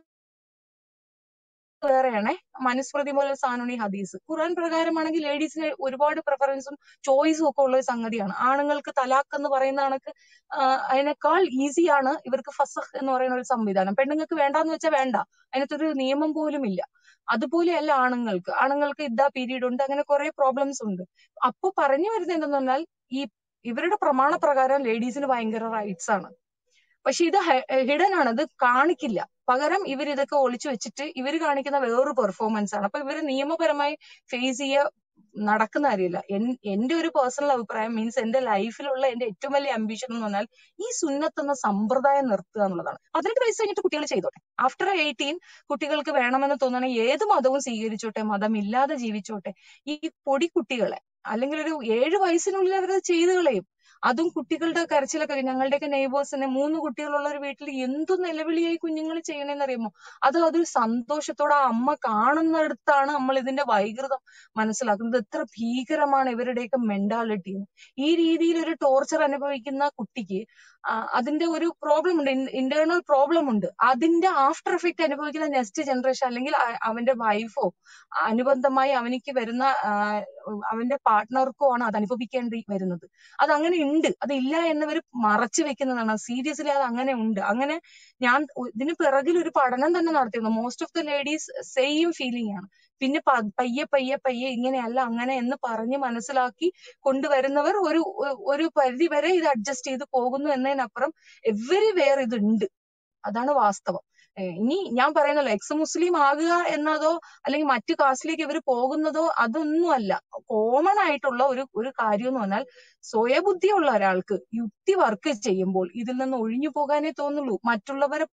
വേറെയാണേ മനുസ്മൃതി പോലെ സാധനമാണ് ഈ ഹദീസ് ഖുറാൻ പ്രകാരമാണെങ്കിൽ ലേഡീസിന് ഒരുപാട് പ്രിഫറൻസും ചോയ്സും ഒക്കെ ഉള്ള ഒരു സംഗതിയാണ് ആണുങ്ങൾക്ക് തലാഖ് എന്ന് പറയുന്ന കണക്ക് ആ, അതിനേക്കാൾ ഈസിയാണ് ഇവർക്ക് ഫസഖ് എന്ന് പറയുന്ന ഒരു സംവിധാനം പെണ്ണുങ്ങൾക്ക് വേണ്ടാന്ന് വെച്ചാൽ വേണ്ട അതിനകത്തൊരു നിയമം പോലും ഇല്ല അതുപോലെയല്ല ആണുങ്ങൾക്ക് ആണുങ്ങൾക്ക് ഇതാ പീരീഡ് ഉണ്ട് അങ്ങനെ കുറെ പ്രോബ്ലംസ് ഉണ്ട് അപ്പൊ പറഞ്ഞു വരുന്നത് എന്തെന്ന് പറഞ്ഞാൽ ഈ ഇവരുടെ പ്രമാണ പ്രകാരം ലേഡീസിന് ഭയങ്കര റൈറ്റ്സ് ആണ് പക്ഷെ ഇത് ഹിഡൻ ആണ് ഇത് കാണിക്കില്ല പകരം ഇവർ ഇതൊക്കെ ഒളിച്ചു വെച്ചിട്ട് ഇവർ കാണിക്കുന്ന വേറൊരു പെർഫോമൻസ് ആണ് അപ്പൊ ഇവര് നിയമപരമായി ഫേസ് ചെയ്യ നടക്കുന്ന കാര്യമില്ല എൻ- എന്റെ ഒരു പേഴ്സണൽ അഭിപ്രായം മീൻസ് എന്റെ ലൈഫിലുള്ള എന്റെ ഏറ്റവും വലിയ അംബിഷൻ എന്ന് പറഞ്ഞാൽ ഈ സുന്നത്ത് എന്ന സമ്പ്രദായം നിർത്തുക എന്നുള്ളതാണ് പതിനെട്ട് വയസ്സ് കഴിഞ്ഞിട്ട് കുട്ടികൾ ചെയ്തോട്ടെ ആഫ്റ്റർ എയ്റ്റീൻ കുട്ടികൾക്ക് വേണമെന്ന് തോന്നണ ഏത് മതവും സ്വീകരിച്ചോട്ടെ മതമില്ലാതെ ജീവിച്ചോട്ടെ ഈ പൊടിക്കുട്ടികളെ അല്ലെങ്കിൽ ഒരു ഏഴ് വയസ്സിനുള്ളിൽ അവരത് ചെയ്തു കളയും അതും കുട്ടികളുടെ കരച്ചിലൊക്കെ ഞങ്ങളുടെയൊക്കെ നെയ്ബേഴ്സിന് മൂന്ന് കുട്ടികളുള്ള ഒരു വീട്ടിൽ എന്തു നിലവിളിയായി കുഞ്ഞുങ്ങൾ ചെയ്യണേന്ന് അറിയുമോ അത് അതൊരു സന്തോഷത്തോടെ ആ അമ്മ കാണുന്നിടത്താണ് നമ്മൾ ഇതിന്റെ വൈകൃതം മനസ്സിലാക്കുന്നത് എത്ര ഭീകരമാണ് ഇവരുടെയൊക്കെ മെന്റാലിറ്റി ഈ രീതിയിൽ ഒരു ടോർച്ചർ അനുഭവിക്കുന്ന കുട്ടിക്ക് ആ, അതിന്റെ ഒരു പ്രോബ്ലം ഉണ്ട് ഇന്റേണൽ പ്രോബ്ലം ഉണ്ട് അതിന്റെ ആഫ്റ്റർ എഫക്ട് അനുഭവിക്കുന്ന നെക്സ്റ്റ് ജനറേഷൻ അല്ലെങ്കിൽ അ- അവന്റെ വൈഫോ അനുബന്ധമായി അവനിക്ക് വരുന്ന ആ, അവന്റെ പാർട്ട്ണർക്കോ ആണ് അത് അനുഭവിക്കേണ്ടി വരുന്നത് അത് അങ്ങനെ ഉണ്ട് അത് ഇല്ല എന്നവർ മറച്ചു വെക്കുന്നതാണ് സീരിയസ്ലി അത് അങ്ങനെ ഉണ്ട് അങ്ങനെ ഞാൻ ഉ- ഇതിന് പിറകിൽ ഒരു പഠനം തന്നെ നടത്തിയിരുന്നു most of the ladies same feeling ആണ് പിന്നെ പ- പയ്യെ പയ്യെ പയ്യെ ഇങ്ങനെയല്ല അങ്ങനെ എന്ന് പറഞ്ഞ് മനസ്സിലാക്കി കൊണ്ടുവരുന്നവർ ഒരു ഒ- ഒരു പരിധി വരെ ഇത് അഡ്ജസ്റ്റ് ചെയ്ത് പോകുന്നു എന്നതിനപ്പുറം എവരി വെയർ ഇതുണ്ട് അതാണ് വാസ്തവം ഏഹ് ഇനി ഞാൻ പറയുന്നല്ലോ എക്സ് മുസ്ലിം ആകുക എന്നതോ അല്ലെങ്കിൽ മറ്റു കാസ്റ്റിലേക്ക് ഇവർ പോകുന്നതോ അതൊന്നും അല്ല കോമൺ ആയിട്ടുള്ള ഒരു ഒരു കാര്യം എന്ന് പറഞ്ഞാൽ സ്വയബുദ്ധിയുള്ള ഒരാൾക്ക് യുക്തി വർക്ക് ചെയ്യുമ്പോൾ ഇതിൽ നിന്ന് ഒഴിഞ്ഞു പോകാനേ തോന്നുള്ളൂ മറ്റുള്ളവരെ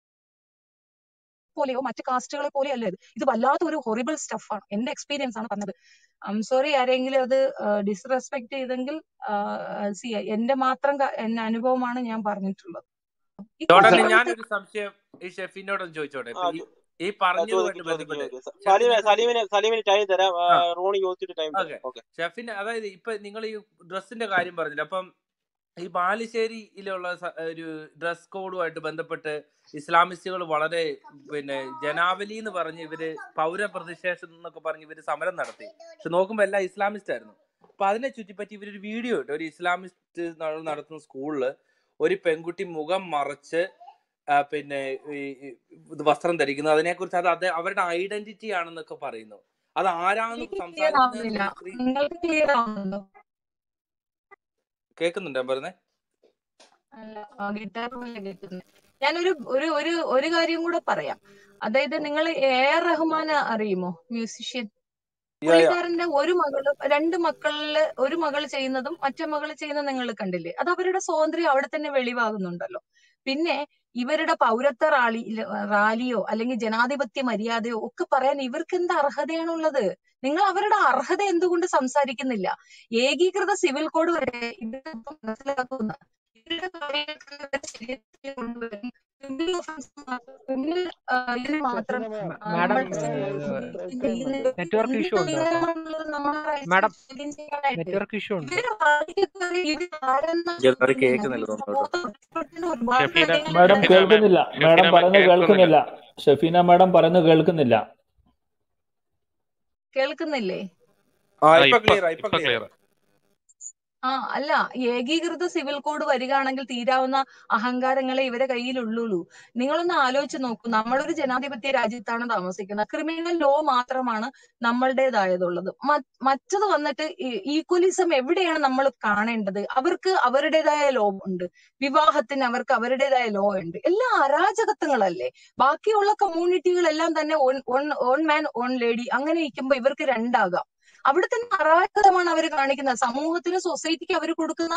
പോലെയോ മറ്റു കാസ്റ്റുകളെ പോലെയോ അല്ല ഇത് ഇത് വല്ലാത്ത ഒരു ഹൊറിബിൾ സ്റ്റഫാണ് എന്റെ എക്സ്പീരിയൻസ് ആണ് പറഞ്ഞത് ഐം സോറി ആരെങ്കിലും അത് ഡിസ്റെസ്പെക്ട് ചെയ്തെങ്കിൽ സി എന്റെ മാത്രം ക- എന്റെ അനുഭവമാണ് ഞാൻ പറഞ്ഞിട്ടുള്ളത് ഈ ജോർഡൻ കുട്ടികൾക്ക് ഞാനൊരു സംശയം ഈ ഷെഫിനോടൊന്ന് ചോദിച്ചോട്ടെ ആ ഇപ്പൊ ഈ ചോ- ഈ ആ, പറഞ്ഞതുമായിട്ട് ചോദിക്കും ചോദിക്കും ബന്ധപ്പെട്ട് ചോദിക്കും സ- ഷെഫിൻ സലീമെ ഞാൻ സലീമിന് സലീമിന് ടൈം തരാം ആ, ആ റോണി ചോദിച്ചിട്ട് ടൈം ഓക്കെ തരാം ഓക്കെ ഷെഫിന് അതായത് ഇപ്പൊ നിങ്ങൾ ഈ ഡ്രസ്സിന്റെ കാര്യം പറഞ്ഞില്ല അപ്പം ഈ ബാലുശ്ശേരിയിലുള്ള സ- ഒരു ഡ്രസ് കോഡുമായിട്ട് ബന്ധപ്പെട്ട് ഇസ്ലാമിസ്റ്റുകൾ വളരെ പിന്നെ ജനാവലി എന്ന് പറഞ്ഞ് ഇവര് പൗരപ്രതിഷേധം എന്നൊക്കെ പറഞ്ഞ് ഇവര് സമരം നടത്തി പക്ഷെ നോക്കുമ്പോ എല്ലാം ഇസ്ലാമിസ്റ്റ് ആയിരുന്നു അപ്പൊ അതിനെ ചുറ്റിപ്പറ്റി ഇവരൊരു വീഡിയോ ഇട്ടു ഒരു ഇസ്ലാമിസ്റ്റ് ന- നടത്തുന്ന സ്കൂളില് ഒരു പെൺകുട്ടി മുഖം മറച്ച് ആ, പിന്നെ ഈ ഈ ഇത് വസ്ത്രം ധരിക്കുന്നത് അതിനെക്കുറിച്ച് അത് അത് അവരുടെ ഐഡന്റിറ്റി ആണെന്നൊക്കെ പറയുന്നു അത് ആരാന്ന് എനിക്ക് ക്ലിയർ സംസാരിക്കുന്നത് ആവുന്നില്ല ഒരു സ്ത്രീ നിങ്ങൾക്ക് ക്ലിയർ ആവുന്നുണ്ടോ കേൾക്കുന്നുണ്ടോ ഞാൻ പറഞ്ഞേ അല്ല ഗിറ്റാർ പോലെ കേൾക്കുന്നത് ഞാനൊരു ഒരു ഒരു ഒരു കാര്യം കൂടെ പറയാം അതായത് നിങ്ങൾ എ ആർ റഹ്മാനെ അറിയുമോ മ്യൂസിഷ്യൻ യാ യാ പുള്ളിക്കാരന്റെ ഒരു മകള് രണ്ട് മക്കളില് ഒരു മകൾ ചെയ്യുന്നതും മറ്റേ മകൾ ചെയ്യുന്നത് നിങ്ങൾ കണ്ടില്ലേ അത് അവരുടെ സ്വാതന്ത്ര്യം അവിടെ തന്നെ വെളിവാകുന്നുണ്ടല്ലോ പിന്നെ ഇവരുടെ പൗരത്വ റാലി റാലിയോ അല്ലെങ്കിൽ ജനാധിപത്യ മര്യാദയോ ഒക്കെ പറയാൻ ഇവർക്ക് എന്ത് അർഹതയാണുള്ളത് നിങ്ങൾ അവരുടെ അർഹത എന്തുകൊണ്ട് സംസാരിക്കുന്നില്ല ഏകീകൃത സിവിൽ കോഡ് വരെ ഇവർക്ക് ഇപ്പം മനസ്സിലാക്കുന്ന ഇവരുടെ കാര്യങ്ങൾക്ക് ഇവരുടെ ശരീരത്തിൽ കൊണ്ടുവരും ക്രിമിനൽ ഒഫൻസ് ക്രിമിനൽ ഇതിന് മാത്രം ഷെഫിന ആ, മാഡം നമ്മൾ ചെയ്യുന്നത് നെറ്റ്വർക്ക് ഇഷ്യൂ എന്ത് ഉണ്ട് കേട്ടോ ഭീകരമാണുള്ളത് നമ്മളെ റൈറ്റ്സ് മാഡം ചോദ്യം ചെയ്യാനായിട്ട് നെറ്റ്വർക്ക് ഇഷ്യൂ ഉണ്ട് ഇവര് വാദിക്കുന്നത് ഇവര് ആരെന്നാ എനിക്കത് ചോദ്യം ചെയ്യുന്നത് കേൾക്കുന്നില്ല ഈ തോന്നുന്നു കേട്ടോ സമൂഹത്തിൽ ഒരുപാട് ഷെഫീന കാര്യങ്ങൾ മാഡം ഉണ്ട് ഷെഫീന മാം കേൾക്കുന്നില്ല മാഡം ഷെഫീന മാം പറയുന്നത് കേൾക്കുന്നില്ല കേൾക്കുന്നില്ല ഷെഫീന മാഡം പറയുന്നത് കേൾക്കുന്നില്ല കേൾക്കുന്നില്ലേ ആ ആ ഇപ്പൊ ഇപ്പൊ ക്ലിയർ ഇപ്പൊ ഇപ്പൊ ക്ലിയർ ക്ലിയർ ആ അല്ല ഏകീകൃത സിവിൽ കോഡ് വരികയാണെങ്കിൽ തീരാവുന്ന അഹങ്കാരങ്ങളെ ഇവരെ കയ്യിലുള്ളൂ നിങ്ങളൊന്ന് ആലോചിച്ച് നോക്കൂ നമ്മളൊരു ജനാധിപത്യ രാജ്യത്താണ് താമസിക്കുന്നത് ക്രിമിനൽ ലോ മാത്രമാണ് നമ്മളുടേതായതുള്ളത് മ- മറ്റത് വന്നിട്ട് ഈക്വലിസം എവിടെയാണ് നമ്മൾ കാണേണ്ടത് അവർക്ക് അവരുടേതായ ലോ ഉണ്ട് വിവാഹത്തിന് അവർക്ക് അവരുടേതായ ലോ ഉണ്ട് എല്ലാം അരാജകത്വങ്ങളല്ലേ ബാക്കിയുള്ള കമ്മ്യൂണിറ്റികളെല്ലാം തന്നെ ഓൺ മാൻ ഓൺ ലേഡി അങ്ങനെ ഇരിക്കുമ്പോ ഇവർക്ക് രണ്ടാകാം അവിടെ തന്നെ അരാജകത്വമാണ് അവർ കാണിക്കുന്നത് സമൂഹത്തിന് സൊസൈറ്റിക്ക് അവർ കൊടുക്കുന്ന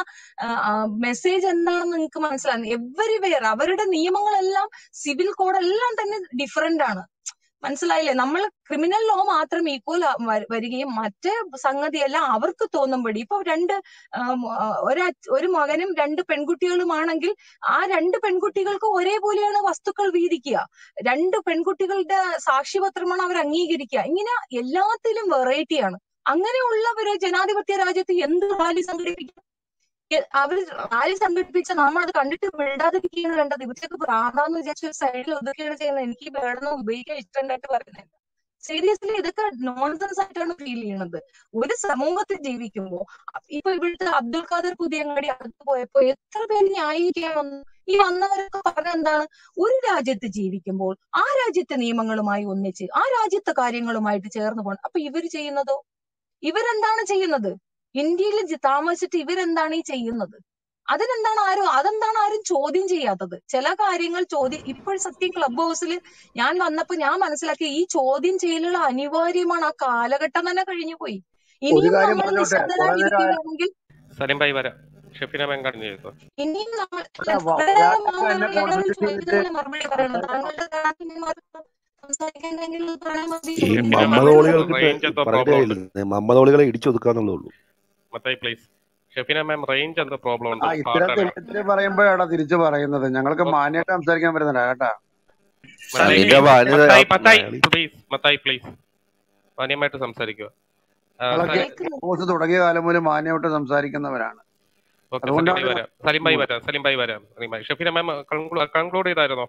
മെസ്സേജ് എന്താണെന്ന് നിങ്ങൾക്ക് മനസ്സിലാകും എവരിവെയർ അവരുടെ നിയമങ്ങളെല്ലാം സിവിൽ കോഡ് എല്ലാം തന്നെ ഡിഫറെന്റ് ആണ് മനസ്സിലായില്ലേ നമ്മൾ ക്രിമിനൽ ലോ മാത്രം ഈക്വൽ വരികയും മറ്റേ സംഗതിയെല്ലാം അവർക്ക് തോന്നുമ്പടി ഇപ്പൊ രണ്ട് ആം, ആ, ഒര ഒരു മകനും രണ്ട് പെൺകുട്ടികളുമാണെങ്കിൽ ആ രണ്ട് പെൺകുട്ടികൾക്ക് ഒരേപോലെയാണ് വസ്തുക്കൾ വീതിക്കുക രണ്ട് പെൺകുട്ടികളുടെ സാക്ഷ്യപത്രമാണ് അവർ അംഗീകരിക്കുക ഇങ്ങനെ എല്ലാത്തിലും വെറൈറ്റിയാണ് അങ്ങനെയുള്ളവര് ജനാധിപത്യ രാജ്യത്ത് എന്ത് റാലി സംഘടിപ്പിക്കും എ- അവര് റാലി സംഘടിപ്പിച്ച നമ്മൾ അത് കണ്ടിട്ട് വിടാതിരിക്കുകയാണ് വേണ്ടത് ഇവർക്ക് പ്രാന്താന്ന് വിചാരിച്ച ഒരു സൈഡിൽ ഒതുക്കുകയാണ് ചെയ്യുന്നത് എനിക്ക് വേണമെന്ന് ഉപയോഗിക്കാൻ ഇഷ്ടമുണ്ടായിട്ട് പറയുന്നത് സീരിയസ്ലി ഇതൊക്കെ നോൺസെൻസ് ആയിട്ടാണ് ഫീൽ ചെയ്യുന്നത് ഒരു സമൂഹത്തിൽ ജീവിക്കുമ്പോ ഇപ്പൊ ഇവിടുത്തെ അബ്ദുൽ ഖാദർ പുതിയങ്ങാടി അടുത്ത് പോയപ്പോ എത്ര പേര് ന്യായീകരിക്കാൻ വന്നു ഈ വന്നവരൊക്കെ പറഞ്ഞ എന്താണ് ഒരു രാജ്യത്ത് ജീവിക്കുമ്പോൾ ആ രാജ്യത്തെ നിയമങ്ങളുമായി ഒന്നിച്ച് ആ രാജ്യത്തെ കാര്യങ്ങളുമായിട്ട് ചേർന്ന് പോകണം അപ്പൊ ഇവര് ചെയ്യുന്നതോ ഇവരെന്താണ് ചെയ്യുന്നത് ഇന്ത്യയിൽ ജി- താമസിച്ചിട്ട് ഇവരെന്താണ് ഈ ചെയ്യുന്നത് അതിനെന്താണ് ആരും അതെന്താണ് ആരും ചോദ്യം ചെയ്യാത്തത് ചില കാര്യങ്ങൾ ചോദ്യം ഇപ്പോൾ സത്യം ക്ലബ് ഹൗസിൽ ഞാൻ വന്നപ്പോ ഞാൻ മനസ്സിലാക്കി ഈ ചോദ്യം ചെയ്യലുള്ള അനിവാര്യമാണ് ആ കാലഘട്ടം തന്നെ കഴിഞ്ഞു പോയി ഒരു ഇനിയും കാര്യം നമ്മൾ പറഞ്ഞോട്ടെ കുറെ നേരം നിശബ്ദരായിരിക്കുകയാണെങ്കിൽ സലിം ഭായി വരാം ഷെഫിന മെങ്കാട് ചെയ്തു ഇനിയും നമ്മൾ അല്ല വ- ധാരാളം വ്യാഴാഴ്ച എന്നെ ആളുകൾ കോൺസെൻട്രേറ്റ് ചെയ്തിട്ട് ചോദിക്കുന്നതിന് മറുപടി പറയണം താങ്കളുടെ കാര്യന്മാർ സംസാരിക്കാനെങ്കിൽ പറയാൻ മതി ഈ ഷെഫിന മാം മമ്മതോളികൾക്കിട്ട് റേഞ്ച് എന്തോ പറഞ്ഞിട്ട് പ്രോബ്ലം ഉണ്ട് കാര്യമില്ല മമ്മതോളികളെ ഇടിച്ചൊതുക്കാന്നുള്ളേ ഉള്ളൂ Mathai please Shefina ma'am range എന്തോ പ്രോബ്ലം ഉണ്ട് ആ ഇത്തരം പാട്ടാണ് തെളിവിച്ച് പറയുമ്പോഴാണ് തിരിച്ചു പറയുന്നത് ഞങ്ങൾക്ക് മാന്യമായിട്ട് സംസാരിക്കാൻ പറ്റുന്നില്ല കേട്ടാ മത്തായി അതിന്റെ മാന്യത മത്തായി മത്തായി മലയാളി പ്ലീസ് മത്തായി പ്ലീസ് മാന്യമായിട്ട് സംസാരിക്കുക ആ, ഞങ്ങളൊക്കെ സലി- കോഴ്സ് തുടങ്ങിയ കാലം മുതൽ മാന്യമായിട്ട് സംസാരിക്കുന്നവരാണ് ഓക്കെ സലിം ഭായി അതുകൊണ്ടാണ് വരാം സലിം ഭായി വരാം സലിം ഭായി വരാം സലിം ഭായി ഷെഫിന മാം കൺക്ലൂഡ് ചെയ്തായിരുന്നോ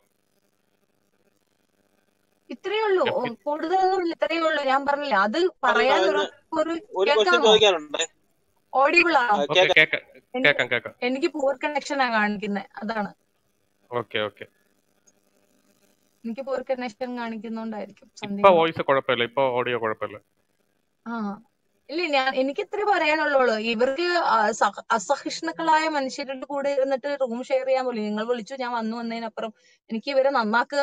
ഇത്രയേ ഉള്ളൂ ഓ, ഷെഫി കൂടുതലൊന്നും ഇല്ല ഇത്രയേ ഉള്ളൂ ഞാൻ പറഞ്ഞില്ല അത് പറയാൻ ഒരു ഒരു ഒരു ക്വസ്റ്റ്യൻ കേൾക്കാമോ ചോദിക്കാനുണ്ട് ഓഡിബിൾ ആണോ ഓക്കെ കേക്കാം കേക്കാം എനിക്ക് കേക്കാം കേക്കാം എനിക്ക് പൂർ കണക്ഷനാ കാണിക്കുന്നത് അതാണ് ഓക്കെ ഓക്കെ എനിക്ക് പൂർ കണക്ഷൻ കാണിക്കുന്നോണ്ടായിരിക്കും ഇപ്പൊ സംതിങ് വോയിസ് കുഴപ്പമില്ല ഇപ്പൊ ഓഡിയോ കുഴപ്പമില്ല ആ ഇല്ല ഞാൻ എനിക്ക് ഇത്ര പറയാനുള്ളൂ ഇവർക്ക് ആ സഹ- അസഹിഷ്ണുക്കളായ മനുഷ്യരുടെ കൂടെ ഇരുന്നിട്ട് റൂം ഷെയർ ചെയ്യാൻ പോലും നിങ്ങൾ വിളിച്ചു ഞാൻ വന്നു വന്നതിനപ്പുറം എനിക്ക് ഇവരെ നന്നാക്കുക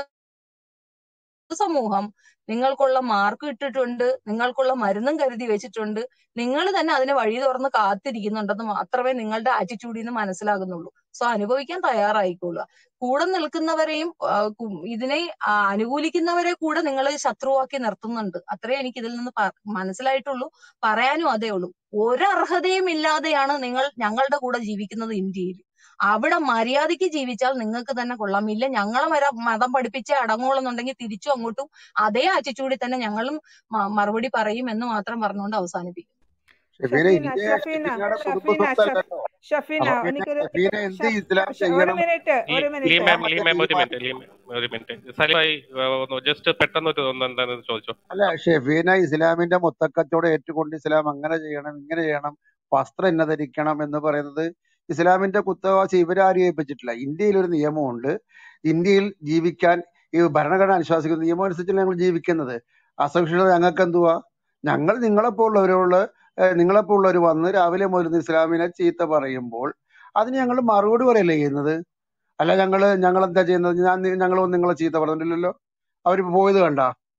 സമൂഹം നിങ്ങൾക്കുള്ള മാർക്ക് ഇട്ടിട്ടുണ്ട് നിങ്ങൾക്കുള്ള മരുന്നും കരുതി വെച്ചിട്ടുണ്ട് നിങ്ങൾ തന്നെ അതിന് വഴി തുറന്ന് കാത്തിരിക്കുന്നുണ്ടെന്ന് മാത്രമേ നിങ്ങളുടെ ആറ്റിറ്റ്യൂഡിൽ നിന്ന് മനസ്സിലാകുന്നുള്ളൂ സോ അനുഭവിക്കാൻ തയ്യാറായിക്കൊള്ളുക കൂടെ നിൽക്കുന്നവരെയും ആ, കു- ഇതിനെ ആ, അനുകൂലിക്കുന്നവരെ കൂടെ നിങ്ങൾ ശത്രുവാക്കി നിർത്തുന്നുണ്ട് അത്രേ എനിക്ക് ഇതിൽ നിന്ന് പ- മനസ്സിലായിട്ടുള്ളൂ പറയാനും അതേ ഉള്ളൂ ഒരു അർഹതയും ഇല്ലാതെയാണ് നിങ്ങൾ ഞങ്ങളുടെ കൂടെ ജീവിക്കുന്നത് ഇന്ത്യയിൽ അവിടെ മര്യാദയ്ക്ക് ജീവിച്ചാൽ നിങ്ങൾക്ക് തന്നെ കൊള്ളാം ഇല്ല ഞങ്ങളെ മര മതം പഠിപ്പിച്ച് അടങ്ങുള്ളെന്നുണ്ടെങ്കിൽ തിരിച്ചു അങ്ങോട്ടും അതേ ആറ്റിറ്റ്യൂഡിൽ തന്നെ ഞങ്ങളും മ- മറുപടി പറയും എന്ന് മാത്രം പറഞ്ഞുകൊണ്ട് അവസാനിപ്പിക്കും ഷെഫീന ഷഫീന ഇന്ത്യ ഷഫീന ഷെഫീനയുടെ കുടുംബ ഷഫീന ഷഫ് സ്വത്തല്ലല്ലോ ഷഫീന അപ്പൊ പിന്നെ എനിക്കൊരു ഷെഫീന എന്ത് ഷഫ് ഇസ്ലാം ഷ- ഒരു ചെയ്യണം മിനിറ്റ് ഒരു ലീ മിനിറ്റ് മാം ലീ മറ്റേ മാം ഒരു തീരുമാനം മിനിറ്റ് ലീ മാം ഒരു മിനിറ്റ് സലിം ഭായി ഒന്ന് ജസ്റ്റ് പെട്ടെന്ന് ഒരു ഒന്ന് എന്താണെന്ന് ചോദിച്ചോ അല്ല ഷെഫീന ഇസ്ലാമിന്റെ മൊത്തക്കച്ചവടം ഏറ്റുകൊണ്ട് ഇസ്ലാം അങ്ങനെ ചെയ്യണം ഇങ്ങനെ ചെയ്യണം വസ്ത്രം ഇന്ന ധരിക്കണം എന്ന് പറയുന്നത് ഇസ്ലാമിന്റെ കുത്തവാസി ഇവരാരും ഏൽപ്പിച്ചിട്ടില്ല ഇന്ത്യയിൽ ഒരു നിയമമുണ്ട് ഇന്ത്യയിൽ ജീവിക്കാൻ ഈ ഭരണഘടന അനുശാസിക്കുന്ന നിയമം അനുസരിച്ചല്ല ഞങ്ങൾ ജീവിക്കുന്നത് അസഹിഷ്ണുത ഞങ്ങൾക്ക് എന്തുവാ ഞങ്ങൾ നിങ്ങളെപ്പോലുള്ളവരോട് നിങ്ങളെപ്പോലുള്ളവർ വന്ന് രാവിലെ മുതൽ ഇസ്ലാമിനെ ചീത്ത പറയുമ്പോൾ അതിന് ഞങ്ങൾ മറുപടി പറയല്ലേ ചെയ്യുന്നത് അല്ല ഞങ്ങള് ഞങ്ങൾ എന്താ ചെയ്യുന്നത് ഞാൻ ഞങ്ങൾ നിങ്ങളെ ചീത്ത പറഞ്ഞില്ലല്ലോ അവർ പോയത് കണ്ട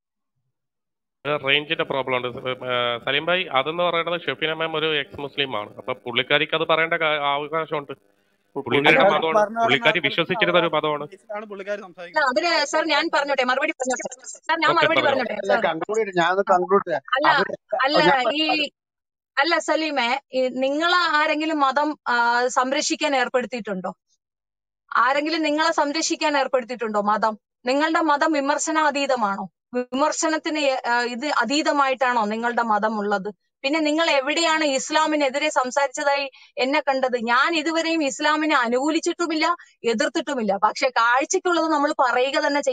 റേഞ്ചിന്റെ പ്രോബ്ലം ഉണ്ട് ഏ, സലീം ഭായി അതെന്ന് പറയുന്നത് ഷെഫീന മാം ഒരു എക്സ് മുസ്ലിം ആണ് അപ്പൊ പുള്ളിക്കാരിക്ക് അത് പറയേണ്ട കാ- അവകാശമുണ്ട് പുള്ളിക്കാരുടെ പുള്ളിക്കാരി മതമാണ് പറഞ്ഞ പുള്ളിക്കാരി വിശ്വസിച്ചിരുന്ന ഒരു മതമാണ് ബേസിലാണ് പുള്ളിക്കാരി അല്ല, സംസാരിക്കുന്നത് അതിന് സാർ ഞാൻ പറഞ്ഞോട്ടെ മറുപടി പറഞ്ഞോട്ടെ സാർ ഞാൻ ഓക്കെ മറുപടി പറഞ്ഞോ പറഞ്ഞോട്ടെ അല്ല സാർ കൺക്ലൂഡ് ഞാനത് കൺക്ലൂഡ് അല്ല അവര് അല്ല ഞാൻ ഈ അല്ല സലീമെ നിങ്ങൾ ആരെങ്കിലും മതം ആ, സംരക്ഷിക്കാൻ ഏർപ്പെടുത്തിയിട്ടുണ്ടോ ആരെങ്കിലും നിങ്ങളെ സംരക്ഷിക്കാൻ ഏർപ്പെടുത്തിയിട്ടുണ്ടോ മതം നിങ്ങളുടെ മതം വിമർശനാതീതമാണോ വിമർശനത്തിന് എ- ആ, ഇത് അതീതമായിട്ടാണോ നിങ്ങളുടെ മതം ഉള്ളത് പിന്നെ നിങ്ങൾ എവിടെയാണ് ഇസ്ലാമിനെതിരെ സംസാരിച്ചതായി എന്നെ കണ്ടത് ഞാൻ ഇതുവരെയും ഇസ്ലാമിനെ അനുകൂലിച്ചിട്ടുമില്ല എതിർത്തിട്ടുമില്ല പക്ഷെ കാഴ്ചക്കുള്ളത് നമ്മൾ പറയുക തന്നെ ചെയ്യും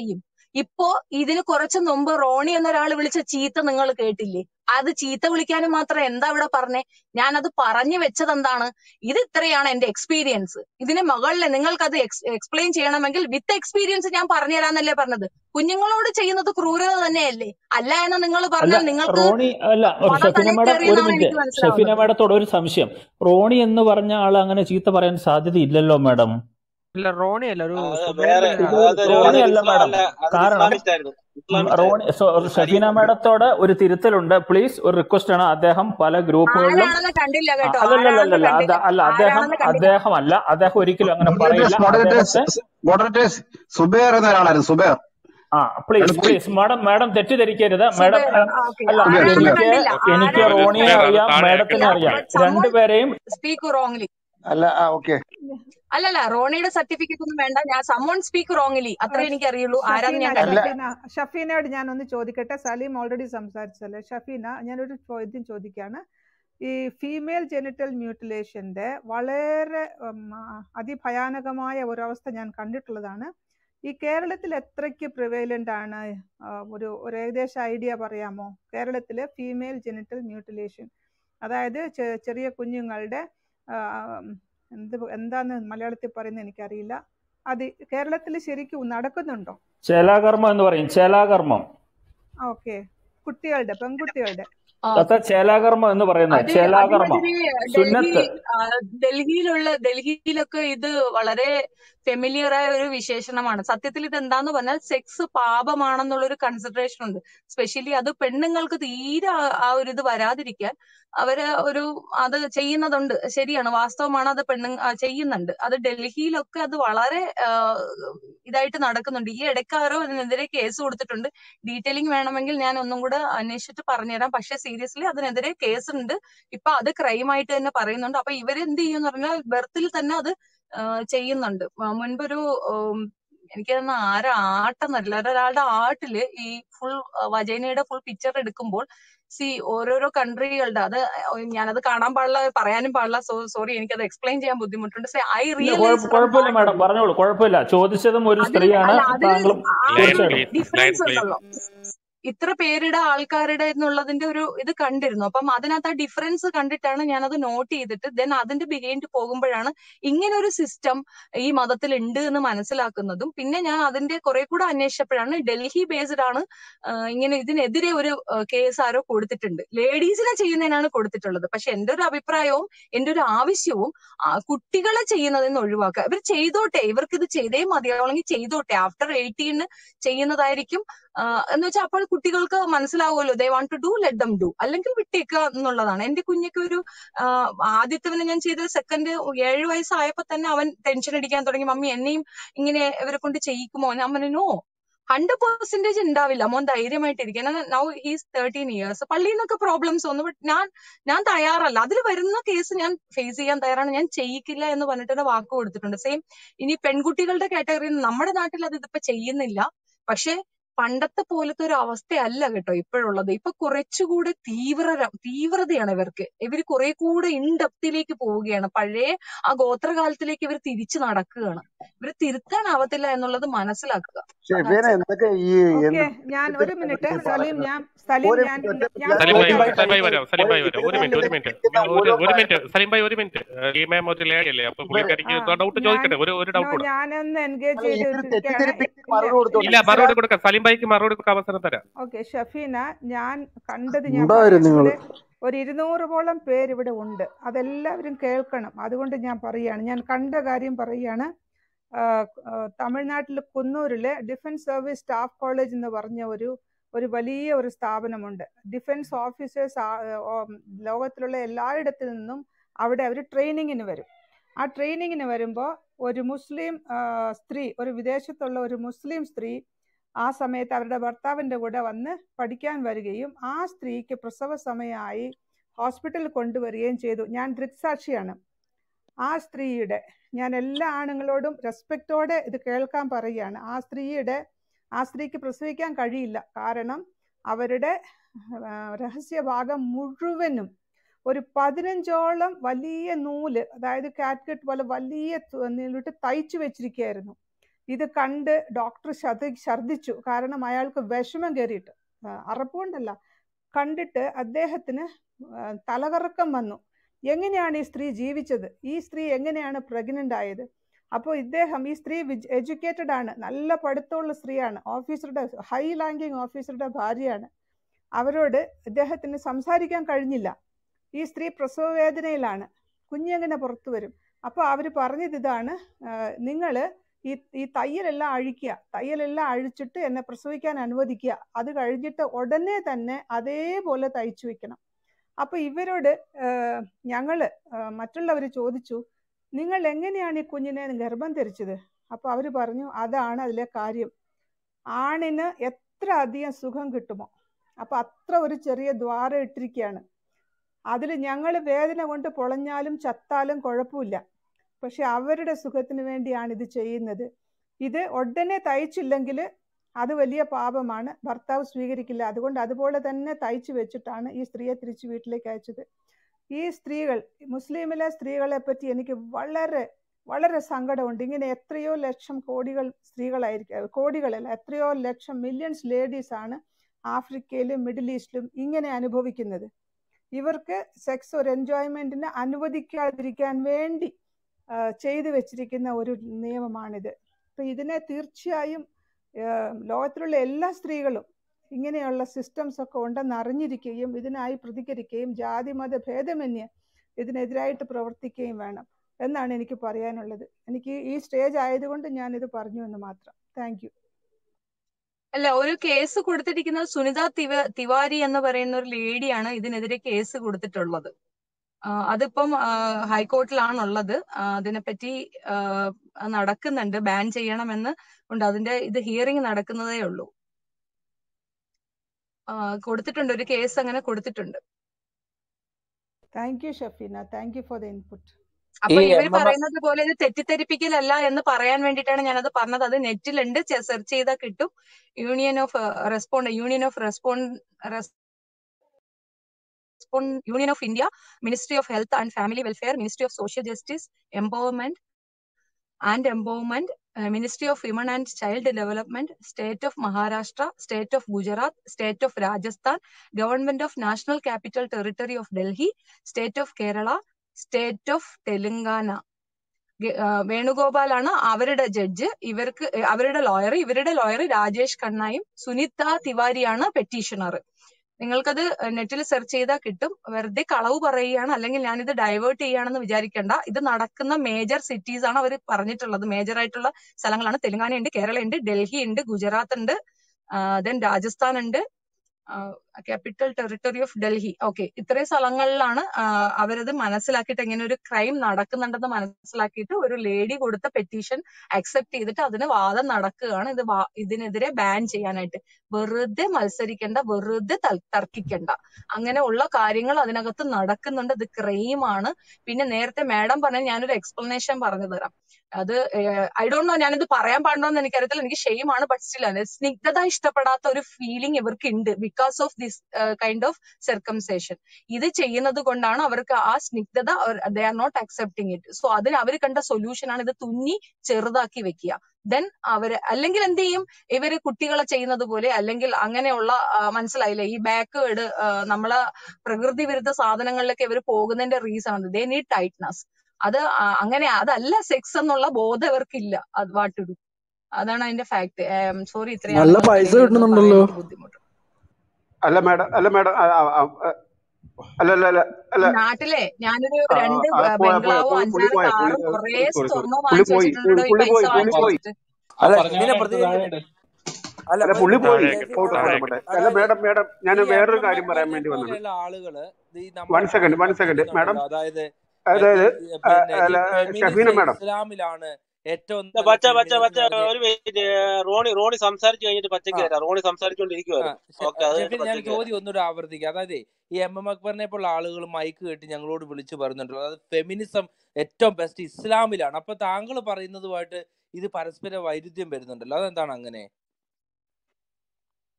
ഇപ്പോ ഇതിന് കുറച്ച് മുമ്പ് റോണി എന്നൊരാൾ വിളിച്ച ചീത്ത നിങ്ങൾ കേട്ടില്ലേ അത് ചീത്ത വിളിക്കാനും മാത്രം എന്താ ഇവിടെ പറഞ്ഞേ ഞാനത് പറഞ്ഞു വെച്ചത് എന്താണ് ഇത് ഇത്രയാണ് എന്റെ എക്സ്പീരിയൻസ് ഇതിന് മുകളിൽ നിങ്ങൾക്ക് അത് എക്സ്പ്ലെയിൻ ചെയ്യണമെങ്കിൽ വിത്ത് എക്സ്പീരിയൻസ് ഞാൻ പറഞ്ഞുതരാന്നല്ലേ പറഞ്ഞത് കുഞ്ഞുങ്ങളോട് ചെയ്യുന്നത് ക്രൂരത തന്നെയല്ലേ അല്ല എന്ന് നിങ്ങൾ അല്ല പറഞ്ഞാൽ നിങ്ങൾക്ക് റോണി അല്ല പണം ഷഫീന തലയിൽ മാഡം ഒരു കയറിയെന്നാണ് മിനിറ്റ് എനിക്ക് ഷഫീന മനസ്സിലാവുന്നത് മാഡത്തോട് ഒരു സംശയം റോണി എന്ന് പറഞ്ഞ ആൾ അങ്ങനെ ചീത്ത പറയാൻ സാധ്യതയില്ലല്ലോ മാഡം ഇല്ല റോണി അല്ല ഒരു അത് സുബൈർ വേറെ എന്നൊരാളാണ് ഇത് അതൊരു റോണി അതൊരു അല്ല ഇസ്ലാം മാഡം അല്ല അതൊരു കാരണം ഇസ്ലാമിസ്റ്റ് ആയിരുന്നു ഉം, ഇസ്ലാമിസ്റ്റ് റോണി ആയിരുന്നു സോ- അലി ഷഫീന മാഡത്തോട് ഒരു തിരുത്തലുണ്ട് പ്ലീസ് ഒരു റിക്വസ്റ്റ് ആണ് അദ്ദേഹം പല ഗ്രൂപ്പുകളിലും ആരാണെന്ന് കണ്ടില്ല ആ, കേട്ടോ ആരാണെന്ന് അല്ലല്ലല്ലല്ല അത് കണ്ടില്ല അല്ല അദ്ദേഹം ആരാണെന്ന് കണ്ടില്ല അദ്ദേഹം അല്ല അദ്ദേഹം ഒരിക്കലും അങ്ങനെ പറയില്ല മോഡറേറ്റേഴ്സ് അദ്ദേഹത്തെ മോഡറേറ്റേഴ്സ് സുബേർ എന്ന ഒരാളായിരുന്നു സുബേർ ആ പ്ലീസ് അയാൾ പോയി പ്ലീസ് മാഡം മാഡം തെറ്റിദ്ധരിക്കരുത് മാഡം സുബൈർ ആ, ഓക്കെ അല്ല സുബേർ ആരാണെന്ന് എനിക്ക് സുബേർ കണ്ടില്ല എനിക്ക് ആരാണെന്ന് റോണിയെ സുബൈർ അത് അറിയാം താഴെയാക്കി മാഡത്തിനെ ഇല്ല അറിയാം ബട്ട് സമ്മോൺ രണ്ടുപേരെയും സ്പീക്ക് റോങ്ലി അല്ല ആ ഓക്കെ അല്ലല്ല റോണിയുടെ സർട്ടിഫിക്കറ്റ് ഒന്നും വേണ്ട ഞാൻ സമ്മോൺ സ്പീക്ക് റോങ്ലി ആ, അത്രേ എനിക്ക് അറിയുള്ളൂ ആരാന്ന് ഷഫീന ഞാൻ അല്ല കണ്ടില്ല ഷഫീന ഷഫീനയോട് ഞാൻ ഒന്ന് ചോദിക്കട്ടെ സലീം ഓൾറെഡി സംസാരിച്ചല്ലേ ഷഫീന ഞാനൊരു ചോദ്യം ചോദിക്കാണ് ഈ ഫീമെയിൽ ജെനിറ്റൽ മ്യൂട്ടിലേഷന്റെ വളരെ ഉം, ആ, അതിഭയാനകമായ ഒരവസ്ഥ ഞാൻ കണ്ടിട്ടുള്ളതാണ് ഈ കേരളത്തിൽ എത്രയ്ക്ക് പ്രിവൈലന്റ് ആണ് ആ, ഒരു ഒരു ഏകദേശ ഐഡിയ പറയാമോ കേരളത്തിലെ ഫീമെയിൽ ജെനിറ്റൽ മ്യൂട്ടിലേഷൻ അതായത് ചെ- ചെറിയ കുഞ്ഞുങ്ങളുടെ ആ, എന്ത് എന്താന്ന് മലയാളത്തിൽ പറയുന്നത് എനിക്കറിയില്ല അത് കേരളത്തിൽ ശരിക്കും നടക്കുന്നുണ്ടോ ചേലാകർമ്മം എന്ന് പറയും ചേലാകർമ്മം ഓക്കെ കുട്ടികളുടെ പെൺകുട്ടികളുടെ അത്ത ചേലാകർമ്മം എന്ന് പറയുന്നത് അത് ചേലാകർമ്മം അതിനെതിരെ ഡൽഹി സുന്നത്ത് ആ, ഡൽഹിയിലുള്ള ഡൽഹിയിലൊക്കെ ഇത് വളരെ ഫെമിലിയർ ആയ ഒരു വിശേഷണമാണ് സത്യത്തിൽ ഇത് എന്താന്ന് പറഞ്ഞാൽ സെക്സ് പാപമാണെന്നുള്ള ഒരു കൺസിഡറേഷൻ ഉണ്ട് സ്പെഷ്യലി അത് പെണ്ണുങ്ങൾക്ക് തീരെ ആ ആ ഒരു ഇത് വരാതിരിക്കാൻ അവര് ഒരു അത് ചെയ്യുന്നതുണ്ട് ശരിയാണ് വാസ്തവമാണ് അത് പെണ്ണു ആ, ചെയ്യുന്നുണ്ട് അത് ഡൽഹിയിലൊക്കെ അത് വളരെ ആ, ഇതായിട്ട് നടക്കുന്നുണ്ട് ഈ ഇടയ്ക്കാരോ ഇതിനെതിരെ കേസ് കൊടുത്തിട്ടുണ്ട് ഡീറ്റെയിലിംഗ് വേണമെങ്കിൽ ഞാൻ ഒന്നും കൂടെ അന്വേഷിച്ചിട്ട് പറഞ്ഞുതരാം പക്ഷെ സീരിയസ്ലി അതിനെതിരെ കേസ് ഉണ്ട് ഇപ്പൊ അത് ക്രൈം ആയിട്ട് തന്നെ പറയുന്നുണ്ട് അപ്പൊ ഇവര് എന്ത് ചെയ്യുമെന്ന് പറഞ്ഞാൽ ബർത്തിൽ തന്നെ അത് ആ, ചെയ്യുന്നുണ്ട് ആ, മുൻപൊരു ഉം, എനിക്ക് തോന്നുന്നു ആരാ ആട്ടെന്നല്ല ഒരാളുടെ ആട്ടില് ഈ ഫുൾ വജൈനയുടെ ഫുൾ പിക്ചർ എടുക്കുമ്പോൾ സി ഓരോരോ കൺട്രികളുടെ അത് ഞാനത് കാണാൻ പാടില്ല പറയാനും പാടില്ല സോ സോറി എനിക്കത് എക്സ്പ്ലെയിൻ ചെയ്യാൻ ബുദ്ധിമുട്ടുണ്ട് സേ ഐ ഇല്ല റിയലൈസ് കുഴപ്പ- ഫ്രം കുഴപ്പമില്ല മാഡം പറഞ്ഞോളൂ കുഴപ്പമില്ല ചോദിച്ചതും ഒരു അതിൽ സ്ത്രീയാണ് അല്ല അതിൽ താങ്കളും ആ ലൈൻ ഒരു തീർച്ചയായിട്ടും പ്ലീസ് ലൈൻ ഡിഫറൻസ് പ്ലീസ് ഉണ്ടല്ലോ ഇത്ര പേരുടെ ആൾക്കാരുടെ എന്നുള്ളതിന്റെ ഒരു ഇത് കണ്ടിരുന്നു അപ്പം അതിനകത്ത് ആ ഡിഫറൻസ് കണ്ടിട്ടാണ് ഞാനത് നോട്ട് ചെയ്തിട്ട് ദെൻ അതിന്റെ ബിഹൈൻഡ് പോകുമ്പോഴാണ് ഇങ്ങനെ ഒരു സിസ്റ്റം ഈ മതത്തിൽ ഉണ്ട് എന്ന് മനസ്സിലാക്കുന്നതും പിന്നെ ഞാൻ അതിന്റെ കുറെ കൂടെ അന്വേഷിച്ചപ്പോഴാണ് ഡൽഹി ബേസ്ഡ് ആണ് ആ, ഇങ്ങനെ ഇതിനെതിരെ ഒരു കേസ് ആരോ കൊടുത്തിട്ടുണ്ട് ലേഡീസിനെ ചെയ്യുന്നതിനാണ് കൊടുത്തിട്ടുള്ളത് പക്ഷെ എന്റെ ഒരു അഭിപ്രായവും എന്റെ ഒരു ആവശ്യവും ആ, കുട്ടികളെ ചെയ്യുന്നതിൽ നിന്ന് ഒഴിവാക്കുക ഇവർ ചെയ്തോട്ടെ ഇവർക്ക് ഇത് ചെയ്തേ മതിയാവുമെങ്കിൽ ചെയ്തോട്ടെ ആഫ്റ്റർ എയ്റ്റീന് ചെയ്യുന്നതായിരിക്കും ആ, എന്ന് വെച്ചാൽ അപ്പോൾ കുട്ടികൾക്ക് മനസ്സിലാവുമല്ലോ they want to do let them do അല്ലെങ്കിൽ വിട്ടേക്കുക എന്നുള്ളതാണ് എന്റെ കുഞ്ഞൊക്കെ ഒരു ആ, ആദ്യത്തവന് ഞാൻ ചെയ്തത് സെക്കൻഡ് ഏഴ് വയസ്സായപ്പോ തന്നെ അവൻ ടെൻഷൻ അടിക്കാൻ തുടങ്ങി മമ്മി എന്നെയും ഇങ്ങനെ ഇവരെ കൊണ്ട് ചെയ്യിക്കുമോ ഞാൻ പറഞ്ഞു നോ ഹൺഡ്രഡ് പെർസെന്റേജ് ഉണ്ടാവില്ല മോൻ ധൈര്യമായിട്ടിരിക്കണം നൗ ഹീസ് തേർട്ടീൻ ഇയേഴ്സ് പള്ളിയിൽ നിന്നൊക്കെ പ്രോബ്ലംസ് വന്നു ബട്ട് ഞാൻ ഞാൻ തയ്യാറല്ല അതിൽ വരുന്ന കേസ് ഞാൻ ഫേസ് ചെയ്യാൻ തയ്യാറാണ് ഞാൻ ചെയ്യിക്കില്ല എന്ന് പറഞ്ഞിട്ട് തന്നെ വാക്ക് കൊടുത്തിട്ടുണ്ട് സെയിം ഇനി പെൺകുട്ടികളുടെ കാറ്റഗറിയിൽ നമ്മുടെ നാട്ടിൽ അത് ഇതിപ്പോ ചെയ്യുന്നില്ല പക്ഷെ പണ്ടത്തെ പോലത്തെ ഒരു അവസ്ഥയല്ല കേട്ടോ ഇപ്പോഴുള്ളത് ഇപ്പൊ കുറച്ചുകൂടെ തീവ്ര തീവ്രതയാണ് ഇവർക്ക് ഇവർ കുറെ കൂടെ ഇൻഡെപ്തിലേക്ക് പോവുകയാണ് പഴയ ആ ഗോത്രകാലത്തിലേക്ക് ഇവർ തിരിച്ചു നടക്കുകയാണ് ഇവർ തിരുത്താനാവത്തില്ല എന്നുള്ളത് മനസ്സിലാക്കുക ഷെഫീന That's it. എന്തൊക്കെ ഈ ഓക്കെ എന്ത് ഞാൻ ഒരു എന്തൊക്കെ മിനിറ്റ് ഈ സലീം പറയുന്നത് ഞാൻ സലീം ഒരു ഞാൻ മിനിറ്റ് ഒറ്റ ഞാൻ ഞാൻ സലീം ഭായ് ചോദിക്കട്ടെ സലീം ഭായ് വരാം സലീം ഒരു ഭായ് വരാം ഒരു മിനിറ്റ് ഒരു മിനിറ്റ് ഇവരിങ്ങനെ ഒരു ഓരോ ഒരു മിനിറ്റ് പറയുന്നത് സലീം ഭായ് ഒരു മിനിറ്റ് ഈ മാം ഒരു ലേഡി അല്ലേ അപ്പൊ ഇവര് പുള്ളിക്കാരിക്ക് ആ ഡൗട്ട് ഞാൻ ചോദിക്കട്ടെ ഒരു ഒരു നോ ഡൗട്ട് കൂടെ ഞാനൊന്ന് എൻഗേജ് അല്ല ഇവര് ചെയ്തിട്ടിരിക്കുകയാണ് തെറ്റിദ്ധരിപ്പിച്ച് ഇല്ല മറുപടി കൊടുത്തോട്ടെ ഇല്ല ഇസ്ലാം മറുപടി കൊടുക്കാം സലീം ഭായിക്ക് മറുപടി കൊടുക്കാൻ അവസരം തരാം ഓക്കെ ഷഫീന ഞാൻ കണ്ടത് ഞാൻ ഉണ്ടായിരുന്നു പറയാം നിങ്ങൾ ഇവിടെ ഒരു ഇരുന്നൂറോളം പേര് ഇവിടെ ഉണ്ട് അതെല്ലാവരും കേൾക്കണം അതുകൊണ്ട് ഞാൻ പറയുകയാണ് ഞാൻ കണ്ട കാര്യം പറയുകയാണ് ആ, ആ, തമിഴ്നാട്ടിൽ കുന്നൂരിലെ ഡിഫൻസ് സർവീസ് സ്റ്റാഫ് കോളേജ് എന്ന് പറഞ്ഞ ഒരു ഒരു വലിയ ഒരു സ്ഥാപനമുണ്ട് ഡിഫൻസ് ഓഫീസേഴ്സ് ലോകത്തിലുള്ള എല്ലായിടത്തു നിന്നും അവിടെ അവർ ട്രെയിനിങ്ങിന് വരും ആ ട്രെയിനിങ്ങിന് വരുമ്പോൾ ഒരു മുസ്ലിം ആ, സ്ത്രീ ഒരു വിദേശത്തുള്ള ഒരു മുസ്ലിം സ്ത്രീ ആ സമയത്ത് അവരുടെ ഭർത്താവിൻ്റെ കൂടെ വന്ന് പഠിക്കാൻ വരികയും ആ സ്ത്രീക്ക് പ്രസവ സമയമായി ഹോസ്പിറ്റലിൽ കൊണ്ടുവരികയും ചെയ്തു ഞാൻ ദൃക്സാക്ഷിയാണ് ആ സ്ത്രീയുടെ ഞാൻ എല്ലാ ആണുങ്ങളോടും റെസ്പെക്റ്റോടെ ഇത് കേൾക്കാൻ പറയുകയാണ് ആ സ്ത്രീയുടെ ആ സ്ത്രീക്ക് പ്രസവിക്കാൻ കഴിയില്ല കാരണം അവരുടെ ആ, രഹസ്യഭാഗം മുഴുവനും ഒരു പതിനഞ്ചോളം വലിയ നൂല് അതായത് കാറ്റ്കട്ട് പോലെ വലിയ തു- നൂലിട്ട് തയ്ച്ചു വെച്ചിരിക്കുകയായിരുന്നു ഇത് കണ്ട് ഡോക്ടർ ഛർദി ഛർദിച്ചു കാരണം അയാൾക്ക് വിഷമം കയറിയിട്ട് ആ, അറപ്പുകൊണ്ടല്ല കണ്ടിട്ട് അദ്ദേഹത്തിന് ആ, തലകറക്കം വന്നു എങ്ങനെയാണ് ഈ സ്ത്രീ ജീവിച്ചത് ഈ സ്ത്രീ എങ്ങനെയാണ് പ്രഗ്നന്റ് ആയത് അപ്പോൾ ഇദ്ദേഹം ഈ സ്ത്രീ എഡ്യൂക്കേറ്റഡ് ആണ് നല്ല പഠിത്തമുള്ള സ്ത്രീയാണ് ഓഫീസറുടെ ഹൈ റാങ്കിങ് ഓഫീസറുടെ ഭാര്യയാണ് അവരോട് ഇദ്ദേഹത്തിന് സംസാരിക്കാൻ കഴിഞ്ഞില്ല ഈ സ്ത്രീ പ്രസവ വേദനയിലാണ് കുഞ്ഞെങ്ങനെ പുറത്തു വരും അപ്പോൾ അവർ പറഞ്ഞത് ഇതാണ് നിങ്ങൾ ഈ ഈ തയ്യലെല്ലാം അഴിക്കുക തയ്യലെല്ലാം അഴിച്ചിട്ട് എന്നെ പ്രസവിക്കാൻ അനുവദിക്കുക അത് കഴിഞ്ഞിട്ട് ഉടനെ തന്നെ അതേപോലെ തയ്ച്ചു വെക്കണം അപ്പോൾ ഇവരോട് ഞങ്ങൾ മറ്റുള്ളവർ ചോദിച്ചു നിങ്ങൾ എങ്ങനെയാണ് ഈ കുഞ്ഞിനെ ഗർഭം ധരിച്ചത് അപ്പോൾ അവർ പറഞ്ഞു അതാണ് അതിലെ കാര്യം ആണിന് എത്ര അധികം സുഖം കിട്ടുമോ അപ്പോൾ അത്ര ഒരു ചെറിയ ദ്വാരം ഇട്ടിരിക്കുകയാണ് അതിൽ ഞങ്ങൾ വേദന കൊണ്ട് പൊളഞ്ഞാലും ചത്താലും കുഴപ്പമില്ല പക്ഷെ അവരുടെ സുഖത്തിന് വേണ്ടിയാണ് ഇത് ചെയ്യുന്നത് ഇത് ഉടനെ തയ്ച്ചില്ലെങ്കിൽ അത് വലിയ പാപമാണ് ഭർത്താവ് സ്വീകരിക്കില്ല അതുകൊണ്ട് അതുപോലെ തന്നെ തയ്ച്ചു വെച്ചിട്ടാണ് ഈ സ്ത്രീയെ തിരിച്ച് വീട്ടിലേക്ക് അയച്ചത് ഈ സ്ത്രീകൾ മുസ്ലിമിലെ സ്ത്രീകളെ പറ്റി എനിക്ക് വളരെ വളരെ സങ്കടമുണ്ട് ഇങ്ങനെ എത്രയോ ലക്ഷം കോടികൾ സ്ത്രീകളായിരിക്കും കോടികളല്ല എത്രയോ ലക്ഷം മില്യൺസ് ലേഡീസ് ആണ് ആഫ്രിക്കയിലും മിഡിൽ ഈസ്റ്റിലും ഇങ്ങനെ അനുഭവിക്കുന്നത് ഇവർക്ക് സെക്സ് ഒരു എൻജോയ്മെന്റിന് അനുവദിക്കാതിരിക്കാൻ വേണ്ടി ചെയ്തു വെച്ചിരിക്കുന്ന ഒരു നിയമമാണിത് അപ്പം ഇതിനെ തീർച്ചയായും ലോകത്തിലുള്ള എല്ലാ സ്ത്രീകളും ഇങ്ങനെയുള്ള സിസ്റ്റംസ് ഒക്കെ ഉണ്ടെന്ന് അറിഞ്ഞിരിക്കുകയും ഇതിനായി പ്രതികരിക്കുകയും ജാതി മത ഭേദമന്യേ ഇതിനെതിരായിട്ട് പ്രവർത്തിക്കുകയും വേണം എന്നാണ് എനിക്ക് പറയാനുള്ളത് എനിക്ക് ഈ സ്റ്റേജ് ആയതുകൊണ്ട് ഞാൻ ഇത് പറഞ്ഞു എന്ന് മാത്രം താങ്ക് യു അല്ല ഒരു കേസ് കൊടുത്തിരിക്കുന്നത് സുനിത തിവ തിവാരി എന്ന് പറയുന്ന ഒരു ലേഡിയാണ് ഇതിനെതിരെ കേസ് കൊടുത്തിട്ടുള്ളത് അതിപ്പം ഹൈക്കോർട്ടിലാണുള്ളത് അതിനെപ്പറ്റി നടക്കുന്നുണ്ട് ബാൻ ചെയ്യണമെന്ന് ഉണ്ട് അതിന്റെ ഇത് ഹിയറിംഗ് നടക്കുന്നതേ ഉള്ളൂ കൊടുത്തിട്ടുണ്ട് ഒരു കേസ് അങ്ങനെ കൊടുത്തിട്ടുണ്ട് thank you Shafeena thank you for the input അപ്പൊ ഇവർ പറയുന്നത് പോലെ ഇത് തെറ്റിദ്ധരിപ്പിക്കലല്ല എന്ന് പറയാൻ വേണ്ടിയിട്ടാണ് ഞാനത് പറഞ്ഞത് അത് നെറ്റിലുണ്ട് സെർച്ച് ചെയ്താൽ കിട്ടും union of respond union of respond union of India ministry of health and family welfare ministry of social justice empowerment and empowerment ministry of women and child development state of Maharashtra state of Gujarat state of Rajasthan government of national capital territory of Delhi state of Kerala state of Telangana വേണുഗോപാലാണ് അവരുടെ judge ഇവർക്ക് അവരുടെ lawyer ഇവരുടെ lawyer Rajesh ഖന്നായും സുനിത തിവാരിയാണ് petitioner നിങ്ങൾക്കത് നെറ്റിൽ search ചെയ്താൽ കിട്ടും വെറുതെ കളവ് പറയുകയാണ് അല്ലെങ്കിൽ ഞാനിത് ഡൈവേർട്ട് ചെയ്യുകയാണെന്ന് വിചാരിക്കേണ്ട ഇത് നടക്കുന്ന മേജർ സിറ്റീസ് ആണ് അവർ പറഞ്ഞിട്ടുള്ളത് മേജർ ആയിട്ടുള്ള സ്ഥലങ്ങളാണ് തെലുങ്കാന ഉണ്ട് കേരള ഉണ്ട് ഡൽഹി ഉണ്ട് ഗുജറാത്ത് ഉണ്ട് ദെൻ രാജസ്ഥാൻ ഉണ്ട് capital territory of Delhi okay ഇത്രയും സ്ഥലങ്ങളിലാണ് അവരത് മനസ്സിലാക്കിയിട്ട് ഇങ്ങനെ ഒരു ക്രൈം നടക്കുന്നുണ്ടെന്ന് മനസ്സിലാക്കിയിട്ട് ഒരു ലേഡി കൊടുത്ത പെറ്റീഷൻ അക്സെപ്റ്റ് ചെയ്തിട്ട് അതിന് വാദം നടക്കുകയാണ് ഇത് ഇതിനെതിരെ ബാൻ ചെയ്യാനായിട്ട് വെറുതെ മത്സരിക്കേണ്ട വെറുതെ തർക്കിക്കണ്ട അങ്ങനെ ഉള്ള കാര്യങ്ങൾ അതിനകത്ത് നടക്കുന്നുണ്ട് ഇത് ക്രൈമാണ് പിന്നെ നേരത്തെ മാഡം പറഞ്ഞ ഞാനൊരു എക്സ്പ്ലനേഷൻ പറഞ്ഞു തരാം അത് ഐ ഡോണ്ട് നോ ഞാനിത് പറയാൻ പാടുണ്ടോ എന്ന് എനിക്കറിയത്തില്ല എനിക്ക് ഷെയിമാണ് ബട്ട് സ്റ്റിൽ ആണ് സ്നിഗ്ധത ഇഷ്ടപ്പെടാത്ത ഒരു ഫീലിംഗ് ഇവർക്ക് ഉണ്ട് because of this kind of circumcision ഇത് ചെയ്യുന്നത് കൊണ്ടാണ് അവർക്ക് ആ സ്നിഗ്ധത they are not accepting it so അതിന് അവർ കണ്ട സൊല്യൂഷൻ ആണ് ഇത് തുന്നി ചെറുതാക്കി വെക്കുക ദെൻ അവര് അല്ലെങ്കിൽ എന്ത് ചെയ്യും ഇവര് കുട്ടികളെ ചെയ്യുന്നത് പോലെ അല്ലെങ്കിൽ അങ്ങനെയുള്ള മനസ്സിലായില്ലേ ഈ ബാക്ക്വേർഡ് നമ്മളെ പ്രകൃതി വിരുദ്ധ സാധനങ്ങളിലൊക്കെ ഇവർ പോകുന്നതിന്റെ റീസൺ ആണ് ദേ നീഡ് ടൈറ്റ്നസ് അത് അങ്ങനെ അതല്ല സെക്സ് എന്നുള്ള ബോധം ഇവർക്കില്ല അത് വാട്ട് ഡു അതാണ് അതിന്റെ ഫാക്ട് സോറി നല്ല പൈസ കിട്ടുന്നുണ്ടല്ലോ ബുദ്ധിമുട്ട് അല്ല മാഡം അല്ല മാഡം അല്ല അല്ല അല്ല അല്ല നാട്ടിലെ ഞാനൊരു ആ, രണ്ട് ആ, പോയ പോയ ബംഗ്ലാവും പുള്ളി പുള്ളി അഞ്ചാറ് പോയ പുള്ളി കാറും കുറേ സോറി സോറി സ്വർണം പുള്ളി വാങ്ങിച്ചു പോയി വെച്ചിട്ടുണ്ടോ ഈ പുള്ളി പൈസ പോയി പുള്ളി വാങ്ങിച്ചു പോയി വെച്ചിട്ട് അല്ല പറഞ്ഞ ഇതിനെ എടുത്ത് താഴെ പ്രതികരിക്കട്ടെ ഇട് അല്ല അല്ല ഒരു പുള്ളി പോയി ഷെഫി താഴേക്ക് പോട്ടെ പോട്ടെ താഴേക്ക് പോട്ടെ അല്ല അതായത് മാഡം മാഡം ഞാൻ ഈ എം വേറൊരു എം കാര്യം പറയാൻ അക്ബറിനെ വേണ്ടി വന്നത് പോലെയുള്ള ആളുകള് ഈ വൺ നമ്മുടെ സെക്കൻഡ് നാട്ടിൽ വൺ സെക്കൻഡ് മാഡം പറ്റിക്കുന്നുണ്ടല്ലോ അതായത് അതായത് ഈ ആ, പിന്നെ ഈ അല്ല ഫെമിനിസം ഷഫീന മാഡം ഇസ്ലാമിലാണ് ഏറ്റവും ഇല്ല, നല്ല പച്ച പച്ച ഫെമിനിസം പച്ച എന്ന് പറഞ്ഞ് ഒരു മിനിറ്റ് റോണി റോണി സംസാരിച്ചു കഴിഞ്ഞിട്ട് പച്ചയ്ക്ക് ആ തരാം റോണി ആ സംസാരിച്ചുകൊണ്ടിരിക്കുവായിരുന്നു ഷെ- ഓക്കെ അത് കഴിഞ്ഞിട്ട് ഷെഫീൻ ഞാൻ പച്ചയ്ക്ക് തരാം ചോദ്യം ഒന്നുകൂടെ ആവർത്തിക്കുക അതായത് ഈ എം എം അക്ബറിനെ പോലുള്ള ആളുകൾ മൈക്ക് കേട്ട് ഞങ്ങളോട് വിളിച്ചു പറയുന്നുണ്ടല്ലോ അതായത് ഫെമിനിസം ഏറ്റവും ബെസ്റ്റ് ഇസ്ലാമിലാണ് അപ്പൊ താങ്കൾ പറയുന്നതുമായിട്ട് ഇത് പരസ്പര വൈരുദ്ധ്യം വരുന്നുണ്ടല്ലോ അതെന്താണ് അങ്ങനെ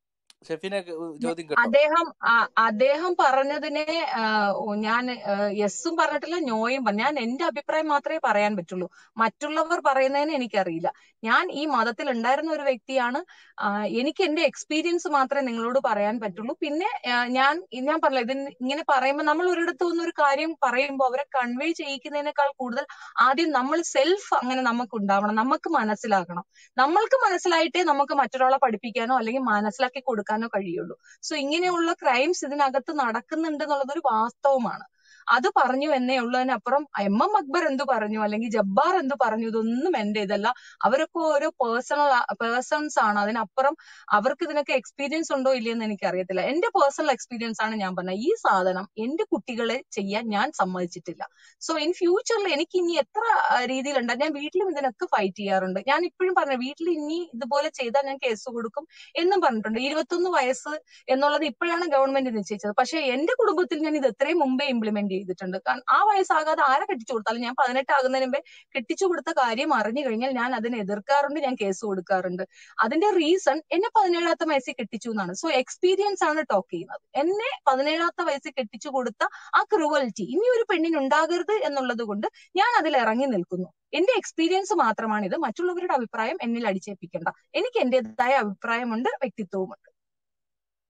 ഷെഫിനെ ക- ചോദ്യം കേട്ടോ അദ്ദേഹം ആ- അദ്ദേഹം പറഞ്ഞതിനെ ആ, ഓ, ഞാൻ യെസ്സും പറഞ്ഞിട്ടില്ല നോയും പറഞ്ഞു ഞാൻ എന്റെ അഭിപ്രായം മാത്രമേ പറയാൻ പറ്റുള്ളൂ മറ്റുള്ളവർ പറയുന്നതിന് എനിക്കറിയില്ല ഞാൻ ഈ മതത്തിൽ ഉണ്ടായിരുന്ന ഒരു വ്യക്തിയാണ് ആ, എനിക്ക് എന്റെ എക്സ്പീരിയൻസ് മാത്രമേ നിങ്ങളോട് പറയാൻ പറ്റുള്ളൂ പിന്നെ ആ, ഞാൻ ഞാൻ പറഞ്ഞില്ല ഇതിന് ഇങ്ങനെ പറയുമ്പോൾ നമ്മൾ ഒരിടത്ത് നിന്ന് ഒരു കാര്യം പറയുമ്പോൾ അവരെ കൺവേ ചെയ്യിക്കുന്നതിനേക്കാൾ കൂടുതൽ ആദ്യം നമ്മൾ സെൽഫ് അങ്ങനെ നമുക്ക് ഉണ്ടാവണം നമുക്ക് മനസ്സിലാക്കണം നമ്മൾക്ക് മനസ്സിലായിട്ടേ നമുക്ക് മറ്റൊരാളെ പഠിപ്പിക്കാനോ അല്ലെങ്കിൽ മനസ്സിലാക്കി കൊടുക്കാനോ കഴിയുള്ളൂ സോ ഇങ്ങനെയുള്ള ക്രൈംസ് ഇതിനകത്ത് നടക്കുന്നുണ്ട് എന്നുള്ളത് ഒരു വാസ്തവമാണ് അത് പറഞ്ഞു എന്നേ ഉള്ളതിനപ്പുറം എം എം അക്ബർ എന്ത് പറഞ്ഞു അല്ലെങ്കിൽ ജബ്ബാർ എന്ത് പറഞ്ഞു ഇതൊന്നും എന്റെ ഇതല്ല അവരൊക്കെ ഓരോ പേഴ്സണൽ പേഴ്സൺസ് ആണ് അതിനപ്പുറം അവർക്ക് ഇതിനൊക്കെ എക്സ്പീരിയൻസ് ഉണ്ടോ ഇല്ലയെന്ന് എനിക്ക് അറിയത്തില്ല എന്റെ പേഴ്സണൽ എക്സ്പീരിയൻസ് ആണ് ഞാൻ പറഞ്ഞത് ഈ സാധനം എന്റെ കുട്ടികളെ ചെയ്യാൻ ഞാൻ സമ്മതിച്ചിട്ടില്ല സോ ഇൻ ഫ്യൂച്ചറിൽ എനിക്ക് ഇനി എത്ര ആ, രീതിയിലുണ്ട് ഞാൻ വീട്ടിലും ഇതിനൊക്കെ ഫൈറ്റ് ചെയ്യാറുണ്ട് ഞാൻ ഇപ്പോഴും പറഞ്ഞു വീട്ടിൽ ഇനി ഇതുപോലെ ചെയ്താൽ ഞാൻ കേസ് കൊടുക്കും എന്നും പറഞ്ഞിട്ടുണ്ട് ഇരുപത്തൊന്ന് വയസ്സ് എന്നുള്ളത് ഇപ്പോഴാണ് ഗവൺമെന്റ് നിശ്ചയിച്ചത് പക്ഷെ എന്റെ കുടുംബത്തിൽ ഞാൻ ഇത് എത്രയും മുമ്പേ ഇംപ്ലിമെന്റ് ചെയ്തിട്ടുണ്ട് കാരണം ആ വയസ്സാകാതെ ആരെ കെട്ടിച്ചു കൊടുത്താലും ഞാൻ പതിനെട്ട് ആകുന്നതിന് മുമ്പേ കെട്ടിച്ചു കൊടുത്ത കാര്യം അറിഞ്ഞു കഴിഞ്ഞാൽ ഞാൻ അതിനെ എതിർക്കാറുണ്ട് ഞാൻ കേസ് കൊടുക്കാറുണ്ട് അതിന്റെ റീസൺ എന്നെ പതിനേഴാമത്തെ വയസ്സിൽ കെട്ടിച്ചു എന്നാണ് സോ എക്സ്പീരിയൻസ് ആണ് ടോക്ക് ചെയ്യുന്നത് എന്നെ പതിനേഴാമത്തെ വയസ്സിൽ കെട്ടിച്ചു കൊടുത്ത ആ ക്രൂവൽറ്റി ഇനി ഒരു പെണ്ണിന് ഉണ്ടാകരുത് എന്നുള്ളത് കൊണ്ട് ഞാൻ അതിൽ ഇറങ്ങി നിൽക്കുന്നു എന്റെ എക്സ്പീരിയൻസ് മാത്രമാണിത് മറ്റുള്ളവരുടെ അഭിപ്രായം എന്നിൽ അടിച്ചേൽപ്പിക്കേണ്ട എനിക്ക് എന്റേതായ അഭിപ്രായമുണ്ട് വ്യക്തിത്വവുമുണ്ട്